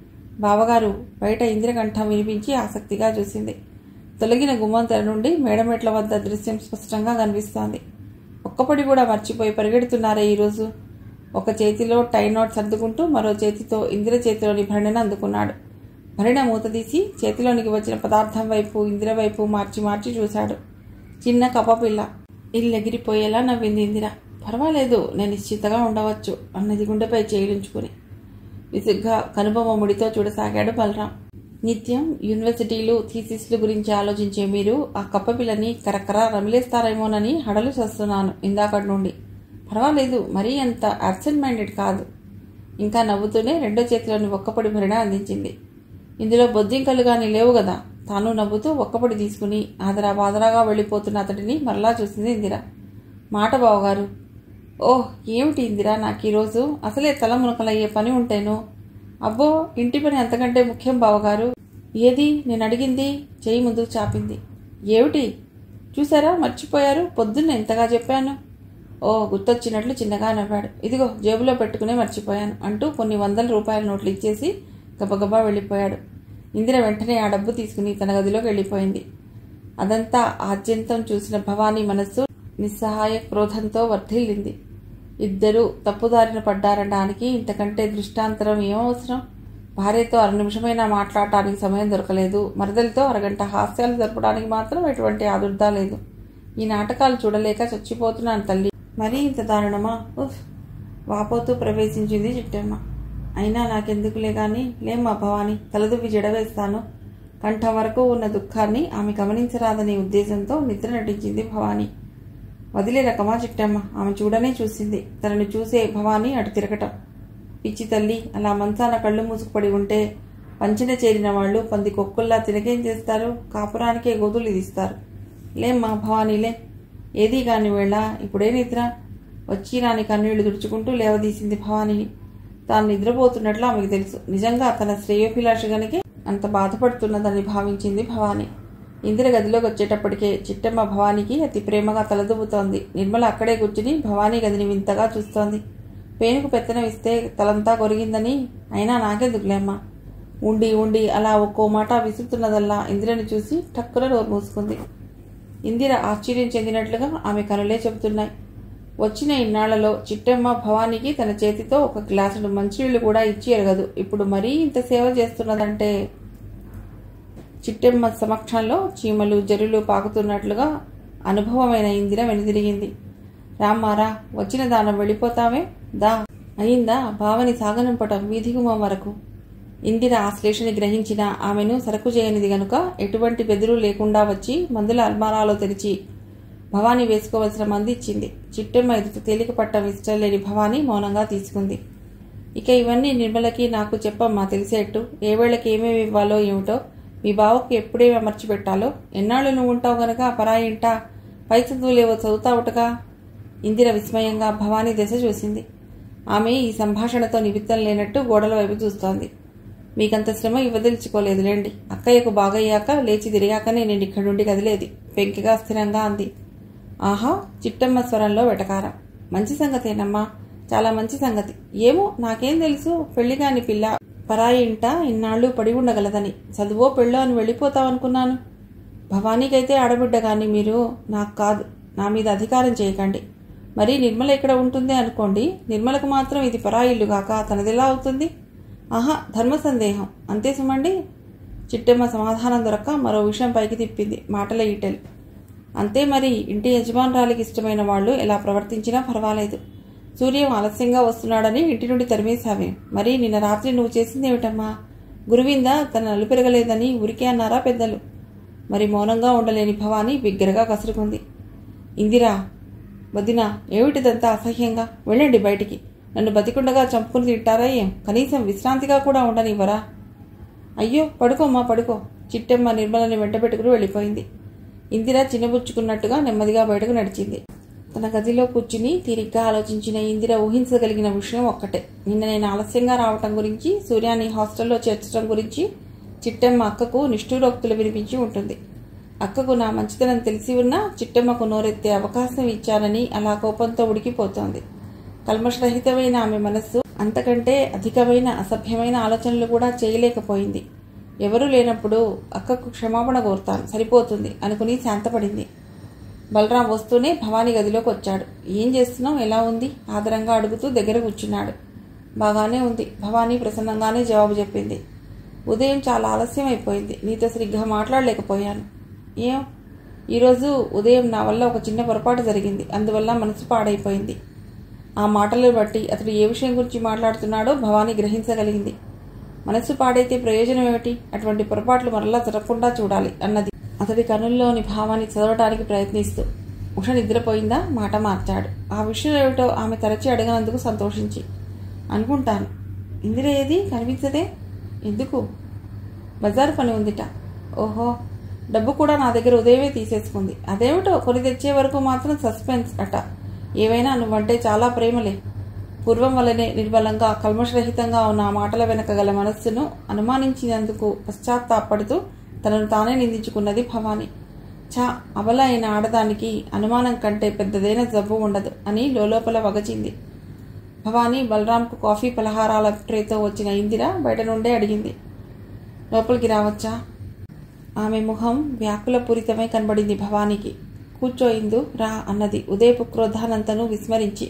బావగారు బయట ఇంద్రకంఠం వినిపించి ఆసక్తిగా చూసింది తొలగిన గుమ్మం తెర నుండి మేడమెట్ల వద్ద దృశ్యం స్పష్టంగా కనిపిస్తోంది ఒక్కపడి కూడా మర్చిపోయి పరిగెడుతున్నారే ఈరోజు ఒక చేతిలో టై నోట్ సర్దుకుంటూ మరో చేతితో ఇందిర చేతిలోని భరణను అందుకున్నాడు భరిణ మూత తీసి చేతిలోనికి వచ్చిన పదార్థం వైపు ఇందిర వైపు మార్చి మార్చి చూశాడు చిన్న కప్పపిల్ల ఇల్లెగిరిపోయేలా నవ్వింది ఇందిర పర్వాలేదు నేను నిశ్చితగా ఉండవచ్చు అన్నది గుండెపై చేయించుకుని విసుగ్గా కనుబొమ్మ ముడితో చూడసాగాడు బలరాం నిత్యం యూనివర్సిటీలు థీసిస్లు గురించి ఆలోచించే మీరు ఆ కప్పపిల్లని కరకర రమిలేస్తారేమోనని హడలు చేస్తున్నాను ఇందాకటి నుండి పర్వాలేదు మరీ అంత అబ్సెంట్ మైండెడ్ కాదు ఇంకా నవ్వుతూనే రెండో చేతిలోని ఒక్కపొడి భరిణ అందించింది ఇందులో బొద్దింకలు గాని లేవు కదా తాను నవ్వుతూ ఒక్కపొడి తీసుకుని ఆదరా బాదరాగా వెళ్ళిపోతున్న అతడిని మరలా చూసింది ఇందిర మాట బావగారు ఓహ్ ఏమిటి ఇందిరా నాకు ఈరోజు అసలే తల మునకలయ్యే పని ఉంటేను అబ్బో ఇంటి పని అంతకంటే ముఖ్యం బావగారు ఏది నేను అడిగింది చేయి ముందుకు చాపింది ఏమిటి చూసారా మర్చిపోయారు పొద్దున్న ఎంతగా చెప్పాను ఓ గుర్తొచ్చినట్లు చిన్నగా నవ్వాడు ఇదిగో జేబులో పెట్టుకునే మర్చిపోయాను అంటూ కొన్ని వందల రూపాయల నోట్లు ఇచ్చేసి గబగబా వెళ్ళిపోయాడు ఇందిర వెంటనే ఆ డబ్బు తీసుకుని తన గదిలోకి వెళ్ళిపోయింది అదంతా ఆద్యంతం చూసిన భవానీ మనస్సు నిస్సహాయ క్రోధంతో వర్ధిల్లింది ఇద్దరూ తప్పుదారిన పడ్డారనడానికి ఇంతకంటే దృష్టాంతరం ఏమవసరం భార్యతో అర నిమిషమైనా మాట్లాడటానికి సమయం దొరకలేదు మరదలతో అరగంట హాస్యాలు జరపడానికి మాత్రం ఎటువంటి ఆదుర్దా లేదు ఈ నాటకాలు చూడలేక చచ్చిపోతున్నాను తల్లి మరీ ఇంత దారుణమా ఉఫ్ వాపోతూ ప్రవేశించింది చిట్టమ్మ అయినా నాకెందుకులే గాని లేమ్మా భవాని తలదువ్వి జడవేస్తాను కంఠం వరకు ఉన్న దుఃఖాన్ని ఆమె గమనించరాదనే ఉద్దేశంతో నిద్ర నటించింది భవాని వదిలే రకమా చిట్టమ్మ ఆమె చూడనే చూసింది తనను చూసే భవాని అటు తిరగటం పిచ్చి తల్లి అలా మంచాన కళ్ళు మూసుకుపడి ఉంటే పంచిన చేరిన వాళ్ళు పంది కొక్కుల్లా తినకేం చేస్తారు కాపురానికే గోతులు ఇదిస్తారు లేమ్మా భవానీలే ఏదీ కాని వేళ ఇప్పుడే నిద్ర వచ్చి రాని కన్నీళ్లు తుడుచుకుంటూ లేవదీసింది భవానీని తాను నిద్రపోతున్నట్లు ఆమెకు తెలుసు నిజంగా తన శ్రేయోభిలాష గనికే అంత బాధపడుతున్నదని భావించింది భవాని ఇందిర గదిలోకి వచ్చేటప్పటికే చిట్టమ్మ భవానీకి అతి ప్రేమగా తలదువ్వుతోంది నిర్మల అక్కడే కూర్చుని భవానీ గదిని వింతగా చూస్తోంది పేనుకు పెత్తనం ఇస్తే తలంతా కొరిగిందని అయినా నాకెందుకులేమ్మా ఉండి ఉండి అలా ఒక్కో మాట విసురుతున్నదల్లా ఇందిరని చూసి టక్కున నోరు మూసుకుంది ఇందిర ఆశ్చర్యం చెందినట్లుగా ఆమె కనులే చెబుతున్నాయి వచ్చిన ఇన్నాళ్లలో చిట్టమ్మ భవానీకి తన చేతితో ఒక గ్లాసుడు మంచినీళ్లు కూడా ఇచ్చి ఎరగదు ఇప్పుడు మరీ ఇంత సేవ చేస్తున్నదంటే చిట్టెమ్మ సమక్షంలో చీమలు జరులు పాకుతున్నట్లుగా అనుభవమైన ఇందిర వెనుదిరిగింది రామ్మారా వచ్చిన దానం వెళ్ళిపోతావే దా అయిందా భావని సాగనంపటం వీధిగుమం వరకు ఇందిర ఆశ్లేషని గ్రహించిన ఆమెను సరకు చేయనిది గనుక ఎటువంటి బెదురు లేకుండా వచ్చి మందుల అల్మారాలో తెరిచి భవానీ వేసుకోవలసిన మంది ఇచ్చింది చిట్టెమ్మ ఎదుట తేలిక పట్టం ఇష్టం లేని భవానీ మౌనంగా తీసుకుంది ఇక ఇవన్నీ నిర్మలకి నాకు చెప్పమ్మా తెలిసేట్టు ఏ వేళకి ఏమేమి ఇవ్వాలో ఏమిటో మీ బావకు ఎప్పుడేమి అమర్చి పెట్టాలో ఎన్నాళ్ళు నువ్వు ఉంటావు గనక పరాయి ఇంట పై చదువులేవో చదువుతావుటగా ఇందిర విస్మయంగా భవానీ దశ చూసింది ఆమె ఈ సంభాషణతో నిమిత్తం లేనట్టు గోడల వైపు చూస్తోంది మీకంత శ్రమ ఇవ్వదలుచుకోలేదులేండి అక్కయ్యకు బాగయ్యాక లేచి తిరిగాకనే నేను ఇక్కడి నుండి కదిలేది పెంకిగా స్థిరంగా అంది ఆహా చిట్టమ్మ స్వరంలో వెటకారం మంచి సంగతేనమ్మా చాలా మంచి సంగతి ఏమో నాకేం తెలుసు పెళ్లి కాని పిల్ల పరాయి ఇంట ఇన్నాళ్ళు పడి ఉండగలదని చదువో పెళ్ళో అని వెళ్ళిపోతావనుకున్నాను భవానీకైతే ఆడబిడ్డ కానీ మీరు నాకు కాదు నా మీద అధికారం చేయకండి మరి నిర్మల ఇక్కడ ఉంటుంది అనుకోండి నిర్మలకు మాత్రం ఇది పరాయి ఇల్లు కాక తనదెలా అవుతుంది ఆహా ధర్మ సందేహం అంతే సుమండి చిట్టమ్మ సమాధానం దొరక్క మరో విషయం పైకి తిప్పింది మాటల ఈటెలు అంతే మరి ఇంటి యజమానురాలికి ఇష్టమైన వాళ్ళు ఎలా ప్రవర్తించినా పర్వాలేదు సూర్యం ఆలస్యంగా వస్తున్నాడని ఇంటి నుండి తరిమేశావే మరి నిన్న రాత్రి నువ్వు చేసిందేమిటమ్మా గురువింద తన నలు పెరగలేదని ఉరికే అన్నారా పెద్దలు మరి మౌనంగా ఉండలేని భవాని బిగ్గరగా కసురుకుంది ఇందిరా వదిన ఏమిటిదంతా అసహ్యంగా వెళ్ళండి బయటికి నన్ను బతికుండగా చంపుకుని తింటారా ఏం కనీసం విశ్రాంతిగా కూడా ఉండనివ్వరా అయ్యో పడుకోమ్మా పడుకో చిట్టమ్మ నిర్మలని వెంటబెట్టుకుని వెళ్ళిపోయింది ఇందిర చిన్నబుచ్చుకున్నట్టుగా నెమ్మదిగా బయటకు నడిచింది తన గదిలో కూర్చుని తీరిగ్గా ఆలోచించిన ఇందిర ఊహించగలిగిన విషయం ఒక్కటే నిన్న నేను ఆలస్యంగా రావటం గురించి సూర్యాన్ని హాస్టల్లో చేర్చడం గురించి చిట్టమ్మ అక్కకు నిష్ఠూరోక్తులు వినిపించి ఉంటుంది అక్కకు నా మంచితనం తెలిసి ఉన్నా చిట్టమ్మకు నోరెత్తే అవకాశం ఇచ్చానని అలా కోపంతో ఉడికిపోతోంది కల్మషరహితమైన ఆమె మనస్సు అంతకంటే అధికమైన అసభ్యమైన ఆలోచనలు కూడా చేయలేకపోయింది ఎవరూ లేనప్పుడు అక్కకు క్షమాపణ కోరుతాను సరిపోతుంది అనుకుని శాంతపడింది బలరాం వస్తూనే భవానీ గదిలోకి వచ్చాడు ఏం చేస్తున్నావు ఎలా ఉంది ఆదరంగా అడుగుతూ దగ్గర కూర్చున్నాడు బాగానే ఉంది భవానీ ప్రసన్నంగానే జవాబు చెప్పింది ఉదయం చాలా ఆలస్యం అయిపోయింది నీతో సరిగ్గా మాట్లాడలేకపోయాను ఏం ఈరోజు ఉదయం నా వల్ల ఒక చిన్న పొరపాటు జరిగింది అందువల్ల మనసు పాడైపోయింది ఆ మాటలను బట్టి అతడు ఏ విషయం గురించి మాట్లాడుతున్నాడో భవానీ గ్రహించగలిగింది మనస్సు పాడైతే ప్రయోజనం ఏమిటి అటువంటి పొరపాట్లు మరలా జరగకుండా చూడాలి అన్నది అతడి కనుల్లోని భావాన్ని చదవటానికి ప్రయత్నిస్తూ ఉష నిద్రపోయిందా మాట మార్చాడు ఆ విషయం ఏమిటో ఆమె తరచి అడగనందుకు సంతోషించి అనుకుంటాను ఇందిర ఏది కనిపించదే ఎందుకు బజారు పని ఉందిట ఓహో డబ్బు కూడా నా దగ్గర ఉదయమే తీసేసుకుంది అదేమిటో కొని తెచ్చే వరకు మాత్రం సస్పెన్స్ అట ఏవైనా నువ్వంటే చాలా ప్రేమలే పూర్వం వల్లనే నిర్బలంగా కల్మషరహితంగా ఉన్న ఆ మాటల వెనక గల మనస్సును అనుమానించినందుకు పశ్చాత్తాపడుతూ తనను తానే నిందించుకున్నది భవాని ఛా అబల అయిన ఆడదానికి అనుమానం కంటే పెద్దదైన జబ్బు ఉండదు అని లోపల వగచింది భవానీ బలరాంకు కాఫీ పలహారాల ట్రేతో వచ్చిన ఇందిర బయట నుండే అడిగింది లోపలికి రావచ్చా ఆమె ముఖం వ్యాకులపూరితమై కనబడింది భవానీకి కూర్చోయిందు రా అన్నది ఉదయపు క్రోధానంతను విస్మరించి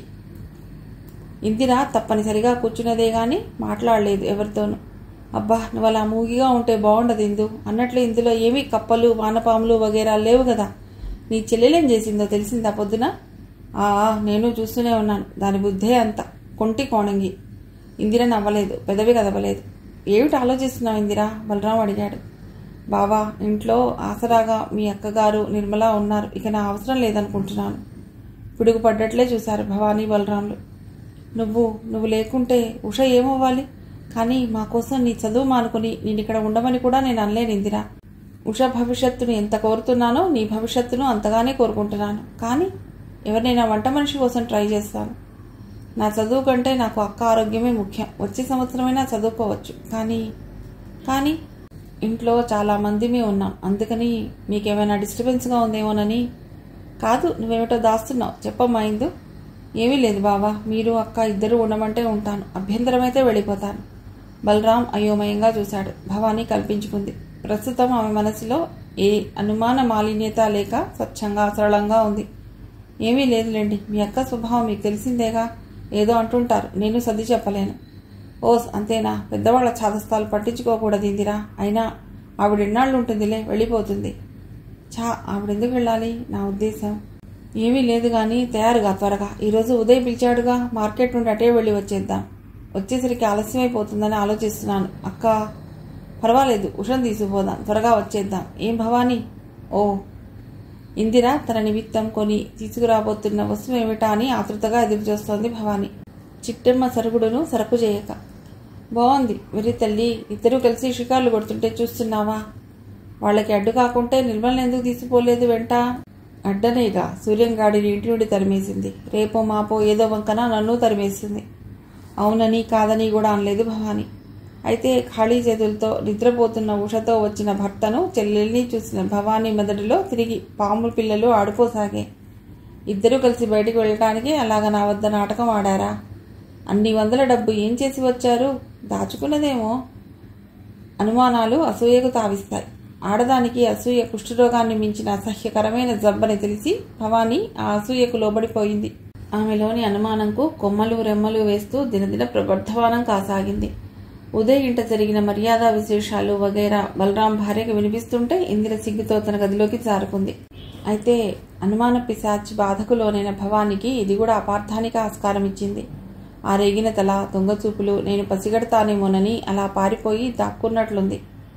ఇందిర తప్పనిసరిగా కూర్చున్నదే గాని మాట్లాడలేదు ఎవరితోనూ అబ్బా నువ్వు అలా మూగిగా ఉంటే బాగుండదు ఇందు అన్నట్లు ఇందులో ఏమీ కప్పలు వానపాములు వగేరా లేవు కదా నీ చెల్లెలేం చేసిందో తెలిసిందా పొద్దున ఆ నేను చూస్తూనే ఉన్నాను దాని బుద్ధే అంత కొంటి కోణంగి ఇందిర నవ్వలేదు పెదవి కదవలేదు ఏమిటి ఆలోచిస్తున్నావు ఇందిరా బలరాం అడిగాడు బావా ఇంట్లో ఆసరాగా మీ అక్కగారు నిర్మల ఉన్నారు ఇక నా అవసరం లేదనుకుంటున్నాను పిడుగు పడ్డట్లే చూశారు భవానీ బలరాంలు నువ్వు నువ్వు లేకుంటే ఉష ఏమవ్వాలి కానీ మా కోసం నీ చదువు మానుకుని నేను ఇక్కడ ఉండమని కూడా నేను అనలేను ఇందిరా ఉష భవిష్యత్తును ఎంత కోరుతున్నానో నీ భవిష్యత్తును అంతగానే కోరుకుంటున్నాను కానీ ఎవరినైనా వంట మనిషి కోసం ట్రై చేస్తాను నా చదువు కంటే నాకు అక్క ఆరోగ్యమే ముఖ్యం వచ్చే సంవత్సరమైనా చదువుకోవచ్చు కానీ కానీ ఇంట్లో చాలా మందిమే ఉన్నాం అందుకని మీకేమైనా డిస్టర్బెన్స్గా ఉందేమోనని కాదు నువ్వేమిటో దాస్తున్నావు చెప్పమ్మా ఇందు ఏమీ లేదు బావా మీరు అక్క ఇద్దరు ఉండమంటే ఉంటాను అభ్యంతరమైతే వెళ్ళిపోతాను బలరాం అయోమయంగా చూశాడు భవానీ కల్పించుకుంది ప్రస్తుతం ఆమె మనసులో ఏ అనుమాన మాలిన్యత లేక స్వచ్ఛంగా సరళంగా ఉంది ఏమీ లేదులేండి మీ అక్క స్వభావం మీకు తెలిసిందేగా ఏదో అంటుంటారు నేను సర్ది చెప్పలేను ఓస్ అంతేనా పెద్దవాళ్ల ఛాదస్థాలు పట్టించుకోకూడదు ఇందిరా అయినా ఆవిడ ఎన్నాళ్ళు ఉంటుందిలే వెళ్ళిపోతుంది ఛా ఆవిడెందుకు వెళ్ళాలి నా ఉద్దేశం ఏమీ లేదు కానీ తయారుగా త్వరగా ఈరోజు ఉదయ్ పిలిచాడుగా మార్కెట్ నుండి అటే వెళ్ళి వచ్చేద్దాం వచ్చేసరికి ఆలస్యమైపోతుందని ఆలోచిస్తున్నాను అక్క పర్వాలేదు ఉషం తీసుకుపోదాం త్వరగా వచ్చేద్దాం ఏం భవానీ ఓ ఇందిర తన నిమిత్తం కొని తీసుకురాబోతున్న వస్తువు ఏమిటా అని ఆతృతగా ఎదురుచూస్తోంది భవానీ చిట్టెమ్మ సరుగుడును సరకు చేయక బాగుంది వెర్రి తల్లి ఇద్దరూ కలిసి షికార్లు కొడుతుంటే చూస్తున్నావా వాళ్ళకి అడ్డు కాకుంటే నిర్మల్ని ఎందుకు తీసుకుపోలేదు వెంట అడ్డనేగా సూర్యంగాడిని ఇంటి నుండి తరిమేసింది రేపో మాపో ఏదో వంకన నన్ను తరిమేసింది అవునని కాదని కూడా అనలేదు భవాని అయితే ఖాళీ చేతులతో నిద్రపోతున్న ఉషతో వచ్చిన భర్తను చెల్లెల్ని చూసిన భవానీ మెదడులో తిరిగి పాము పిల్లలు ఆడిపోసాగే ఇద్దరూ కలిసి బయటికి వెళ్ళటానికి అలాగ నా వద్ద నాటకం ఆడారా అన్ని వందల డబ్బు ఏం చేసి వచ్చారు దాచుకున్నదేమో అనుమానాలు అసూయకు తావిస్తాయి ఆడదానికి అసూయ కుష్ఠరోగాన్ని మించిన అసహ్యకరమైన జబ్బని తెలిసి భవానీ ఆ అసూయకు లోబడిపోయింది ఆమెలోని అనుమానంకు కొమ్మలు రెమ్మలు వేస్తూ దినదిన ప్రబర్ధమానం కాసాగింది ఉదయ్ ఇంట జరిగిన మర్యాద విశేషాలు వగైరా బలరాం భార్యకు వినిపిస్తుంటే ఇందిర సిగ్గుతో తన గదిలోకి జారుకుంది అయితే అనుమాన పిశాచి బాధకు లోనైన భవానికి ఇది కూడా అపార్థానికి ఆస్కారం ఇచ్చింది ఆ రేగిన తల దొంగచూపులు నేను పసిగడతానేమోనని అలా పారిపోయి దాక్కున్నట్లుంది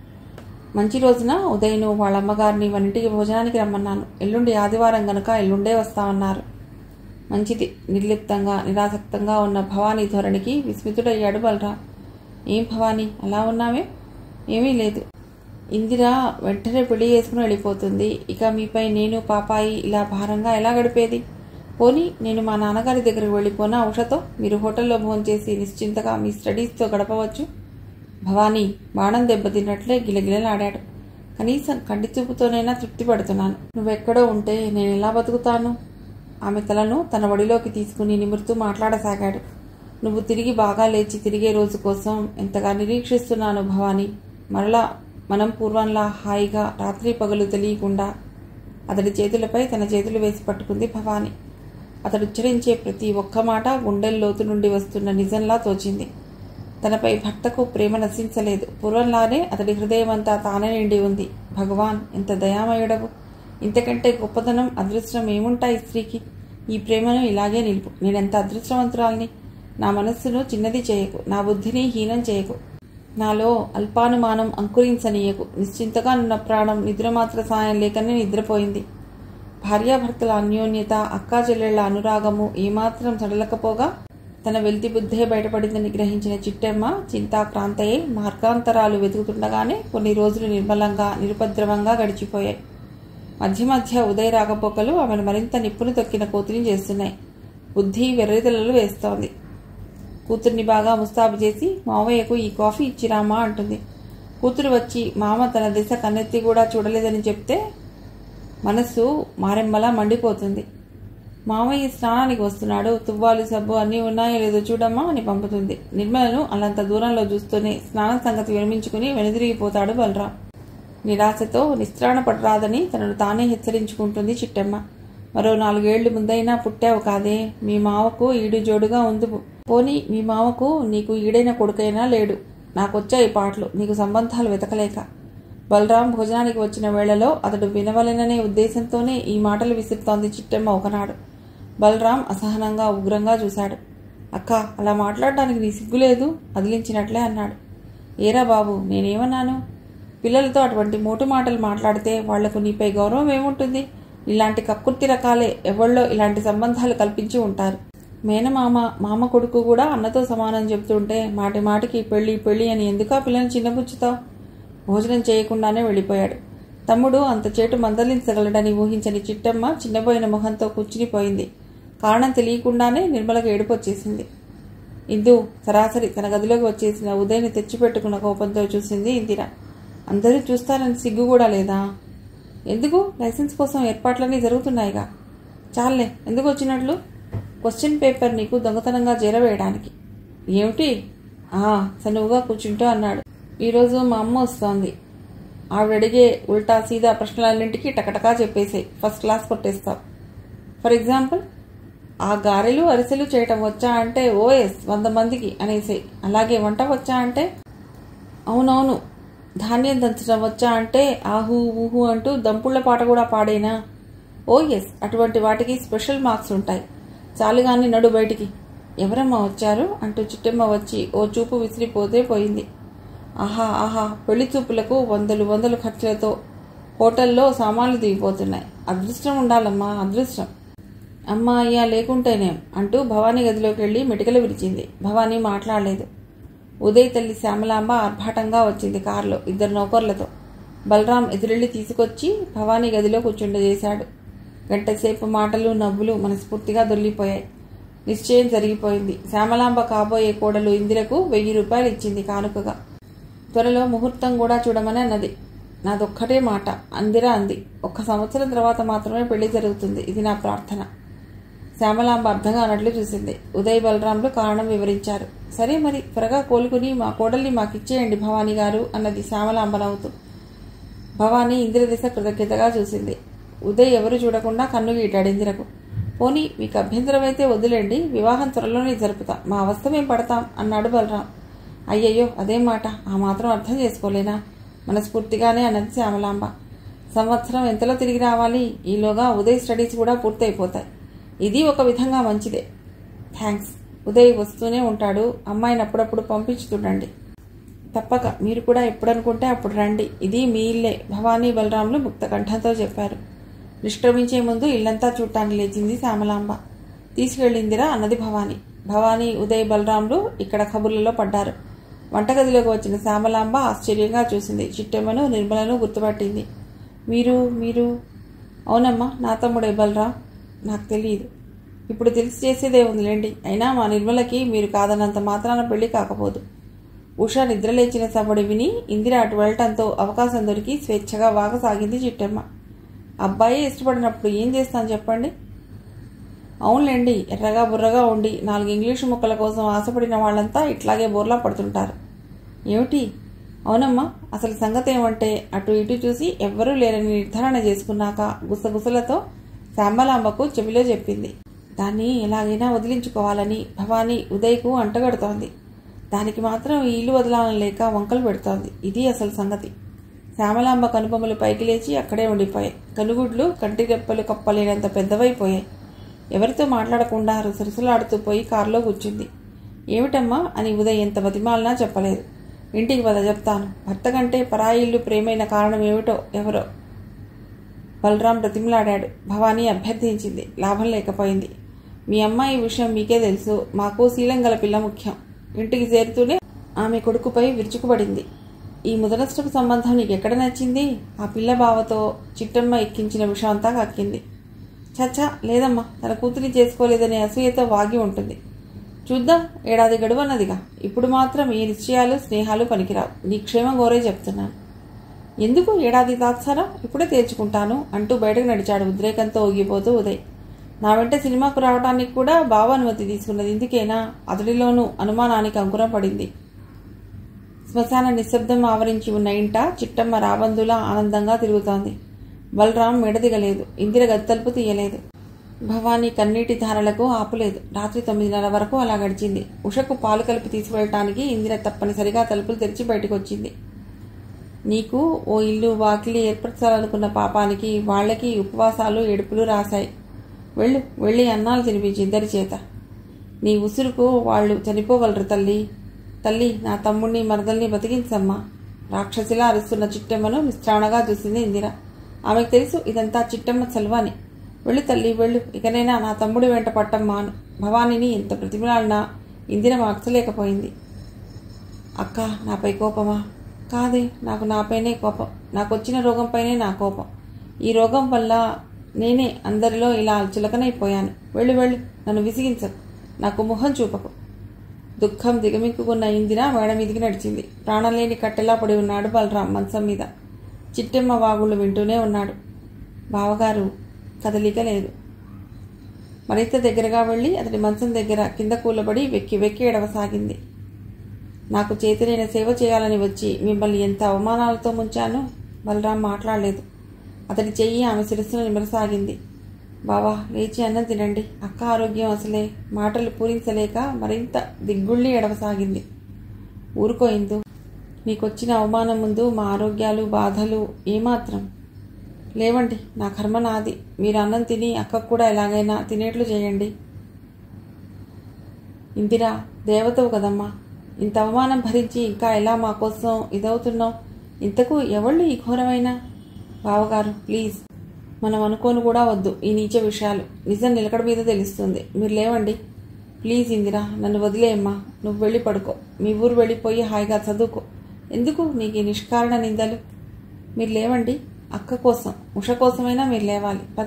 మంచి రోజున ఉదయ్ను వాళ్ళ అమ్మగారిని వంటికి భోజనానికి రమ్మన్నాను ఎల్లుండి ఆదివారం గనక ఎల్లుండే వస్తామన్నారు మంచిది నిర్లిప్తంగా నిరాసక్తంగా ఉన్న భవానీ ధోరణికి విస్మితుడయ్యాడు బలరాం ఏం భవానీ అలా ఉన్నావే ఏమీ లేదు ఇందిర వెంటనే పెళ్లి చేసుకుని వెళ్ళిపోతుంది ఇక మీపై నేను పాపాయి ఇలా భారంగా ఎలా గడిపేది పోనీ నేను మా నాన్నగారి దగ్గరకు వెళ్ళిపోనా ఉషతో మీరు హోటల్లో భోంచేసి నిశ్చింతగా మీ స్టడీస్తో గడపవచ్చు భవానీ బాణం దెబ్బతిన్నట్లే గిలగిలలాడాడు కనీసం కంటి చూపుతోనైనా తృప్తి పడుతున్నాను నువ్వెక్కడో ఉంటే నేను ఎలా బతుకుతాను ఆమె తలను తన ఒడిలోకి తీసుకుని నిమురుతూ మాట్లాడసాగాడు నువ్వు తిరిగి బాగా లేచి తిరిగే రోజు కోసం ఎంతగా నిరీక్షిస్తున్నాను భవానీ మరలా మనం పూర్వంలా హాయిగా రాత్రి పగలు తెలియకుండా అతడి చేతులపై తన చేతులు వేసి పట్టుకుంది భవానీ అతడు ఉచ్చరించే ప్రతి ఒక్క మాట గుండెల్లోతు నుండి వస్తున్న నిజంలా తోచింది తనపై భర్తకు ప్రేమ నశించలేదు పూర్వంలానే అతడి హృదయమంతా తానే నిండి ఉంది భగవాన్ ఎంత దయామయుడవు ఇంతకంటే గొప్పతనం అదృష్టం ఏముంటాయి స్త్రీకి ఈ ప్రేమను ఇలాగే నిలుపు నేనెంత అదృష్టవంతురాల్ని నా మనస్సును చిన్నది చేయకు నా బుద్ధిని హీనం చేయకు నాలో అల్పానుమానం అంకురించనీయకు నిశ్చింతగా నున్న ప్రాణం నిద్రమాత్ర సాయం లేకనే నిద్రపోయింది భార్యాభర్తల అన్యోన్యత అక్కా చెల్లెళ్ల అనురాగము ఏమాత్రం సడలకపోగా తన వెల్తి బుద్ధే బయటపడిందని గ్రహించిన చిట్టెమ్మ చింతాక్రాంతయే మార్గాంతరాలు వెతుకుతుండగానే కొన్ని రోజులు నిర్మలంగా నిరుపద్రవంగా గడిచిపోయాయి మధ్య మధ్య ఉదయ రాకపోకలు ఆమెను మరింత నిప్పును తొక్కిన కూతురిని చేస్తున్నాయి బుద్ధి వెర్రితలలు వేస్తోంది కూతుర్ని బాగా ముస్తాబు చేసి మావయ్యకు ఈ కాఫీ ఇచ్చిరామా అంటుంది కూతురు వచ్చి మామ తన దిశ కన్నెత్తి కూడా చూడలేదని చెప్తే మనస్సు మారెమ్మలా మండిపోతుంది మామయ్య స్నానానికి వస్తున్నాడు తువ్వాలు సబ్బు అన్నీ ఉన్నాయో లేదో చూడమ్మా అని పంపుతుంది నిర్మలను అలంత దూరంలో చూస్తూనే స్నానం సంగతి విరమించుకుని వెనుదిరిగిపోతాడు బలరాం నిరాశతో నిస్త్రాణ పడరాదని తనను తానే హెచ్చరించుకుంటుంది చిట్టమ్మ మరో నాలుగేళ్లు ముందైనా పుట్టావు కాదే మీ మావకు ఈడు జోడుగా ఉంది పోని మీ మావకు నీకు ఈడైన కొడుకైనా లేడు నాకొచ్చాయి పాటలు నీకు సంబంధాలు వెతకలేక బలరాం భోజనానికి వచ్చిన వేళలో అతడు వినవలెననే ఉద్దేశంతోనే ఈ మాటలు విసురుతోంది చిట్టమ్మ ఒకనాడు బలరాం అసహనంగా ఉగ్రంగా చూశాడు అక్క అలా మాట్లాడడానికి నీ సిగ్గులేదు అదిలించినట్లే అన్నాడు ఏరా బాబు నేనేమన్నాను పిల్లలతో అటువంటి మోటు మాటలు మాట్లాడితే వాళ్లకు నీపై గౌరవం ఏముంటుంది ఇలాంటి కక్కుర్తి రకాలే ఎవళ్ళో ఇలాంటి సంబంధాలు కల్పించి ఉంటారు మేనమామ మామ కొడుకు కూడా అన్నతో సమానం చెబుతుంటే మాటి మాటికి పెళ్లి పెళ్లి అని ఎందుకా పిల్లని చిన్నపుచ్చుతావు భోజనం చేయకుండానే వెళ్ళిపోయాడు తమ్ముడు అంత చేటు మందలించగలడని ఊహించని చిట్టమ్మ చిన్నబోయిన మొహంతో కూర్చునిపోయింది కారణం తెలియకుండానే నిర్మలకు ఏడుపొచ్చేసింది ఇందు సరాసరి తన గదిలోకి వచ్చేసిన ఉదయని తెచ్చిపెట్టుకున్న కోపంతో చూసింది ఇందిర అందరూ చూస్తారని సిగ్గు కూడా లేదా ఎందుకు లైసెన్స్ కోసం ఏర్పాట్లన్నీ జరుగుతున్నాయిగా చాలే ఎందుకు వచ్చినట్లు క్వశ్చన్ పేపర్ నీకు దొంగతనంగా చేరవేయడానికి ఏమిటి ఆ సనువుగా కూర్చుంటూ అన్నాడు ఈరోజు మా అమ్మ వస్తోంది ఆవిడ అడిగే ఉల్టా సీదా ప్రశ్నలన్నింటికీ టకటకా చెప్పేసాయి ఫస్ట్ క్లాస్ కొట్టేస్తావు ఫర్ ఎగ్జాంపుల్ ఆ గారెలు అరిసెలు చేయటం వచ్చా అంటే ఓఎస్ వంద మందికి అనేసాయి అలాగే వంట వచ్చా అంటే అవునవును ధాన్యం దంచడం వచ్చా అంటే ఆహు ఊహు అంటూ దంపుళ్ళ పాట కూడా పాడేనా ఓ ఎస్ అటువంటి వాటికి స్పెషల్ మార్క్స్ ఉంటాయి చాలుగాని నడు బయటికి ఎవరమ్మా వచ్చారు అంటూ చిట్టమ్మ వచ్చి ఓ చూపు విసిరిపోతే పోయింది ఆహా ఆహా పెళ్లి చూపులకు వందలు వందలు ఖర్చులతో హోటల్లో సామాన్లు దిగిపోతున్నాయి అదృష్టం ఉండాలమ్మా అదృష్టం అమ్మా అయ్యా లేకుంటేనేం అంటూ భవానీ గదిలోకి వెళ్ళి మెటికలు విరిచింది భవానీ మాట్లాడలేదు ఉదయ్ తల్లి శ్యామలాంబ ఆర్భాటంగా వచ్చింది కారులో ఇద్దరు నౌకర్లతో బలరాం ఎదురెళ్లి తీసుకొచ్చి భవానీ గదిలో కూర్చుండజేశాడు గంటసేపు మాటలు నవ్వులు మనస్ఫూర్తిగా దొల్లిపోయాయి నిశ్చయం జరిగిపోయింది శ్యామలాంబ కాబోయే కోడలు ఇందిరకు వెయ్యి రూపాయలు ఇచ్చింది కానుకగా త్వరలో ముహూర్తం కూడా చూడమని అన్నది నాదొక్కటే మాట అందిరా అంది ఒక్క సంవత్సరం తర్వాత మాత్రమే పెళ్లి జరుగుతుంది ఇది నా ప్రార్థన శ్యామలాంబ అర్థంగా అన్నట్లు చూసింది ఉదయ్ బలరాంలు కారణం వివరించారు సరే మరి త్వరగా కోలుకుని మా కోడల్ని మాకిచ్చేయండి భవానీ గారు అన్నది శ్యామలాంబ నవ్వుతూ భవానీ ఇందిరదిశ కృతజ్ఞతగా చూసింది ఉదయ్ ఎవరు చూడకుండా కన్ను గీటాడు ఇందిరకు పోనీ మీకు అభ్యంతరమైతే వదిలేండి వివాహం త్వరలోనే జరుపుతా మా అవస్థ మేం పడతాం అన్నాడు బలరాం అయ్యయ్యో అదేం మాట ఆ మాత్రం అర్థం చేసుకోలేనా మనస్ఫూర్తిగానే అన్నది శ్యామలాంబ సంవత్సరం ఎంతలో తిరిగి రావాలి ఈలోగా ఉదయ్ స్టడీస్ కూడా పూర్తయిపోతాయి ఇది ఒక విధంగా మంచిదే థ్యాంక్స్ ఉదయ్ వస్తూనే ఉంటాడు అమ్మాయిని అప్పుడప్పుడు పంపించుతుండండి తప్పక మీరు కూడా ఎప్పుడనుకుంటే అప్పుడు రండి ఇది మీ ఇల్లే భవానీ బలరాములు ముక్త కంఠంతో చెప్పారు నిష్క్రమించే ముందు ఇల్లంతా చూడటానికి లేచింది శ్యామలాంబ తీసుకెళ్ళిందిరా అన్నది భవానీ భవానీ ఉదయ్ బలరాములు ఇక్కడ కబుర్లలో పడ్డారు వంటగదిలోకి వచ్చిన శ్యామలాంబ ఆశ్చర్యంగా చూసింది చిట్టెమ్మను నిర్మలను గుర్తుపట్టింది మీరు మీరు అవునమ్మా నా తమ్ముడే బలరాం నాకు తెలియదు ఇప్పుడు తెలిసి చేసేదే ఉందిలేండి అయినా మా నిర్మలకి మీరు కాదన్నంత మాత్రాన పెళ్లి కాకపోదు ఉషా నిద్రలేచిన సబడి విని ఇందిర అటు వెళ్ళటంతో అవకాశం దొరికి స్వేచ్ఛగా వాగసాగింది చిట్టమ్మ అబ్బాయి ఇష్టపడినప్పుడు ఏం చేస్తాను చెప్పండి అవునులేండి ఎర్రగా బుర్రగా ఉండి నాలుగు ఇంగ్లీషు ముక్కల కోసం ఆశపడిన వాళ్ళంతా ఇట్లాగే బోర్లా పడుతుంటారు ఏమిటి అవునమ్మా అసలు సంగతి ఏమంటే అటు ఇటు చూసి ఎవ్వరూ లేరని నిర్ధారణ చేసుకున్నాక గుసగుసలతో శాంబలాంబకు చెవిలో చెప్పింది దాన్ని ఎలాగైనా వదిలించుకోవాలని భవానీ ఉదయ్కు అంటగడుతోంది దానికి మాత్రం ఈ ఇల్లు వదలాలని లేక వంకలు పెడుతోంది ఇది అసలు సంగతి శ్యామలాంబ కనుబొమ్మలు పైకి లేచి అక్కడే ఉండిపోయాయి కనుగుడ్లు కంటి రెప్పలు కప్పలేనంత పెద్దవైపోయాయి ఎవరితో మాట్లాడకుండా రుసరుసలాడుతూ పోయి కారులో కూర్చుంది ఏమిటమ్మా అని ఉదయ్ ఎంత బతిమాలనా చెప్పలేదు ఇంటికి పద చెప్తాను భర్త కంటే పరాయి ఇల్లు ప్రేమైన కారణం ఏమిటో ఎవరో బలరాం బ్రతిమలాడాడు భవానీ అభ్యర్థించింది లాభం లేకపోయింది మీ అమ్మాయి విషయం మీకే తెలుసు మాకు శీలం గల పిల్ల ముఖ్యం ఇంటికి చేరుతూనే ఆమె కొడుకుపై విరుచుకుపడింది ఈ ముదనష్టపు సంబంధం నీకు ఎక్కడ నచ్చింది ఆ పిల్ల బావతో చిట్టమ్మ ఎక్కించిన విషయం అంతా కక్కింది చచ్చా లేదమ్మా తన కూతురి చేసుకోలేదనే అసూయతో వాగి ఉంటుంది చూద్దాం ఏడాది గడువన్నదిగా ఇప్పుడు మాత్రం ఈ నిశ్చయాలు స్నేహాలు పనికిరావు నీ క్షేమం కోరే చెప్తున్నాను ఎందుకు ఏడాది తాత్సారా ఇప్పుడే తేల్చుకుంటాను అంటూ బయటకు నడిచాడు ఉద్రేకంతో ఊగిపోతూ ఉదయ్ నా వెంట సినిమాకు రావడానికి కూడా బావ అనుమతి తీసుకున్నది ఇందుకేనా అతడిలోనూ అనుమానానికి అంకురం పడింది శ్మశాన నిశ్శబ్దం ఆవరించి ఉన్న ఇంట చిట్టమ్మ రాబందులా ఆనందంగా తిరుగుతోంది బలరాం మెడదిగలేదు ఇందిర గద్దలుపు తీయలేదు భవానీ కన్నీటి ధారలకు ఆపులేదు రాత్రి తొమ్మిదిన్నర వరకు అలా గడిచింది ఉషకు పాలు కలిపి తీసుకువెళ్ళటానికి ఇందిర తప్పనిసరిగా తలుపులు తెరిచి బయటకు వచ్చింది నీకు ఓ ఇల్లు వాకిలి ఏర్పరచాలనుకున్న పాపానికి వాళ్ళకి ఉపవాసాలు ఏడుపులు రాశాయి వెళ్ళు వెళ్ళి అన్నాలు తినిపించి ఇద్దరి చేత నీ ఉసురుకు వాళ్ళు చనిపోగలరు తల్లి తల్లి నా తమ్ముణ్ణి మరదల్ని బతికించమ్మా రాక్షసిలా అరుస్తున్న చిట్టమ్మను విశ్రావణగా చూసింది ఇందిర ఆమెకు తెలుసు ఇదంతా చిట్టమ్మ చల్వాని వెళ్ళు తల్లి వెళ్ళు ఇకనైనా నా తమ్ముడి వెంట పట్టమ్మాను భవానీని ఎంత ప్రతిమలాడినా ఇందిర మార్చలేకపోయింది అక్క నాపై కోపమా కాదే నాకు నాపైనే కోపం నాకు వచ్చిన రోగంపైనే నా కోపం ఈ రోగం వల్ల నేనే అందరిలో ఇలా చులకనైపోయాను వెళ్ళు వెళ్ళు నన్ను విసిగించకు నాకు ముఖం చూపకు దుఃఖం దిగమిక్కుకున్న ఇందిర మేడ మీదికి నడిచింది ప్రాణం లేని కట్టెలా పడి ఉన్నాడు బలరాం మంచం మీద చిట్టెమ్మ వాగుళ్ళు వింటూనే ఉన్నాడు బావగారు కదలిక లేదు మరింత దగ్గరగా వెళ్ళి అతడి మంచం దగ్గర కింద కూలబడి వెక్కి వెక్కి ఎడవసాగింది నాకు చేతినైన సేవ చేయాలని వచ్చి మిమ్మల్ని ఎంత అవమానాలతో ముంచాను బలరాం మాట్లాడలేదు అతడి చెయ్యి ఆమె శిరస్సును నిమరసాగింది బావా లేచి అన్నం తినండి అక్క ఆరోగ్యం అసలే మాటలు పూరించలేక మరింత దిగ్గుళ్ళి ఎడవసాగింది ఊరుకోయిందు నీకొచ్చిన అవమానం ముందు మా ఆరోగ్యాలు బాధలు ఏమాత్రం లేవండి నా కర్మ నాది మీరు అన్నం తిని అక్కకు కూడా ఎలాగైనా తినేట్లు చేయండి ఇందిరా దేవతవు కదమ్మా ఇంత అవమానం భరించి ఇంకా ఎలా మా కోసం ఇదవుతున్నావు ఇంతకు ఎవళ్ళు ఈ ఘోరమైన బావగారు ప్లీజ్ మనం అనుకోను కూడా వద్దు ఈ నీచ విషయాలు నిజం నిలకడ మీద తెలుస్తుంది మీరు లేవండి ప్లీజ్ ఇందిరా నన్ను వదిలేయమ్మా నువ్వు వెళ్ళి పడుకో మీ ఊరు వెళ్ళిపోయి హాయిగా చదువుకో ఎందుకు నీకు ఈ నిష్కారణ నిందలు మీరు లేవండి అక్క కోసం ఉష కోసమైనా మీరు లేవాలి పద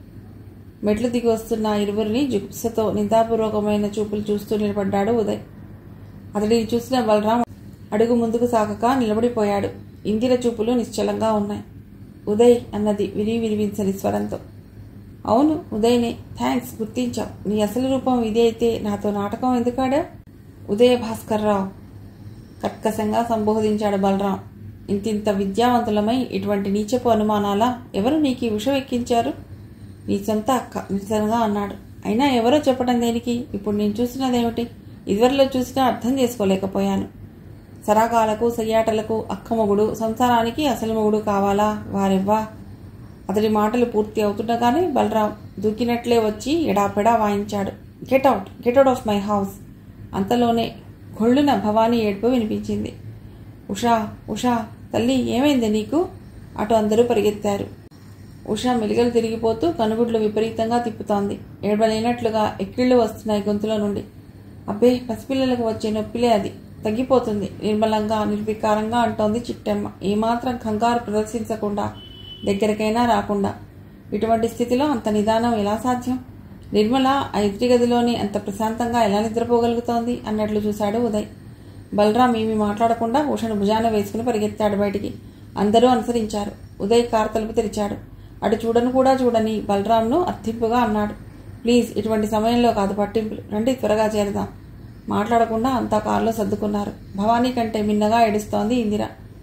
మెట్లు దిగి వస్తున్న ఆ ఇరువురిని జుగుప్సతో నిందాపూర్వకమైన చూపులు చూస్తూ నిలబడ్డాడు ఉదయ్ అతడిని చూసిన బలరాం అడుగు ముందుకు సాగక నిలబడిపోయాడు ఇందిర చూపులు నిశ్చలంగా ఉన్నాయి ఉదయ్ అన్నది విరి విరివించని స్వరంతో అవును ఉదయ్నే థ్యాంక్స్ గుర్తించావు నీ అసలు రూపం ఇదే అయితే నాతో నాటకం ఎందుకాడా ఉదయ భాస్కర్రావు కర్కశంగా సంబోధించాడు బలరాం ఇంతింత విద్యావంతులమై ఇటువంటి నీచపు అనుమానాల ఎవరు నీకు ఈ విషం ఎక్కించారు నీ సొంత అక్క నిరసనగా అన్నాడు అయినా ఎవరో చెప్పడం దేనికి ఇప్పుడు నేను చూసినదేమిటి ఇదివరలో చూసినా అర్థం చేసుకోలేకపోయాను సరాగాలకు సయ్యాటలకు అక్క మొగుడు సంసారానికి అసలు మొగుడు కావాలా వారెవ్వా అతడి మాటలు పూర్తి అవుతుండగానే బలరాం దూకినట్లే వచ్చి ఎడాపెడా వాయించాడు get out get out of my house అంతలోనే గొళ్ళున భవానీ ఏడుపు వినిపించింది ఉషా ఉషా తల్లి ఏమైంది నీకు అటు అందరూ పరిగెత్తారు ఉషా మెలిగలు తిరిగిపోతూ కనుగుడ్లు విపరీతంగా తిప్పుతోంది ఏడవలేనట్లుగా ఎక్కిళ్ళు వస్తున్నాయి గొంతుల నుండి అబ్బే పసిపిల్లలకు వచ్చే నొప్పిలే అది తగ్గిపోతుంది నిర్మలంగా నిర్వికారంగా అంటోంది చిట్టమ్మ ఏమాత్రం కంగారు ప్రదర్శించకుండా దగ్గరకైనా రాకుండా ఇటువంటి స్థితిలో అంత నిదానం ఎలా సాధ్యం నిర్మల ఆ ఎదుటి గదిలోని అంత ప్రశాంతంగా ఎలా నిద్రపోగలుగుతోంది అన్నట్లు చూశాడు ఉదయ్ బలరాం ఏమీ మాట్లాడకుండా ఉషను భుజాన వేసుకుని పరిగెత్తాడు బయటికి అందరూ అనుసరించారు ఉదయ్ కారు తలుపు తెరిచాడు అటు చూడను కూడా చూడని బలరాంను అర్థింపుగా అన్నాడు ప్లీజ్ ఇటువంటి సమయంలో కాదు పట్టింపులు రండి త్వరగా చేరదాం మాట్లాడకుండా అంతా కారులో సర్దుకున్నారు భవానీ కంటే మిన్నగా ఏడుస్తోంది ఇందిర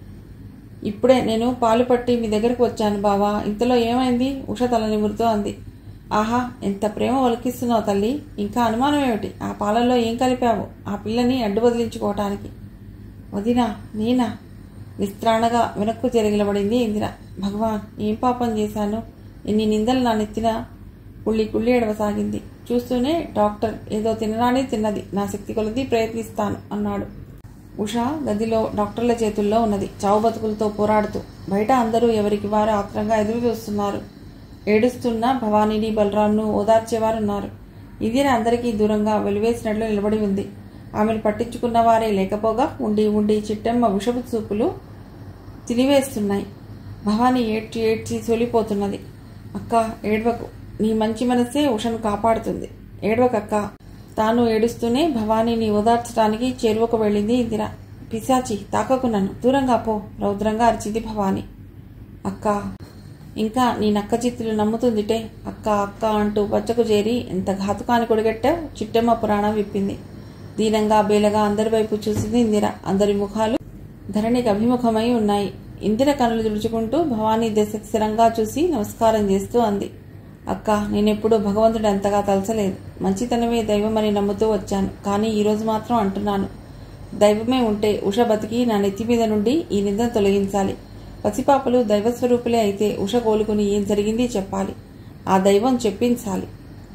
ఇప్పుడే నేను పాలు పట్టి మీ దగ్గరకు వచ్చాను బావా ఇంతలో ఏమైంది ఉష తల నిమురుతో అంది ఆహా ఎంత ప్రేమ ఒలికిస్తున్నావు తల్లి ఇంకా అనుమానం ఏమిటి ఆ పాలల్లో ఏం కలిపావు ఆ పిల్లని అడ్డు వదిలించుకోవటానికి వదినా నేనా నిస్త్రాణగా వెనక్కు తిరగిలబడింది ఇందిర భగవాన్ ఏం పాపం చేశాను ఎన్ని నిందలు నా నెత్తిన కుళ్ళి కుళ్ళి ఎడవసాగింది చూస్తూనే డాక్టర్ ఏదో తినరాని తిన్నది నా శక్తి కొలది ప్రయత్నిస్తాను అన్నాడు ఉష గదిలో డాక్టర్ల చేతుల్లో ఉన్నది చావు బతుకులతో పోరాడుతూ బయట అందరూ ఎవరికి వారు ఆత్రంగా ఎదురు చూస్తున్నారు ఏడుస్తున్న భవానీని బలరాంను ఓదార్చేవారున్నారు ఇందిర అందరికీ దూరంగా వెలివేసినట్లు నిలబడి ఉంది ఆమెను పట్టించుకున్న వారే లేకపోగా ఉండి ఉండి చిట్టమ్మ విషపు చూపులు తినివేస్తున్నాయి భవానీ ఏడ్చి ఏడ్చి సొలిపోతున్నది అక్క ఏడ్వకు నీ మంచి మనసే ఉషను కాపాడుతుంది ఏడ్వకక్క తాను ఏడుస్తూనే భవానీని ఓదార్చడానికి చేరువకు వెళ్ళింది ఇందిర పిశాచి తాకకు నన్ను దూరంగా పో రౌద్రంగా అరిచింది భవానీ అక్క ఇంకా నీ నక్క చిత్తులు నమ్ముతుందిటే అక్క అక్క అంటూ పచ్చకు చేరి ఎంత ఘాతుకాన్ని కొడిగట్టావు చిట్టమ్మ పురాణం విప్పింది దీనంగా బేలగా అందరి వైపు చూసింది ఇందిర అందరి ముఖాలు ధరణికి అభిముఖమై ఉన్నాయి ఇందిర కనులు తుడుచుకుంటూ భవానీ దశ స్థిరంగా చూసి నమస్కారం చేస్తూ అంది అక్క నేనెప్పుడూ భగవంతుడు అంతగా తలచలేదు మంచితనమే దైవమని నమ్ముతూ వచ్చాను కానీ ఈరోజు మాత్రం అంటున్నాను దైవమే ఉంటే ఉష బతికి నా నెత్తి మీద నుండి ఈ నిందను తొలగించాలి పసిపాపలు దైవస్వరూపులే అయితే ఉష కోలుకుని ఏం జరిగింది చెప్పాలి ఆ దైవం చెప్పించాలి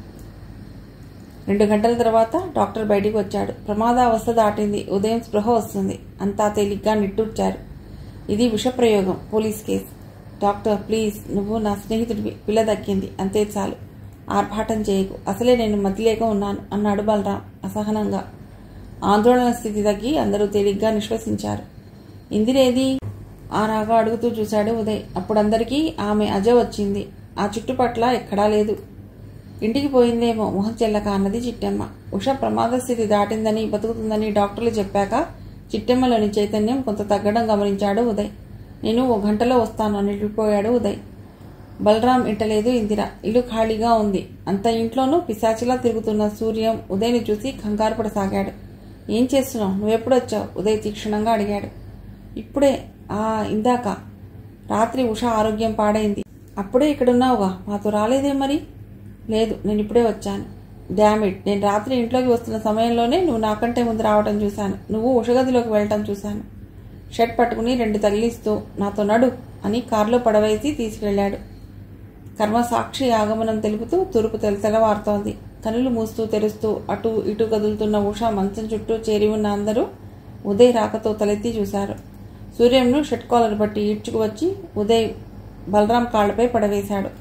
రెండు గంటల తర్వాత డాక్టర్ బయటికి వచ్చాడు ప్రమాదావస్థ దాటింది ఉదయం స్పృహ వస్తుంది అంతా తేలిగ్గా నిట్టూర్చారు ఇది విషప్రయోగం పోలీస్ కేసు డాక్టర్ ప్లీజ్ నువ్వు నా స్నేహితుడివి పిల్ల దక్కింది అంతే చాలు ఆర్భాటం చేయకు అసలే నేను మతిలేక ఉన్నాను అన్నాడు బలరాం అసహనంగా ఆందోళన స్థితి తగ్గి అందరూ తేలిగ్గా నిశ్వసించారు ఇందిరేది ఆ రాగా అడుగుతూ చూశాడు ఉదయ్ అప్పుడందరికీ ఆమె అజ వచ్చింది ఆ చుట్టుపట్ల ఎక్కడా లేదు ఇంటికి పోయిందేమో మొహం చెల్లక అన్నది చిట్టమ్మ ఉష ప్రమాద స్థితి దాటిందని బతుకుతుందని డాక్టర్లు చెప్పాక చిట్టమ్మలోని చైతన్యం కొంత తగ్గడం గమనించాడు ఉదయ్ నేను ఓ గంటలో వస్తాను అని వెళ్ళిపోయాడు ఉదయ్ బలరాం ఇంటలేదు ఇందిర ఇల్లు ఖాళీగా ఉంది అంత ఇంట్లోనూ పిశాచిలా తిరుగుతున్న సూర్యం ఉదయ్ని చూసి కంగారు పడసాగాడు ఏం చేస్తున్నావు నువ్వెప్పుడొచ్చావు ఉదయ్ తీక్షణంగా అడిగాడు ఇప్పుడే ఆ ఇందాక రాత్రి ఉష ఆరోగ్యం పాడైంది అప్పుడే ఇక్కడున్నావుగా మాతో రాలేదే మరి లేదు నేను ఇప్పుడే వచ్చాను డామిట్ నేను రాత్రి ఇంట్లోకి వస్తున్న సమయంలోనే నువ్వు నాకంటే ముందు రావటం చూశాను నువ్వు ఉషగదిలోకి వెళ్ళటం చూశాను షర్ట్ పట్టుకుని రెండు తగిలిస్తూ నాతో నడు అని కారులో పడవేసి తీసుకెళ్లాడు కర్మ సాక్షి ఆగమనం తెలుపుతూ తూర్పు తెలతెలవారుతోంది కనులు మూస్తూ తెరుస్తూ అటు ఇటు కదులుతున్న ఉష మంచం చుట్టూ చేరి ఉన్న అందరూ ఉదయ్ రాకతో తలెత్తి చూశారు సూర్యంను షర్ట్ కాలర్ బట్టి ఈడ్చుకు వచ్చి ఉదయ్ బలరాం కాళ్లపై పడవేశాడు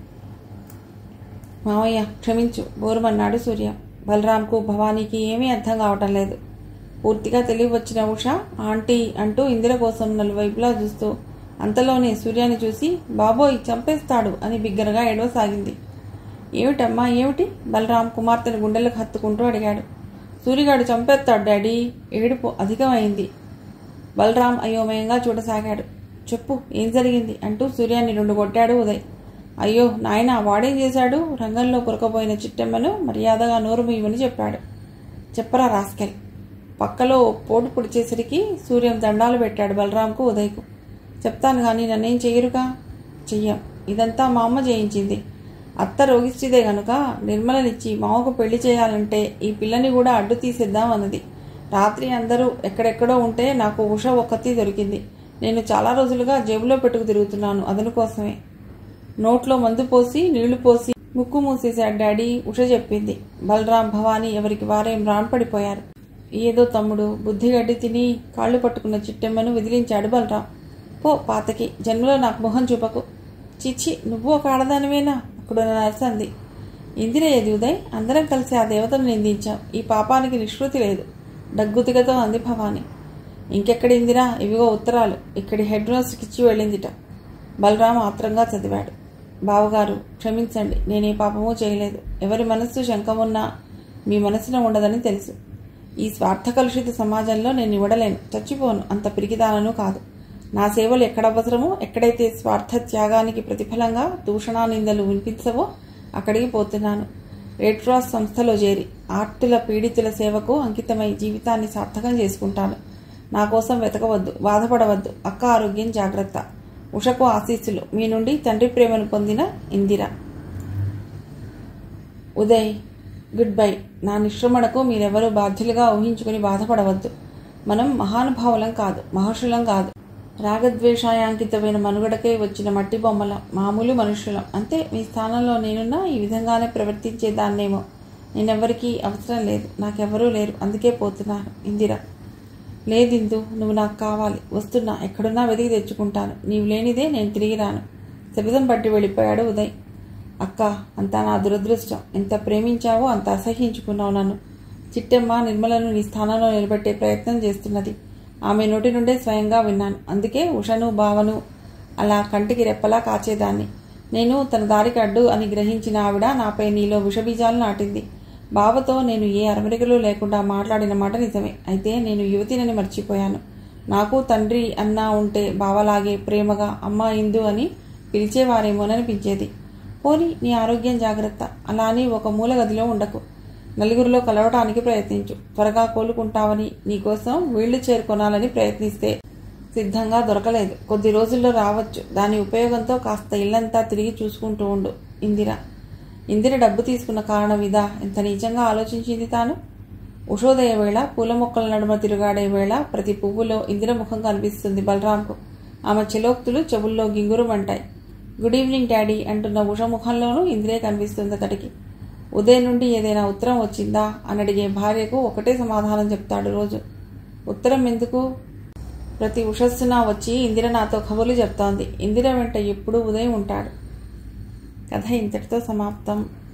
మావయ్య క్షమించు బోరుమన్నాడు సూర్య బలరాంకు భవానీకి ఏమీ అర్థం కావటం లేదు పూర్తిగా తెలివి వచ్చిన ఉష ఆంటీ అంటూ ఇందిర కోసం నలువైపులా చూస్తూ అంతలోనే సూర్యాన్ని చూసి బాబోయ్ చంపేస్తాడు అని బిగ్గరగా ఏడవసాగింది ఏమిటమ్మా ఏమిటి బలరాం కుమార్తెను గుండెలకు హత్తుకుంటూ అడిగాడు సూర్యగాడు చంపేస్తాడు డాడీ ఏడుపు అధికమైంది బలరాం అయోమయంగా చూడసాగాడు చెప్పు ఏం జరిగింది అంటూ సూర్యాన్ని రెండు కొట్టాడు ఉదయ్ అయ్యో నాయన వాడేం చేశాడు రంగంలో కురకపోయిన చిట్టెమ్మను మర్యాదగా నోరు మూయమని చెప్పాడు చెప్పరా రాస్కెల్ పక్కలో పోటు పొడిచేసరికి సూర్యం దండాలు పెట్టాడు బలరాంకు ఉదయ్కు చెప్తాను కానీ నన్నేం చెయ్యరుగా చెయ్యం ఇదంతా మా అమ్మ చేయించింది అత్త రోగిష్టిదే గనుక నిర్మలనిచ్చి మామకు పెళ్లి చేయాలంటే ఈ పిల్లని కూడా అడ్డు తీసేద్దాం అన్నది రాత్రి అందరూ ఎక్కడెక్కడో ఉంటే నాకు ఉష ఒక్కతి దొరికింది నేను చాలా రోజులుగా జేబులో పెట్టుకు తిరుగుతున్నాను అదను కోసమే నోట్లో మందు పోసి నీళ్లు పోసి ముక్కు మూసేశాడు డాడీ ఉష చెప్పింది బలరాం భవానీ ఎవరికి వారేం రాన్పడిపోయారు ఏదో తమ్ముడు బుద్ధిగడ్డి తిని కాళ్ళు పట్టుకున్న చిట్టెమ్మను విదిలించాడు బలరాం పో పాతకి జన్మలో నాకు మొహం చూపకు చిచ్చి నువ్వు ఒక ఆడదానివేనా అక్కడున్న నర్స్ అంది ఇందిర ఏది ఉదయ్ అందరం కలిసి ఆ దేవతను నిందించాం ఈ పాపానికి నిష్కృతి లేదు డగ్గుతిగతో అంది భవాని ఇంకెక్కడి ఇందిరా ఇవిగో ఉత్తరాలు ఇక్కడి హెడ్ నర్స్కి ఇచ్చి వెళ్ళిందిట బలరాం ఆత్రంగా చదివాడు బావగారు క్షమించండి నేనే పాపమూ చేయలేదు ఎవరి మనస్సు శంకమున్నా మీ మనసులో ఉండదని తెలుసు ఈ స్వార్థ కలుషిత సమాజంలో నేను ఇవ్వడలేను చచ్చిపోను అంత పిరికిదానను కాదు నా సేవలు ఎక్కడ అవసరమో ఎక్కడైతే స్వార్థ త్యాగానికి ప్రతిఫలంగా దూషణా నిందలు వినిపించవో అక్కడికి పోతున్నాను రెడ్ క్రాస్ సంస్థలో చేరి ఆర్టుల పీడితుల సేవకు అంకితమై జీవితాన్ని సార్థకం చేసుకుంటాను నా కోసం వెతకవద్దు బాధపడవద్దు అక్క ఆరోగ్యం జాగ్రత్త ఉషకు ఆశీస్సులు మీ నుండి తండ్రి ప్రేమను పొందిన ఇందిర ఉదయ్ గుడ్ బై నా నిశ్రమణకు మీరెవరూ బాధ్యులుగా ఊహించుకుని బాధపడవద్దు మనం మహానుభావులం కాదు మహర్షులం కాదు రాగద్వేషాయాంకితమైన మనుగడకై వచ్చిన మట్టి బొమ్మల మామూలు మనుషులం అంతే మీ స్థానంలో నేనున్నా ఈ విధంగానే ప్రవర్తించేదాన్నేమో నేనెవ్వరికీ అవసరం లేదు నాకెవ్వరూ లేరు అందుకే పోతున్నాను ఇందిర లేదిందు నువ్వు నాకు కావాలి వస్తున్నా ఎక్కడున్నా వెతికి తెచ్చుకుంటాను నీవు లేనిదే నేను తిరిగి రాను శబ్దం పట్టి వెళ్ళిపోయాడు ఉదయ్ అక్క అంతా నా దురదృష్టం ఎంత ప్రేమించావో అంత అసహ్యించుకున్నావు నన్ను చిట్టమ్మ నిర్మలను నీ స్థానంలో నిలబెట్టే ప్రయత్నం చేస్తున్నది ఆమె నోటి నుండే స్వయంగా విన్నాను అందుకే ఉషను బావను అలా కంటికి రెప్పలా కాచేదాన్ని నేను తన దారికి అడ్డు అని గ్రహించిన ఆవిడ నాపై నీలో విషబీజాలు నాటింది బావతో నేను ఏ అరమరికలు లేకుండా మాట్లాడిన మాట నిజమే అయితే నేను యువతినని మర్చిపోయాను నాకు తండ్రి అన్నా ఉంటే బావలాగే ప్రేమగా అమ్మ ఇందు అని పిలిచేవారేమోననిపించేది పోని నీ ఆరోగ్యం జాగ్రత్త అలా అని ఒక మూల గదిలో ఉండకు నలుగురిలో కలవటానికి ప్రయత్నించు త్వరగా కోలుకుంటావని నీకోసం వీళ్లు చేరుకొనాలని ప్రయత్నిస్తే సిద్ధంగా దొరకలేదు కొద్ది రోజుల్లో రావచ్చు దాని ఉపయోగంతో కాస్త ఇల్లంతా తిరిగి చూసుకుంటూ ఉండు ఇందిర ఇందిర డబ్బు తీసుకున్న కారణం ఇదా ఎంత నీచంగా ఆలోచించింది తాను ఉషోదయ వేళ పూల మొక్కల నడుమ తిరుగాడే వేళ ప్రతి పువ్వులో ఇందిర ముఖం కనిపిస్తుంది బలరాంకు ఆమె చెలోక్తులు చెవుల్లో గింగురుమంటాయి గుడ్ ఈవినింగ్ డాడీ అంటున్న ఉష ముఖంలోనూ ఇందిరే కనిపిస్తుంది అతడికి ఉదయం నుండి ఏదైనా ఉత్తరం వచ్చిందా అని అడిగే భార్యకు ఒకటే సమాధానం చెప్తాడు రోజు ఉత్తరం ఎందుకు ప్రతి ఉషస్సున వచ్చి ఇందిర నాతో కబుర్లు చెప్తోంది ఇందిర వెంట ఎప్పుడూ ఉదయం ఉంటాడు కథ ఇంతటితో సమాప్తం